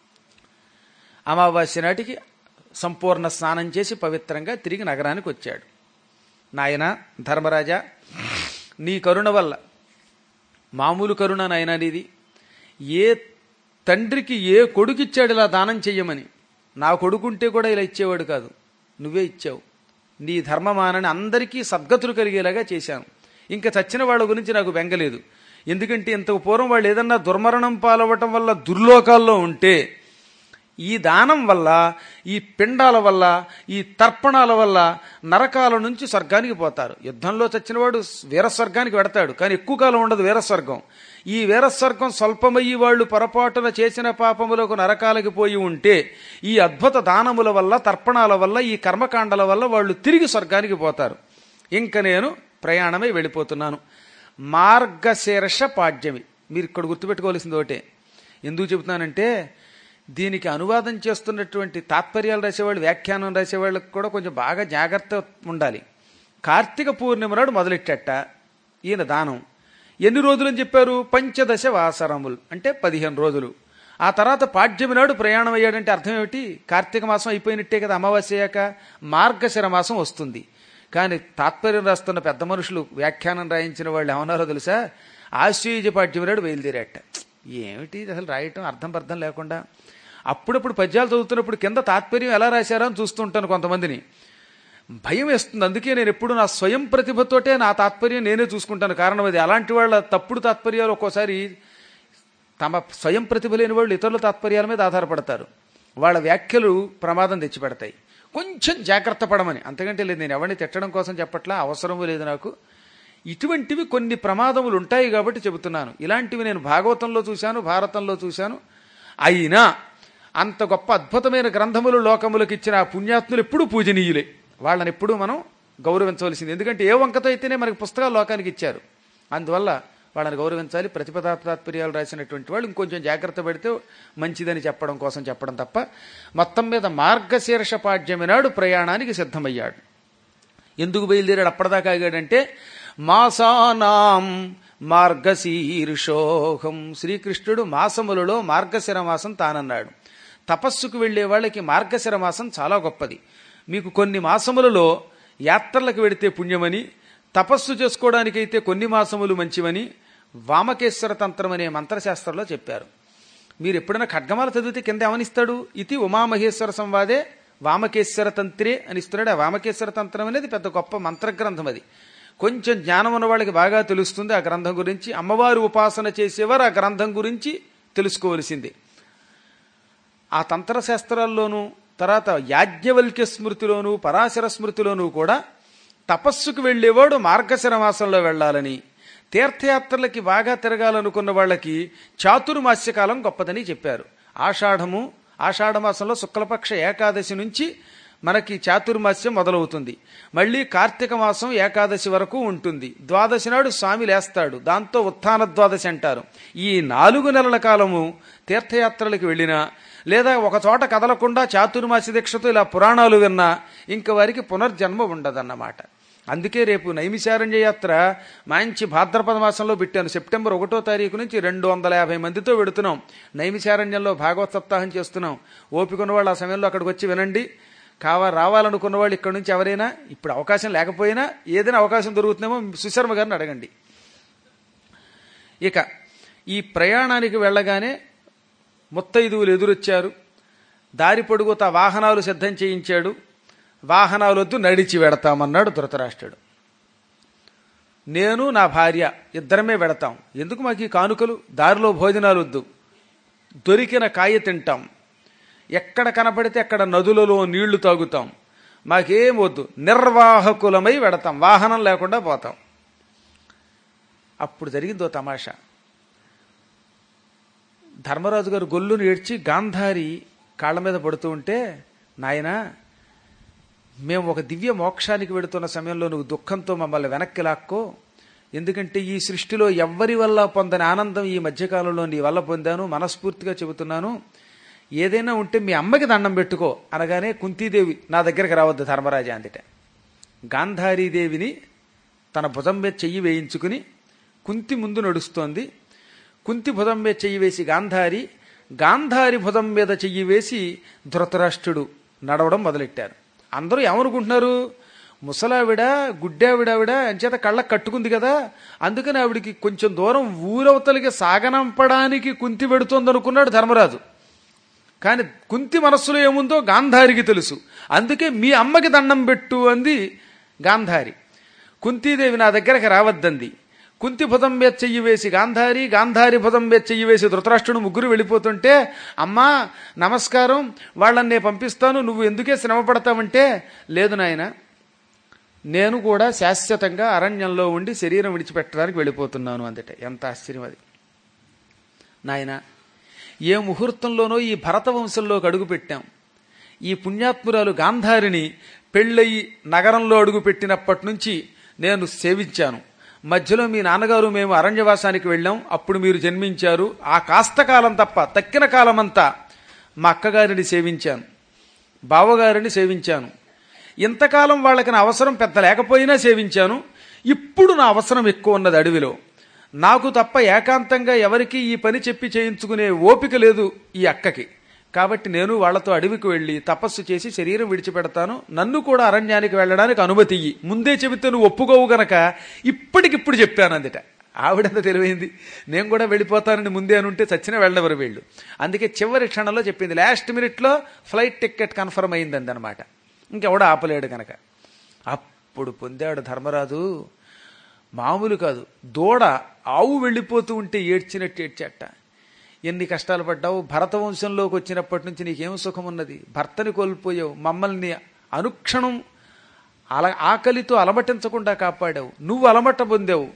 అమావాస్య నాటికి సంపూర్ణ స్నానం చేసి పవిత్రంగా తిరిగి నగరానికి వచ్చాడు నాయన ధర్మరాజా నీ కరుణ వల్ల మామూలు కరుణ నాయన నీది ఏ తండ్రికి ఏ కొడుకిచ్చాడు ఇలా దానం చెయ్యమని నా కొడుకుంటే కూడా ఇలా ఇచ్చేవాడు కాదు నువ్వే ఇచ్చావు నీ ధర్మమానని అందరికీ సద్గతులు కలిగేలాగా చేశాను ఇంకా చచ్చిన వాళ్ళ గురించి నాకు బెంగలేదు ఎందుకంటే ఇంతకు పూర్వం వాళ్ళు ఏదన్నా దుర్మరణం పాలవటం వల్ల దుర్లోకాల్లో ఉంటే ఈ దానం వల్ల ఈ పిండాల వల్ల ఈ తర్పణాల వల్ల నరకాల నుంచి స్వర్గానికి పోతారు యుద్ధంలో చచ్చినవాడు వీరస్వర్గానికి వెడతాడు కానీ ఎక్కువ కాలం ఉండదు వీరస్వర్గం ఈ వీరస్వర్గం స్వల్పమయ్యి వాళ్ళు పొరపాటున చేసిన పాపములకు నరకాలకి పోయి ఉంటే ఈ అద్భుత దానముల వల్ల తర్పణాల వల్ల ఈ కర్మకాండల వల్ల వాళ్ళు తిరిగి స్వర్గానికి పోతారు ఇంక నేను ప్రయాణమై వెళ్ళిపోతున్నాను మార్గశీర్ష పాడ్యమి మీరు ఇక్కడ గుర్తుపెట్టుకోవాల్సింది ఒకటే ఎందుకు చెబుతున్నానంటే దీనికి అనువాదం చేస్తున్నటువంటి తాత్పర్యాలు రాసేవాళ్ళు వ్యాఖ్యానం రాసేవాళ్ళకి కూడా కొంచెం బాగా జాగ్రత్త ఉండాలి కార్తీక పూర్ణిమ నాడు మొదలెట్టట ఈయన దానం ఎన్ని రోజులని చెప్పారు పంచదశ వాసరములు అంటే పదిహేను రోజులు ఆ తర్వాత పాడ్యమి నాడు ప్రయాణం అయ్యాడంటే అర్థం ఏమిటి కార్తీక మాసం అయిపోయినట్టే కదా అమావాస్య అయ్యాక మార్గశిర మాసం వస్తుంది కానీ తాత్పర్యం రాస్తున్న పెద్ద మనుషులు వ్యాఖ్యానం రాయించిన వాళ్ళు ఏమన్నారో తెలుసా ఆశ్చర్య పాడ్యమి నాడు బయలుదేరాట ఏమిటి ఇది అసలు రాయటం అర్థం అర్థం లేకుండా అప్పుడప్పుడు పద్యాలు చదువుతున్నప్పుడు కింద తాత్పర్యం ఎలా రాశారో అని చూస్తుంటాను కొంతమందిని భయం వేస్తుంది అందుకే నేను ఎప్పుడు నా స్వయం ప్రతిభతోటే నా తాత్పర్యం నేనే చూసుకుంటాను కారణం అది అలాంటి వాళ్ళ తప్పుడు తాత్పర్యాలు ఒక్కోసారి తమ స్వయం ప్రతిభ లేని వాళ్ళు ఇతరుల తాత్పర్యాల మీద ఆధారపడతారు వాళ్ళ వ్యాఖ్యలు ప్రమాదం తెచ్చిపెడతాయి కొంచెం జాగ్రత్త పడమని అంతకంటే లేదు నేను ఎవరిని తిట్టడం కోసం చెప్పట్లా అవసరం లేదు నాకు ఇటువంటివి కొన్ని ప్రమాదములు ఉంటాయి కాబట్టి చెబుతున్నాను ఇలాంటివి నేను భాగవతంలో చూశాను భారతంలో చూశాను అయినా అంత గొప్ప అద్భుతమైన గ్రంథములు లోకములకు ఇచ్చిన ఆ పుణ్యాత్ములు ఎప్పుడూ పూజనీయులే వాళ్ళని ఎప్పుడూ మనం గౌరవించవలసింది ఎందుకంటే ఏ వంకతో అయితేనే మనకి పుస్తకాలు లోకానికి ఇచ్చారు అందువల్ల వాళ్ళని గౌరవించాలి ప్రతిపదా తాత్పర్యాలు రాసినటువంటి వాళ్ళు ఇంకొంచెం జాగ్రత్త పెడితే మంచిదని చెప్పడం కోసం చెప్పడం తప్ప మొత్తం మీద మార్గశీర్ష పాడ్యమి నాడు ప్రయాణానికి సిద్ధమయ్యాడు ఎందుకు బయలుదేరాడు అప్పటిదాకా ఆగాడంటే మాసానాం మార్గశీర్షోహం శ్రీకృష్ణుడు మాసములలో మార్గశిర మాసం తానన్నాడు తపస్సుకు వెళ్లే వాళ్ళకి మార్గశిర మాసం చాలా గొప్పది మీకు కొన్ని మాసములలో యాత్రలకు వెడితే పుణ్యమని తపస్సు చేసుకోవడానికైతే కొన్ని మాసములు మంచివని వామకేశ్వర తంత్రం అనే మంత్రశాస్త్రంలో చెప్పారు మీరు ఎప్పుడైనా ఖడ్గమాల చదివితే కింద ఏమనిస్తాడు ఇది ఉమామహేశ్వర సంవాదే వామకేశ్వర తంత్రే అని ఇస్తున్నాడు ఆ వామకేశ్వర తంత్రం అనేది పెద్ద గొప్ప మంత్రగ్రంథం అది కొంచెం జ్ఞానం ఉన్న వాళ్ళకి బాగా తెలుస్తుంది ఆ గ్రంథం గురించి అమ్మవారి ఉపాసన చేసేవారు ఆ గ్రంథం గురించి తెలుసుకోవలసింది ఆ తంత్రశాస్త్రాల్లోనూ తర్వాత యాజ్ఞవల్క్య స్మృతిలోను పరాశర స్మృతిలోనూ కూడా తపస్సుకు వెళ్లేవాడు మార్గశిర మాసంలో వెళ్లాలని తీర్థయాత్రలకి బాగా తిరగాలనుకున్న వాళ్ళకి చాతుర్మాస్యకాలం గొప్పదని చెప్పారు ఆషాఢము ఆషాఢ మాసంలో శుక్లపక్ష ఏకాదశి నుంచి మనకి చాతుర్మాస్యం మొదలవుతుంది మళ్ళీ కార్తీక మాసం ఏకాదశి వరకు ఉంటుంది ద్వాదశి నాడు స్వామి లేస్తాడు దాంతో ఉత్థాన ద్వాదశి అంటారు ఈ నాలుగు నెలల కాలము తీర్థయాత్రలకు వెళ్ళినా లేదా ఒక చోట కదలకుండా చాతుర్మాసి దీక్షతో ఇలా పురాణాలు విన్నా ఇంక వారికి పునర్జన్మ ఉండదన్నమాట అందుకే రేపు నైమిశారణ్య యాత్ర మంచి భాద్రపద మాసంలో పెట్టాను సెప్టెంబర్ ఒకటో తారీఖు నుంచి రెండు వందల యాభై మందితో పెడుతున్నాం నైమిశారణ్యంలో భాగవత సప్తాహం చేస్తున్నాం ఓపిక ఉన్న వాళ్ళు ఆ సమయంలో అక్కడికి వచ్చి వినండి కావా రావాలనుకున్న వాళ్ళు ఇక్కడ నుంచి ఎవరైనా ఇప్పుడు అవకాశం లేకపోయినా ఏదైనా అవకాశం దొరుకుతుందేమో సుశర్మ గారిని అడగండి ఇక ఈ ప్రయాణానికి వెళ్ళగానే ముత్తైదువులు ఎదురొచ్చారు దారి పొడుగుతా వాహనాలు సిద్ధం చేయించాడు వాహనాలు వద్దు నడిచి వెడతామన్నాడు ధృతరాష్ట్రుడు నేను నా భార్య ఇద్దరమే వెడతాం ఎందుకు మాకు ఈ కానుకలు దారిలో భోజనాలు వద్దు దొరికిన కాయ తింటాం ఎక్కడ కనపడితే అక్కడ నదులలో నీళ్లు తాగుతాం మాకేం వద్దు నిర్వాహకులమై వెడతాం వాహనం లేకుండా పోతాం అప్పుడు జరిగిందో తమాషా ధర్మరాజు గారు గొల్లును ఏడ్చి గాంధారి కాళ్ళ మీద పడుతూ ఉంటే నాయనా మేము ఒక దివ్య మోక్షానికి వెడుతున్న సమయంలో నువ్వు దుఃఖంతో మమ్మల్ని వెనక్కి లాక్కో ఎందుకంటే ఈ సృష్టిలో ఎవ్వరి వల్ల పొందని ఆనందం ఈ మధ్యకాలంలో నీ వల్ల పొందాను మనస్ఫూర్తిగా చెబుతున్నాను ఏదైనా ఉంటే మీ అమ్మకి దండం పెట్టుకో అనగానే కుంతీదేవి నా దగ్గరికి రావద్దు ధర్మరాజా అందిట గాంధారీదేవిని తన భుజం మీద చెయ్యి వేయించుకుని కుంతి ముందు నడుస్తోంది కుంతి భుజం మీద చెయ్యి వేసి గాంధారి గాంధారి భుజం మీద చెయ్యి వేసి ధృతరాష్ట్రుడు నడవడం మొదలెట్టారు అందరూ ఏమనుకుంటున్నారు ముసలావిడ గుడ్డావిడావిడ అంచేత కళ్ళకు కట్టుకుంది కదా అందుకని ఆవిడికి కొంచెం దూరం ఊరవతలికి సాగనంపడానికి కుంతి పెడుతోంది అనుకున్నాడు ధర్మరాజు కానీ కుంతి మనస్సులో ఏముందో గాంధారికి తెలుసు అందుకే మీ అమ్మకి దండం పెట్టు అంది గాంధారి కుంతీదేవి నా దగ్గరకు రావద్దంది కుంతి భుజం మీద చెయ్యి వేసి గాంధారి గాంధారి భుజం మీద చెయ్యి వేసి ధృతరాష్ట్రుడు ముగ్గురు వెళ్ళిపోతుంటే అమ్మా నమస్కారం వాళ్ళని నేను పంపిస్తాను నువ్వు ఎందుకే శ్రమ పడతావంటే లేదు నాయన నేను కూడా శాశ్వతంగా అరణ్యంలో ఉండి శరీరం విడిచిపెట్టడానికి వెళ్ళిపోతున్నాను అందట ఎంత ఆశ్చర్యం అది నాయన ఏ ముహూర్తంలోనో ఈ భరత వంశంలోకి అడుగు పెట్టాం ఈ పుణ్యాత్మురాలు గాంధారిని పెళ్ళయి నగరంలో అడుగు పెట్టినప్పటి నుంచి నేను సేవించాను మధ్యలో మీ నాన్నగారు మేము అరణ్యవాసానికి వెళ్ళాం అప్పుడు మీరు జన్మించారు ఆ కాస్త కాలం తప్ప తక్కిన కాలమంతా మా అక్కగారిని సేవించాను బావగారిని సేవించాను ఇంతకాలం వాళ్ళకి నా అవసరం పెద్ద లేకపోయినా సేవించాను ఇప్పుడు నా అవసరం ఎక్కువ ఉన్నది అడవిలో నాకు తప్ప ఏకాంతంగా ఎవరికి ఈ పని చెప్పి చేయించుకునే ఓపిక లేదు ఈ అక్కకి కాబట్టి నేను వాళ్లతో అడవికి వెళ్లి తపస్సు చేసి శరీరం విడిచిపెడతాను నన్ను కూడా అరణ్యానికి వెళ్ళడానికి అనుమతి ఇయ్యి ముందే చెబితే నువ్వు ఒప్పుకోవు గనక ఇప్పటికిప్పుడు చెప్పాను అందుట ఆవిడంత తెలివైంది నేను కూడా వెళ్ళిపోతానని ముందే అనుంటే చచ్చిన వెళ్ళవరు వీళ్ళు అందుకే చివరి క్షణంలో చెప్పింది లాస్ట్ మినిట్లో ఫ్లైట్ టికెట్ కన్ఫర్మ్ అయింది అనమాట ఇంకెవడ ఆపలేడు గనక అప్పుడు పొందాడు ధర్మరాజు మామూలు కాదు దూడ ఆవు వెళ్ళిపోతూ ఉంటే ఏడ్చినట్టు ఏడ్చట ఎన్ని కష్టాలు పడ్డావు భరత వంశంలోకి వచ్చినప్పటి నుంచి నీకేం సుఖం ఉన్నది భర్తని కోల్పోయావు మమ్మల్ని అనుక్షణం అల ఆకలితో అలమటించకుండా కాపాడావు నువ్వు అలమట పొందావు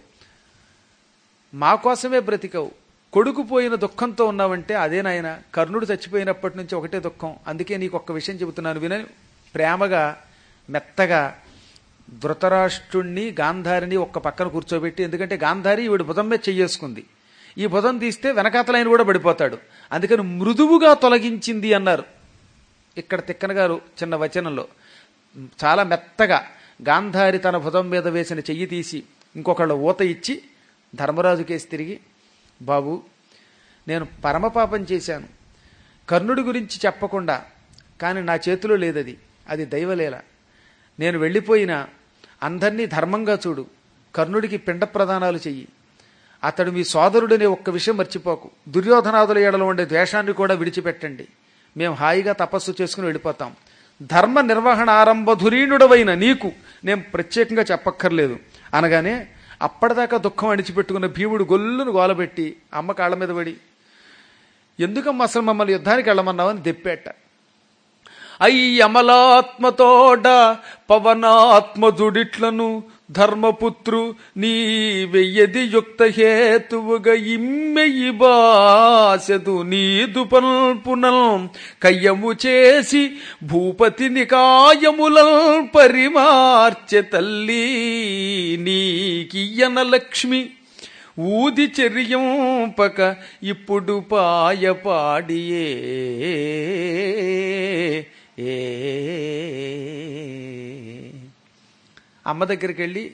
మా కోసమే బ్రతికావు కొడుకు పోయిన దుఃఖంతో ఉన్నావంటే అదే నాయన కర్ణుడు చచ్చిపోయినప్పటి నుంచి ఒకటే దుఃఖం అందుకే నీకు ఒక్క విషయం చెబుతున్నాను విన ప్రేమగా మెత్తగా ధృతరాష్ట్రుణ్ణి గాంధారిని ఒక్క పక్కన కూర్చోబెట్టి ఎందుకంటే గాంధారి ఈవిడ భుజం మీద చెయ్యేసుకుంది ఈ భుజం తీస్తే వెనకాతలైన కూడా పడిపోతాడు అందుకని మృదువుగా తొలగించింది అన్నారు ఇక్కడ తిక్కన గారు చిన్న వచనంలో చాలా మెత్తగా గాంధారి తన భుజం మీద వేసిన చెయ్యి తీసి ఇంకొకళ్ళ ఊత ఇచ్చి ధర్మరాజుకేసి తిరిగి బాబు నేను పరమపాపం చేశాను కర్ణుడి గురించి చెప్పకుండా కానీ నా చేతిలో లేదది అది దైవలేల నేను వెళ్ళిపోయినా అందరినీ ధర్మంగా చూడు కర్ణుడికి పిండ ప్రదానాలు చెయ్యి అతడు మీ సోదరుడనే ఒక్క విషయం మర్చిపోకు దుర్యోధనాదుల ఏడలో ఉండే ద్వేషాన్ని కూడా విడిచిపెట్టండి మేము హాయిగా తపస్సు చేసుకుని వెళ్ళిపోతాం ధర్మ నిర్వహణ ఆరంభధురీణుడవైన నీకు నేను ప్రత్యేకంగా చెప్పక్కర్లేదు అనగానే అప్పటిదాకా దుఃఖం అణిచిపెట్టుకున్న భీముడు గొల్లును గోలబెట్టి అమ్మ కాళ్ళ మీద పడి ఎందుకమ్మా అసలు మమ్మల్ని యుద్ధానికి వెళ్ళమన్నావని దెప్పేట అయ్యమలాత్మతోడ పవనాత్మజుడిట్లను ధర్మపుత్రు నీ వెయ్యది యుక్త హేతువుగా ఇమ్మెయి బాసెదు నీదు పల్పునల్ కయ్యము చేసి భూపతి నికాయములల్ పరిమార్చె తల్లి నీకియ్యన లక్ష్మి ఊది చెర్యంపక ఇప్పుడు పాయ పాడియే ఏ అమ్మ దగ్గరికి వెళ్ళి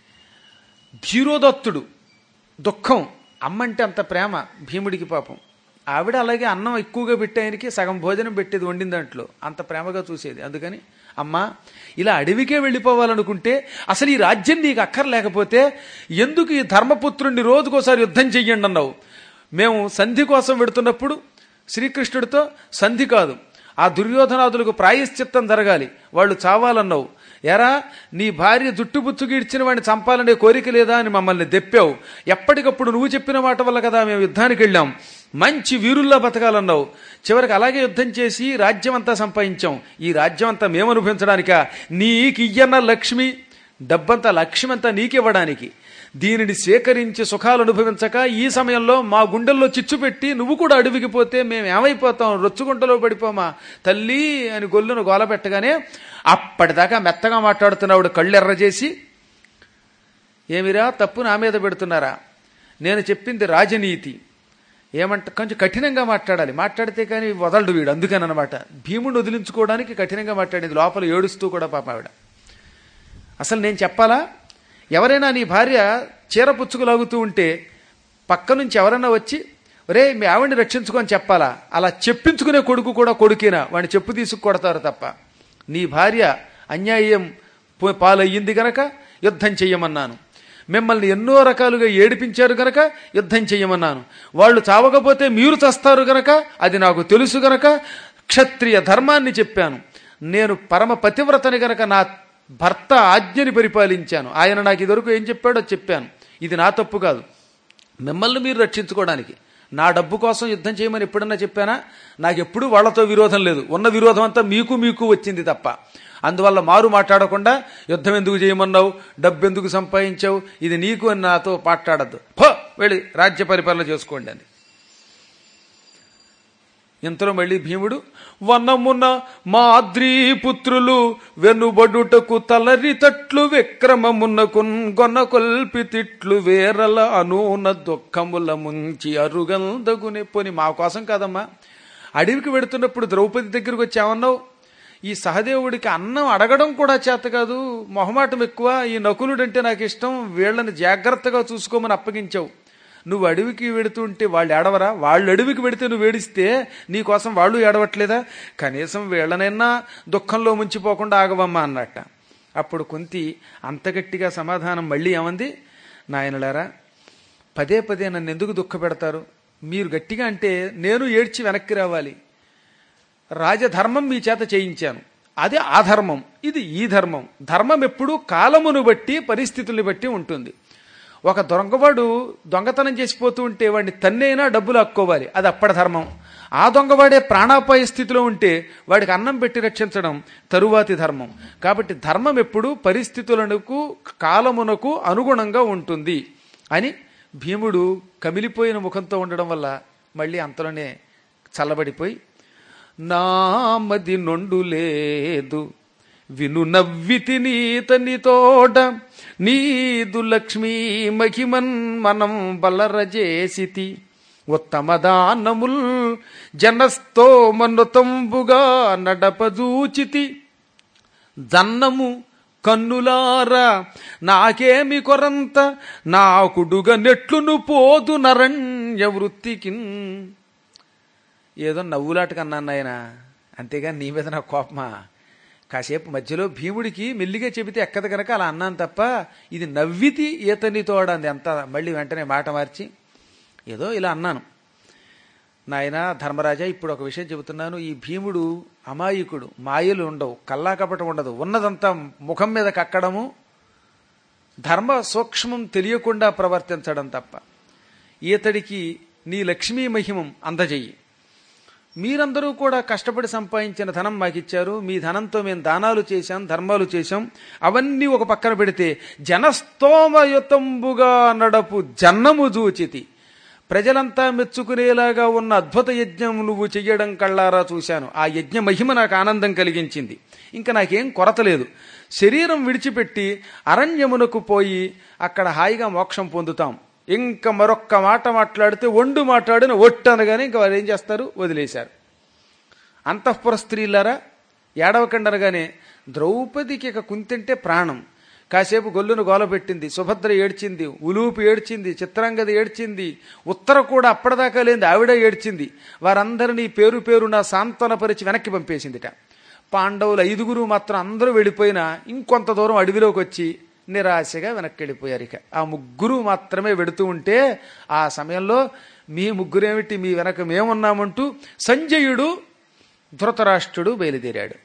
ధీరోదత్తుడు దుఃఖం అమ్మంటే అంత ప్రేమ భీముడికి పాపం ఆవిడ అలాగే అన్నం ఎక్కువగా పెట్టి ఆయనకి సగం భోజనం పెట్టేది వండిన దాంట్లో అంత ప్రేమగా చూసేది అందుకని అమ్మా ఇలా అడవికే వెళ్ళిపోవాలనుకుంటే అసలు ఈ రాజ్యం నీకు అక్కర్లేకపోతే ఎందుకు ఈ ధర్మపుత్రుణ్ణి రోజుకోసారి యుద్ధం చెయ్యండి అన్నావు మేము సంధి కోసం పెడుతున్నప్పుడు శ్రీకృష్ణుడితో సంధి కాదు ఆ దుర్యోధనాదులకు ప్రాయశ్చిత్తం జరగాలి వాళ్ళు చావాలన్నావు ఎరా నీ భార్య జుట్టుబుచ్చుకి ఇడ్చిన వాడిని చంపాలనే కోరిక లేదా అని మమ్మల్ని దెప్పావు ఎప్పటికప్పుడు నువ్వు చెప్పిన మాట వల్ల కదా మేము యుద్ధానికి వెళ్ళాం మంచి వీరుల్లా బతకాలన్నావు చివరికి అలాగే యుద్ధం చేసి రాజ్యం అంతా సంపాదించాం ఈ రాజ్యం అంతా మేము అనుభవించడానిక నీకియ్యన్న లక్ష్మి డబ్బంతా లక్ష్యమంతా నీకివ్వడానికి దీనిని స్వీకరించి సుఖాలు అనుభవించక ఈ సమయంలో మా గుండెల్లో చిచ్చు పెట్టి నువ్వు కూడా అడవికి పోతే మేము ఏమైపోతాం రొచ్చుగుంటలో పడిపోమా తల్లి అని గొల్లును గోలపెట్టగానే అప్పటిదాకా మెత్తగా మాట్లాడుతున్నావుడు కళ్ళు ఎర్ర చేసి ఏమిరా తప్పు నా మీద పెడుతున్నారా నేను చెప్పింది రాజనీతి ఏమంట కొంచెం కఠినంగా మాట్లాడాలి మాట్లాడితే కానీ వదలడు వీడు అందుకని అనమాట భీముడు వదిలించుకోవడానికి కఠినంగా మాట్లాడేది లోపల ఏడుస్తూ కూడా పాప ఆవిడ అసలు నేను చెప్పాలా ఎవరైనా నీ భార్య చీర పుచ్చుకులాగుతూ ఉంటే పక్క నుంచి ఎవరైనా వచ్చి ఒరే మీ ఆవిడని రక్షించుకొని చెప్పాలా అలా చెప్పించుకునే కొడుకు కూడా కొడుకేనా వాడిని చెప్పు తీసుకు కొడతారు తప్ప నీ భార్య అన్యాయం పో- పాలయ్యింది గనక యుద్ధం చెయ్యమన్నాను మిమ్మల్ని ఎన్నో రకాలుగా ఏడిపించారు గనక యుద్ధం చెయ్యమన్నాను వాళ్ళు చావకపోతే మీరు చస్తారు గనక అది నాకు తెలుసు గనక క్షత్రియ ధర్మాన్ని చెప్పాను నేను పరమ పతివ్రతని గనక నా భర్త ఆజ్ఞని పరిపాలించాను ఆయన నాకు ఇదివరకు ఏం చెప్పాడో చెప్పాను ఇది నా తప్పు కాదు మిమ్మల్ని మీరు రక్షించుకోవడానికి నా డబ్బు కోసం యుద్ధం చేయమని ఎప్పుడన్నా చెప్పానా నాకు ఎప్పుడూ వాళ్లతో విరోధం లేదు ఉన్న విరోధం అంతా మీకు మీకు వచ్చింది తప్ప అందువల్ల మారు మాట్లాడకుండా యుద్ధం ఎందుకు చేయమన్నావు డబ్బు ఎందుకు సంపాదించావు ఇది నీకు అని నాతో మాట్లాడద్దు హో వెళ్ళి రాజ్య పరిపాలన చేసుకోండి అని ఇంతలో మళ్ళీ భీముడు వనమున మాద్రీపుత్రులు వెనుబడుటకు తలరి తట్లు విక్రమమునకున్ గొన కొల్పి తిట్లు వేరల అనూన దుఃఖముల ముంచి అరుగందగునే పోని మా కోసం కాదమ్మా అడవికి వెడుతున్నప్పుడు ద్రౌపది దగ్గరికి వచ్చామన్నావు ఈ సహదేవుడికి అన్నం అడగడం కూడా చేత కాదు మొహమాటం ఎక్కువ ఈ నకులుడంటే నాకు ఇష్టం వీళ్ళని జాగ్రత్తగా చూసుకోమని అప్పగించావు నువ్వు అడవికి వెడుతుంటే వాళ్ళు ఏడవరా వాళ్ళు అడవికి వెడితే నువ్వు ఏడిస్తే నీ కోసం వాళ్ళు ఏడవట్లేదా కనీసం వీళ్ళనైనా దుఃఖంలో ముంచిపోకుండా ఆగవమ్మా అన్నట్ట అప్పుడు కుంతి అంత గట్టిగా సమాధానం మళ్ళీ ఏమంది నాయనలారా పదే పదే నన్ను ఎందుకు దుఃఖ పెడతారు మీరు గట్టిగా అంటే నేను ఏడ్చి వెనక్కి రావాలి రాజధర్మం మీ చేత చేయించాను అది ఆ ధర్మం ఇది ఈ ధర్మం ధర్మం ఎప్పుడూ కాలమును బట్టి పరిస్థితుల్ని బట్టి ఉంటుంది ఒక దొంగవాడు దొంగతనం చేసిపోతూ ఉంటే వాడిని తన్నైనా డబ్బులు హక్కోవాలి అది అప్పటి ధర్మం ఆ దొంగవాడే ప్రాణాపాయ స్థితిలో ఉంటే వాడికి అన్నం పెట్టి రక్షించడం తరువాతి ధర్మం కాబట్టి ధర్మం ఎప్పుడు పరిస్థితులకు కాలమునకు అనుగుణంగా ఉంటుంది అని భీముడు కమిలిపోయిన ముఖంతో ఉండడం వల్ల మళ్ళీ అంతలోనే చల్లబడిపోయి నామది నొండు లేదు విను నవ్వితి నీతని తోడ నీదు లక్ష్మీ మహిమన్ మనం బలరజేసితి ఉత్తమ దానముల్ జనస్తో మనుతంబుగా నడపజూచితి జన్నము కన్నులారా నాకేమి కొరంత నాకుడుగ నెట్లును పోదు నరణ్య వృత్తికిన్ ఏదో నవ్వులాటకు అన్నాను ఆయన అంతేగాని నీ మీద నా కోపమా కాసేపు మధ్యలో భీముడికి మెల్లిగా చెబితే ఎక్కదు కనుక అలా అన్నాను తప్ప ఇది నవ్వితి ఈతని తోడంది అంత మళ్ళీ వెంటనే మాట మార్చి ఏదో ఇలా అన్నాను నాయన ధర్మరాజా ఇప్పుడు ఒక విషయం చెబుతున్నాను ఈ భీముడు అమాయకుడు మాయలు ఉండవు కల్లా కపటం ఉండదు ఉన్నదంతా ముఖం మీద కక్కడము ధర్మ సూక్ష్మం తెలియకుండా ప్రవర్తించడం తప్ప ఈతడికి నీ లక్ష్మీ మహిమం అందజెయ్యి మీరందరూ కూడా కష్టపడి సంపాదించిన ధనం మాకు ఇచ్చారు మీ ధనంతో మేము దానాలు చేశాం ధర్మాలు చేశాం అవన్నీ ఒక పక్కన పెడితే జనస్తోమయుతంబుగా నడపు జన్నము దూచితి ప్రజలంతా మెచ్చుకునేలాగా ఉన్న అద్భుత యజ్ఞం నువ్వు చెయ్యడం కళ్ళారా చూశాను ఆ యజ్ఞ మహిమ నాకు ఆనందం కలిగించింది ఇంకా నాకేం కొరత లేదు శరీరం విడిచిపెట్టి అరణ్యమునకు పోయి అక్కడ హాయిగా మోక్షం పొందుతాం ఇంకా మరొక్క మాట మాట్లాడితే ఒండు మాట్లాడిన ఒట్టు అనగానే ఇంకా వారు ఏం చేస్తారు వదిలేశారు అంతఃపుర స్త్రీలారా ఏడవకండి అనగానే ద్రౌపదికి ఇక కుంతింటే ప్రాణం కాసేపు గొల్లును గోలపెట్టింది సుభద్ర ఏడ్చింది ఉలూపు ఏడ్చింది చిత్రాంగద ఏడ్చింది ఉత్తర కూడా అప్పటిదాకా లేని ఆవిడ ఏడ్చింది వారందరినీ పేరు పేరు నా సాంత్వనపరిచి వెనక్కి పంపేసిందిట పాండవులు ఐదుగురు మాత్రం అందరూ వెళ్ళిపోయినా ఇంకొంత దూరం అడవిలోకి వచ్చి నిరాశగా వెనక్కి వెళ్ళిపోయారు ఇక ఆ ముగ్గురు మాత్రమే వెడుతూ ఉంటే ఆ సమయంలో మీ ముగ్గురేమిటి మీ వెనక మేమున్నామంటూ సంజయుడు ధృతరాష్ట్రుడు బయలుదేరాడు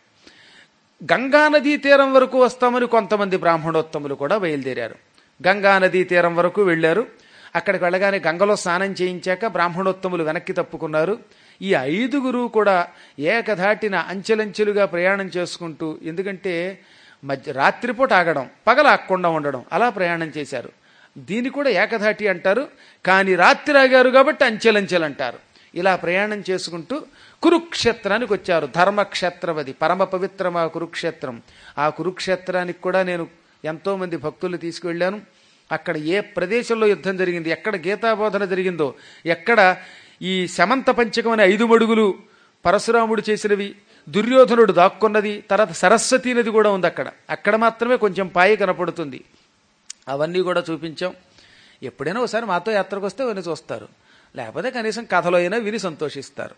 గంగానదీ తీరం వరకు వస్తామని కొంతమంది బ్రాహ్మణోత్తములు కూడా బయలుదేరారు గంగానదీ తీరం వరకు వెళ్ళారు అక్కడికి వెళ్ళగానే గంగలో స్నానం చేయించాక బ్రాహ్మణోత్తములు వెనక్కి తప్పుకున్నారు ఈ ఐదుగురు కూడా ఏకధాటిన అంచెలంచెలుగా ప్రయాణం చేసుకుంటూ ఎందుకంటే మధ్య రాత్రిపూట ఆగడం పగల ఆగకుండా ఉండడం అలా ప్రయాణం చేశారు దీన్ని కూడా ఏకధాటి అంటారు కానీ రాత్రి ఆగారు కాబట్టి అంచెలంచెలు అంటారు ఇలా ప్రయాణం చేసుకుంటూ కురుక్షేత్రానికి వచ్చారు ధర్మక్షేత్రవది పరమ పవిత్రమా కురుక్షేత్రం ఆ కురుక్షేత్రానికి కూడా నేను ఎంతో మంది భక్తులు తీసుకువెళ్ళాను అక్కడ ఏ ప్రదేశంలో యుద్ధం జరిగింది ఎక్కడ గీతాబోధన జరిగిందో ఎక్కడ ఈ శమంత పంచకం అనే ఐదు మడుగులు పరశురాముడు చేసినవి దుర్యోధనుడు దాక్కున్నది తర్వాత సరస్వతీ నది కూడా ఉంది అక్కడ అక్కడ మాత్రమే కొంచెం పాయి కనపడుతుంది అవన్నీ కూడా చూపించాం ఎప్పుడైనా ఒకసారి మాతో యాత్రకు వస్తే విని చూస్తారు లేకపోతే కనీసం కథలో అయినా విని సంతోషిస్తారు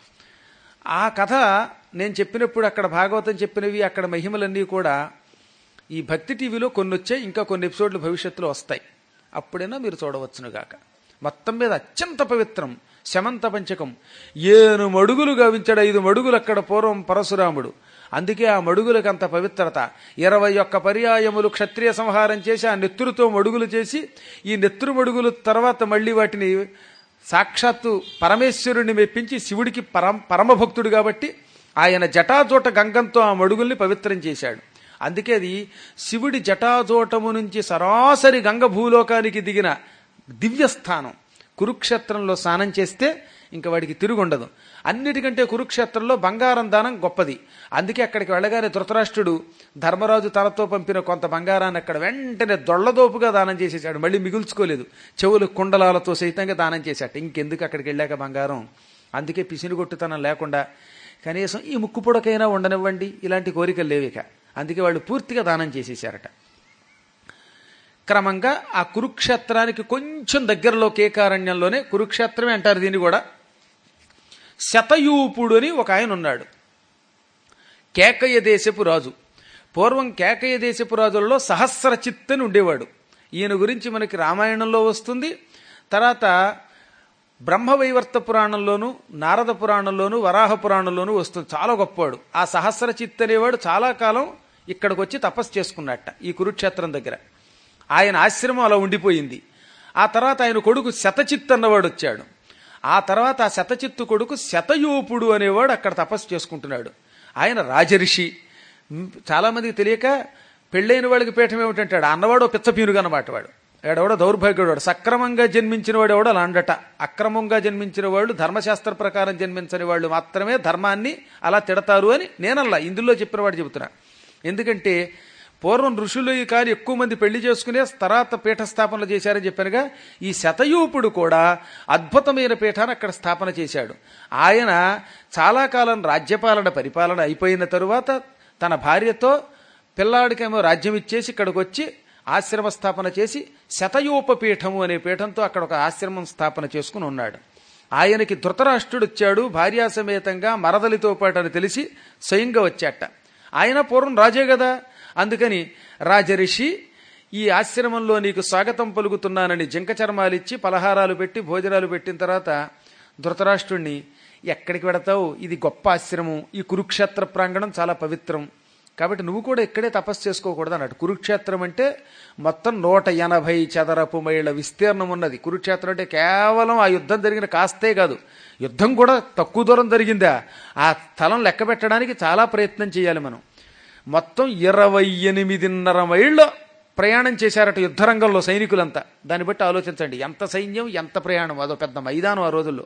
ఆ కథ నేను చెప్పినప్పుడు అక్కడ భాగవతం చెప్పినవి అక్కడ మహిమలన్నీ కూడా ఈ భక్తి టీవీలో కొన్ని వచ్చాయి ఇంకా కొన్ని ఎపిసోడ్లు భవిష్యత్తులో వస్తాయి అప్పుడైనా మీరు చూడవచ్చునుగాక మొత్తం మీద అత్యంత పవిత్రం శమంత పంచకం ఏను మడుగులు గావించాడు ఐదు మడుగులు అక్కడ పూర్వం పరశురాముడు అందుకే ఆ మడుగులకు అంత పవిత్రత ఇరవై ఒక్క పర్యాయములు క్షత్రియ సంహారం చేసి ఆ నెత్తురుతో మడుగులు చేసి ఈ నెత్తురు మడుగులు తర్వాత మళ్ళీ వాటిని సాక్షాత్తు పరమేశ్వరుణ్ణి మెప్పించి శివుడికి పరం పరమభక్తుడు కాబట్టి ఆయన జటాజోట గంగంతో ఆ మడుగుల్ని పవిత్రం చేశాడు అందుకే అది శివుడి జటాజోటము నుంచి సరాసరి గంగ భూలోకానికి దిగిన దివ్యస్థానం కురుక్షేత్రంలో స్నానం చేస్తే ఇంకా వాడికి తిరుగుండదు అన్నిటికంటే కురుక్షేత్రంలో బంగారం దానం గొప్పది అందుకే అక్కడికి వెళ్ళగానే ధృతరాష్ట్రుడు ధర్మరాజు తనతో పంపిన కొంత బంగారాన్ని అక్కడ వెంటనే దొళ్లదోపుగా దానం చేసేసాడు మళ్ళీ మిగుల్చుకోలేదు చెవులు కుండలాలతో సైతంగా దానం చేశాడు ఇంకెందుకు అక్కడికి వెళ్ళాక బంగారం అందుకే పిసినిగొట్టుతనం లేకుండా కనీసం ఈ ముక్కు పొడకైనా ఉండనివ్వండి ఇలాంటి కోరికలు లేవిక అందుకే వాళ్ళు పూర్తిగా దానం చేసేసారట క్రమంగా ఆ కురుక్షేత్రానికి కొంచెం దగ్గరలో కేకారణ్యంలోనే కురుక్షేత్రమే అంటారు దీన్ని కూడా శతయూపుడు అని ఒక ఆయన ఉన్నాడు కేకయ్య దేశపు రాజు పూర్వం కేకయ్య దేశపు రాజులలో సహస్ర చిత్తని ఉండేవాడు ఈయన గురించి మనకి రామాయణంలో వస్తుంది తర్వాత బ్రహ్మవైవర్త పురాణంలోను నారద పురాణంలోను వరాహ పురాణంలోను వస్తుంది చాలా గొప్పవాడు ఆ సహస్ర చిత్ అనేవాడు చాలా కాలం ఇక్కడికి వచ్చి తపస్సు చేసుకున్నట్ట ఈ కురుక్షేత్రం దగ్గర ఆయన ఆశ్రమం అలా ఉండిపోయింది ఆ తర్వాత ఆయన కొడుకు శతచిత్ అన్నవాడు వచ్చాడు ఆ తర్వాత ఆ శతచిత్తు కొడుకు శతయూపుడు అనేవాడు అక్కడ తపస్సు చేసుకుంటున్నాడు ఆయన రాజరిషి చాలా మందికి తెలియక పెళ్ళైన వాడికి పీఠం ఏమిటంటాడు అన్నవాడు పిచ్చపీనుగా అన్నమాట వాడు వాడెవడో దౌర్భాగ్యుడు వాడు సక్రమంగా జన్మించిన వాడు ఎవడో అలా అండట అక్రమంగా జన్మించిన వాళ్ళు ధర్మశాస్త్ర ప్రకారం జన్మించని వాళ్ళు మాత్రమే ధర్మాన్ని అలా తిడతారు అని నేనల్లా ఇందులో చెప్పిన వాడు చెబుతున్నా ఎందుకంటే పూర్వం ఋషులు కానీ ఎక్కువ మంది పెళ్లి చేసుకునే తర్వాత పీఠ స్థాపనలు చేశారని చెప్పానుగా ఈ శతయూపుడు కూడా అద్భుతమైన పీఠాన్ని అక్కడ స్థాపన చేశాడు ఆయన చాలా కాలం రాజ్యపాలన పరిపాలన అయిపోయిన తరువాత తన భార్యతో పిల్లాడికేమో రాజ్యం ఇచ్చేసి ఇక్కడికి వచ్చి ఆశ్రమ స్థాపన చేసి శతయూపపీఠము అనే పీఠంతో అక్కడ ఒక ఆశ్రమం స్థాపన చేసుకుని ఉన్నాడు ఆయనకి ధృతరాష్ట్రుడు వచ్చాడు భార్యాసమేతంగా మరదలితో పాటు అని తెలిసి స్వయంగా వచ్చాట ఆయన పూర్వం రాజే కదా అందుకని రాజరిషి ఈ ఆశ్రమంలో నీకు స్వాగతం పలుకుతున్నానని జింక చర్మాలిచ్చి పలహారాలు పెట్టి భోజనాలు పెట్టిన తర్వాత ధృతరాష్ట్రుణ్ణి ఎక్కడికి వెడతావు ఇది గొప్ప ఆశ్రమం ఈ కురుక్షేత్ర ప్రాంగణం చాలా పవిత్రం కాబట్టి నువ్వు కూడా ఇక్కడే తపస్సు చేసుకోకూడదు అన్నట్టు కురుక్షేత్రం అంటే మొత్తం నూట ఎనభై చదరపు మైళ్ళ విస్తీర్ణం ఉన్నది కురుక్షేత్రం అంటే కేవలం ఆ యుద్ధం జరిగిన కాస్తే కాదు యుద్ధం కూడా తక్కువ దూరం జరిగిందా ఆ స్థలం లెక్క పెట్టడానికి చాలా ప్రయత్నం చేయాలి మనం మొత్తం ఇరవై ఎనిమిదిన్నర మైళ్ళు ప్రయాణం చేశారట యుద్ధరంగంలో సైనికులంతా దాన్ని బట్టి ఆలోచించండి ఎంత సైన్యం ఎంత ప్రయాణం అదో పెద్ద మైదానం ఆ రోజుల్లో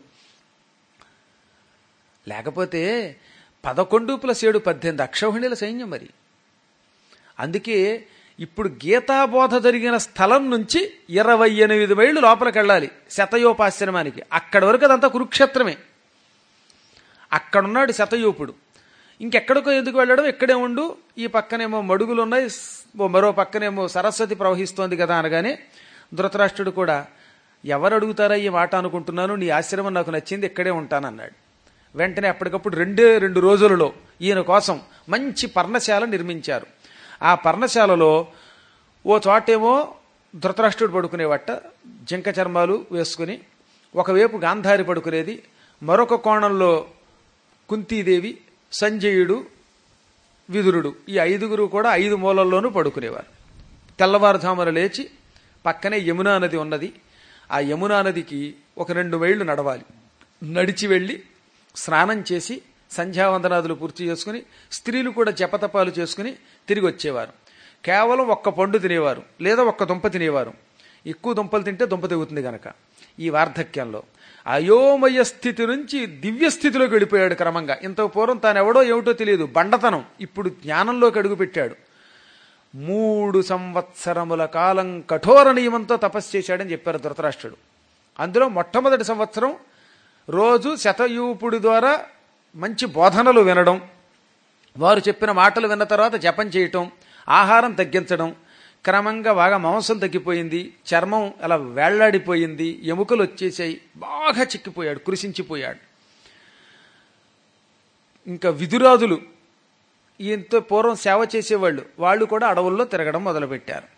లేకపోతే పదకొండు ప్లస్ ఏడు పద్దెనిమిది అక్షౌహిణీల సైన్యం మరి అందుకే ఇప్పుడు గీతాబోధ జరిగిన స్థలం నుంచి ఇరవై ఎనిమిది మైళ్ళు లోపలికి వెళ్ళాలి శతయోపాశ్రమానికి అక్కడి వరకు అదంతా కురుక్షేత్రమే అక్కడున్నాడు శతయూపుడు ఇంకెక్కడికో ఎందుకు వెళ్ళడం ఇక్కడే ఉండు ఈ పక్కనేమో మడుగులు ఉన్నాయి ఓ మరో పక్కనేమో సరస్వతి ప్రవహిస్తోంది కదా అనగానే ధృతరాష్ట్రుడు కూడా ఎవరు అడుగుతారా ఈ మాట అనుకుంటున్నాను నీ ఆశ్రమం నాకు నచ్చింది ఇక్కడే ఉంటానన్నాడు వెంటనే అప్పటికప్పుడు రెండే రెండు రోజులలో ఈయన కోసం మంచి పర్ణశాల నిర్మించారు ఆ పర్ణశాలలో ఓ చోటేమో ధృతరాష్ట్రుడు పడుకునేవట జింక చర్మాలు వేసుకుని ఒకవైపు గాంధారి పడుకునేది మరొక కోణంలో కుంతీదేవి సంజయుడు విదురుడు ఈ ఐదుగురు కూడా ఐదు మూలల్లోనూ పడుకునేవారు తెల్లవారుజామున లేచి పక్కనే యమునా నది ఉన్నది ఆ యమునా నదికి ఒక రెండు మైళ్ళు నడవాలి నడిచి వెళ్ళి స్నానం చేసి సంధ్యావందనాదులు పూర్తి చేసుకుని స్త్రీలు కూడా జపతపాలు చేసుకుని తిరిగి వచ్చేవారు కేవలం ఒక్క పండు తినేవారు లేదా ఒక్క దుంప తినేవారు ఎక్కువ దుంపలు తింటే దుంప తెగుతుంది గనక ఈ వార్ధక్యంలో అయోమయ స్థితి నుంచి దివ్య స్థితిలోకి వెళ్ళిపోయాడు క్రమంగా ఇంత పూర్వం తాను ఎవడో ఏమిటో తెలియదు బండతనం ఇప్పుడు జ్ఞానంలోకి అడుగుపెట్టాడు మూడు సంవత్సరముల కాలం కఠోర నియమంతో తపస్సు చేశాడని చెప్పారు ధృతరాష్ట్రుడు అందులో మొట్టమొదటి సంవత్సరం రోజు శతయూపుడి ద్వారా మంచి బోధనలు వినడం వారు చెప్పిన మాటలు విన్న తర్వాత జపం చేయటం ఆహారం తగ్గించడం క్రమంగా బాగా మాంసం తగ్గిపోయింది చర్మం అలా వేళ్లాడిపోయింది ఎముకలు వచ్చేసాయి బాగా చిక్కిపోయాడు కృషించిపోయాడు ఇంకా విదురాదులు ఈయనతో పూర్వం సేవ చేసేవాళ్ళు వాళ్ళు కూడా అడవుల్లో తిరగడం మొదలుపెట్టారు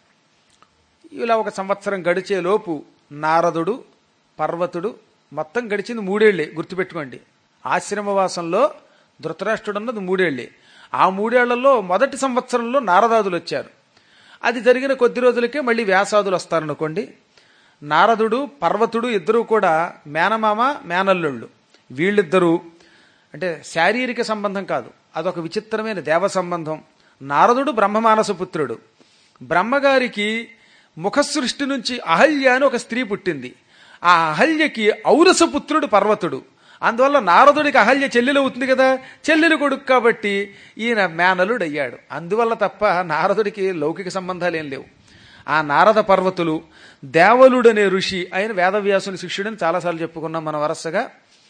ఇలా ఒక సంవత్సరం గడిచేలోపు నారదుడు పర్వతుడు మొత్తం గడిచింది మూడేళ్లే గుర్తుపెట్టుకోండి ఆశ్రమవాసంలో ధృతరాష్ట్రుడు మూడేళ్లే ఆ మూడేళ్లలో మొదటి సంవత్సరంలో నారదాదులు వచ్చారు అది జరిగిన కొద్ది రోజులకే మళ్ళీ వ్యాసాదులు వస్తారనుకోండి నారదుడు పర్వతుడు ఇద్దరూ కూడా మేనమామ మేనల్లుళ్ళు వీళ్ళిద్దరూ అంటే శారీరక సంబంధం కాదు అదొక విచిత్రమైన దేవ సంబంధం నారదుడు బ్రహ్మమానస పుత్రుడు బ్రహ్మగారికి ముఖసృష్టి నుంచి అహల్య అని ఒక స్త్రీ పుట్టింది ఆ అహల్యకి ఔరస పుత్రుడు పర్వతుడు అందువల్ల నారదుడికి అహల్య చెల్లెలు అవుతుంది కదా చెల్లెలు కొడుకు కాబట్టి ఈయన మేనలుడు అయ్యాడు అందువల్ల తప్ప నారదుడికి లౌకిక సంబంధాలు ఏం లేవు ఆ నారద పర్వతులు దేవలుడనే ఋషి ఆయన వేదవ్యాసుని శిష్యుడని చాలాసార్లు చెప్పుకున్నాం మన వరసగా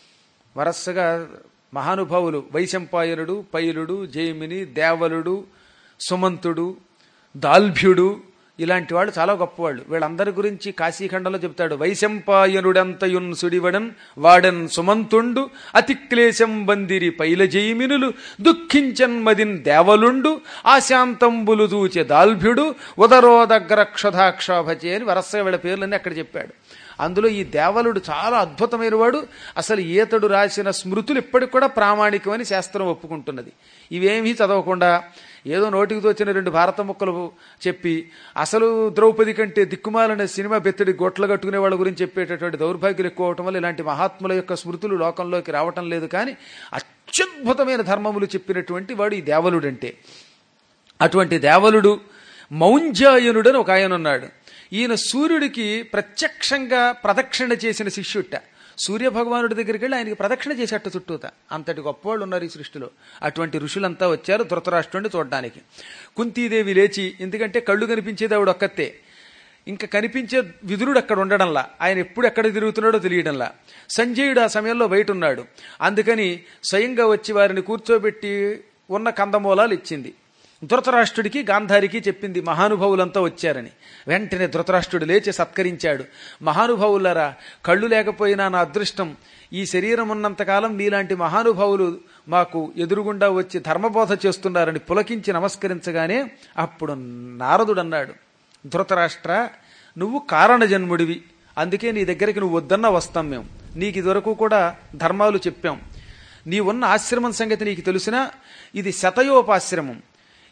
వరసగా మహానుభావులు వైశంపాయనుడు పైలుడు జైమిని దేవలుడు సుమంతుడు దాల్భ్యుడు ఇలాంటి వాళ్ళు చాలా గొప్పవాళ్ళు వీళ్ళందరి గురించి కాశీఖండంలో చెప్తాడు వైశంపాయనుడంతయున్ సుడివడన్ వాడన్ సుమంతుండు అతి క్లేశం బందిరి పైల జైమినులు దుఃఖించన్ మదిన్ దేవలుండు ఆశాంతంబులు దూచె దాల్భ్యుడు ఉదరోదగ్రక్షధాక్షోభచే అని వరసగా వీళ్ళ పేర్లన్నీ అక్కడ చెప్పాడు అందులో ఈ దేవలుడు చాలా అద్భుతమైన వాడు అసలు ఈతడు రాసిన స్మృతులు ఇప్పటికి కూడా ప్రామాణికమని శాస్త్రం ఒప్పుకుంటున్నది ఇవేమీ చదవకుండా ఏదో నోటికి తోచిన రెండు భారత ముక్కలు చెప్పి అసలు ద్రౌపది కంటే దిక్కుమాలనే సినిమా బెత్తడి గొట్ల కట్టుకునే వాళ్ళ గురించి చెప్పేటటువంటి దౌర్భాగ్యులు ఎక్కువ అవటం వల్ల ఇలాంటి మహాత్ముల యొక్క స్మృతులు లోకంలోకి రావటం లేదు కానీ అత్యద్భుతమైన ధర్మములు చెప్పినటువంటి వాడు ఈ దేవలుడంటే అటువంటి దేవలుడు మౌంజాయనుడని ఒక ఆయన ఉన్నాడు ఈయన సూర్యుడికి ప్రత్యక్షంగా ప్రదక్షిణ చేసిన శిష్యుట్ట సూర్య భగవానుడి దగ్గరికి వెళ్ళి ఆయనకి ప్రదక్షిణ చేసేట చుట్టూత అంతటి గొప్పవాళ్ళు ఉన్నారు ఈ సృష్టిలో అటువంటి ఋషులంతా వచ్చారు ధృతరాష్ట్రుడిని చూడడానికి కుంతీదేవి లేచి ఎందుకంటే కళ్ళు కనిపించేది ఆవిడ ఒక్కతే ఇంకా కనిపించే విదురుడు అక్కడ ఉండడంలా ఆయన ఎప్పుడు ఎక్కడ తిరుగుతున్నాడో తెలియడంలా సంజయుడు ఆ సమయంలో బయట ఉన్నాడు అందుకని స్వయంగా వచ్చి వారిని కూర్చోబెట్టి ఉన్న కందమూలాలు ఇచ్చింది ధృతరాష్ట్రుడికి గాంధారికి చెప్పింది మహానుభావులంతా వచ్చారని వెంటనే ధృతరాష్ట్రుడు లేచి సత్కరించాడు మహానుభావులరా కళ్ళు లేకపోయినా నా అదృష్టం ఈ శరీరం ఉన్నంతకాలం మీలాంటి మహానుభావులు మాకు ఎదురుగుండా వచ్చి ధర్మబోధ చేస్తున్నారని పులకించి నమస్కరించగానే అప్పుడు నారదుడు అన్నాడు ధృతరాష్ట్ర నువ్వు కారణ జన్ముడివి అందుకే నీ దగ్గరికి నువ్వు వద్దన్నా వస్తాం మేము నీకు ఇదివరకు కూడా ధర్మాలు చెప్పాం నీ ఉన్న ఆశ్రమం సంగతి నీకు తెలిసినా ఇది శతయోపాశ్రమం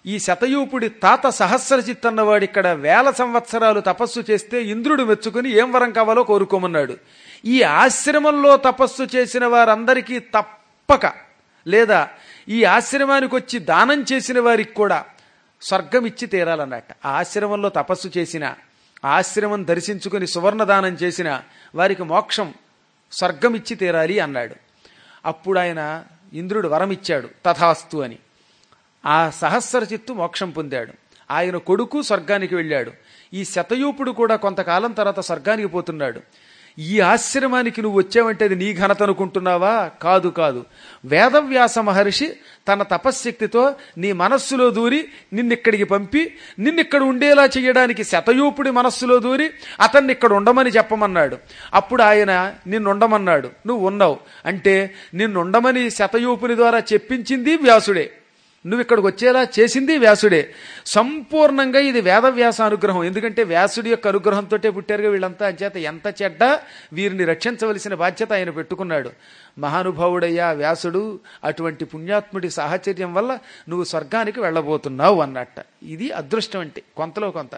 ఈ శతయూపుడి తాత సహస్రజిత్ అన్నవాడు ఇక్కడ వేల సంవత్సరాలు తపస్సు చేస్తే ఇంద్రుడు మెచ్చుకుని ఏం వరం కావాలో కోరుకోమన్నాడు ఈ ఆశ్రమంలో తపస్సు చేసిన వారందరికీ తప్పక లేదా ఈ ఆశ్రమానికి వచ్చి దానం చేసిన వారికి కూడా స్వర్గం ఇచ్చి తీరాలన్నట్ట ఆ ఆశ్రమంలో తపస్సు చేసిన ఆ ఆశ్రమం దర్శించుకుని సువర్ణ దానం చేసిన వారికి మోక్షం స్వర్గం ఇచ్చి తీరాలి అన్నాడు అప్పుడు ఆయన ఇంద్రుడు వరం ఇచ్చాడు తథాస్తు అని ఆ సహస్ర చిత్తు మోక్షం పొందాడు ఆయన కొడుకు స్వర్గానికి వెళ్ళాడు ఈ శతయూపుడు కూడా కొంతకాలం తర్వాత స్వర్గానికి పోతున్నాడు ఈ ఆశ్రమానికి నువ్వు వచ్చావంటే అది నీ ఘనత అనుకుంటున్నావా కాదు కాదు వేదవ్యాస మహర్షి తన తపశ్శక్తితో నీ మనస్సులో దూరి నిన్నిక్కడికి పంపి నిన్నిక్కడ ఉండేలా చేయడానికి శతయూపుడి మనస్సులో దూరి అతన్ని ఇక్కడ ఉండమని చెప్పమన్నాడు అప్పుడు ఆయన నిన్నుండమన్నాడు నువ్వు ఉన్నావు అంటే నిన్నుండమని శతయూపుని ద్వారా చెప్పించింది వ్యాసుడే నువ్వు ఇక్కడికి వచ్చేలా చేసింది వ్యాసుడే సంపూర్ణంగా ఇది వేదవ్యాస అనుగ్రహం ఎందుకంటే వ్యాసుడి యొక్క అనుగ్రహంతో పుట్టారుగా వీళ్ళంతా అంచేత ఎంత చెడ్డ వీరిని రక్షించవలసిన బాధ్యత ఆయన పెట్టుకున్నాడు మహానుభావుడయ్యా వ్యాసుడు అటువంటి పుణ్యాత్ముడి సాహచర్యం వల్ల నువ్వు స్వర్గానికి వెళ్ళబోతున్నావు అన్నట్ట ఇది అదృష్టం అంటే కొంతలో కొంత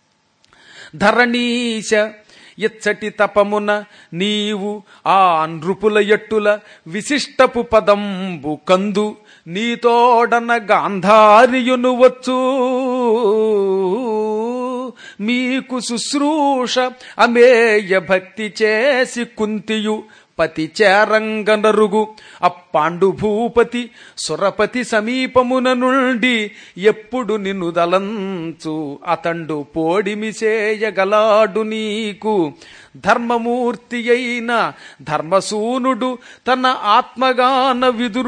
ధరణీశ ఇచ్చటి తపమున నీవు ఆ నృపుల ఎట్టుల విశిష్టపు పదంబు కందు నీతోడన గాంధారియును వచ్చు మీకు శుశ్రూష అమేయ భక్తి చేసి కుంతియు పతి చేరంగనరుగు అప్పాండు భూపతి సురపతి సమీపమున నుండి ఎప్పుడు నిన్ను దలంచు అతండు పోడిమిసేయగలాడు నీకు ధర్మమూర్తి అయిన ధర్మసూనుడు తన ఆత్మగాన విదురు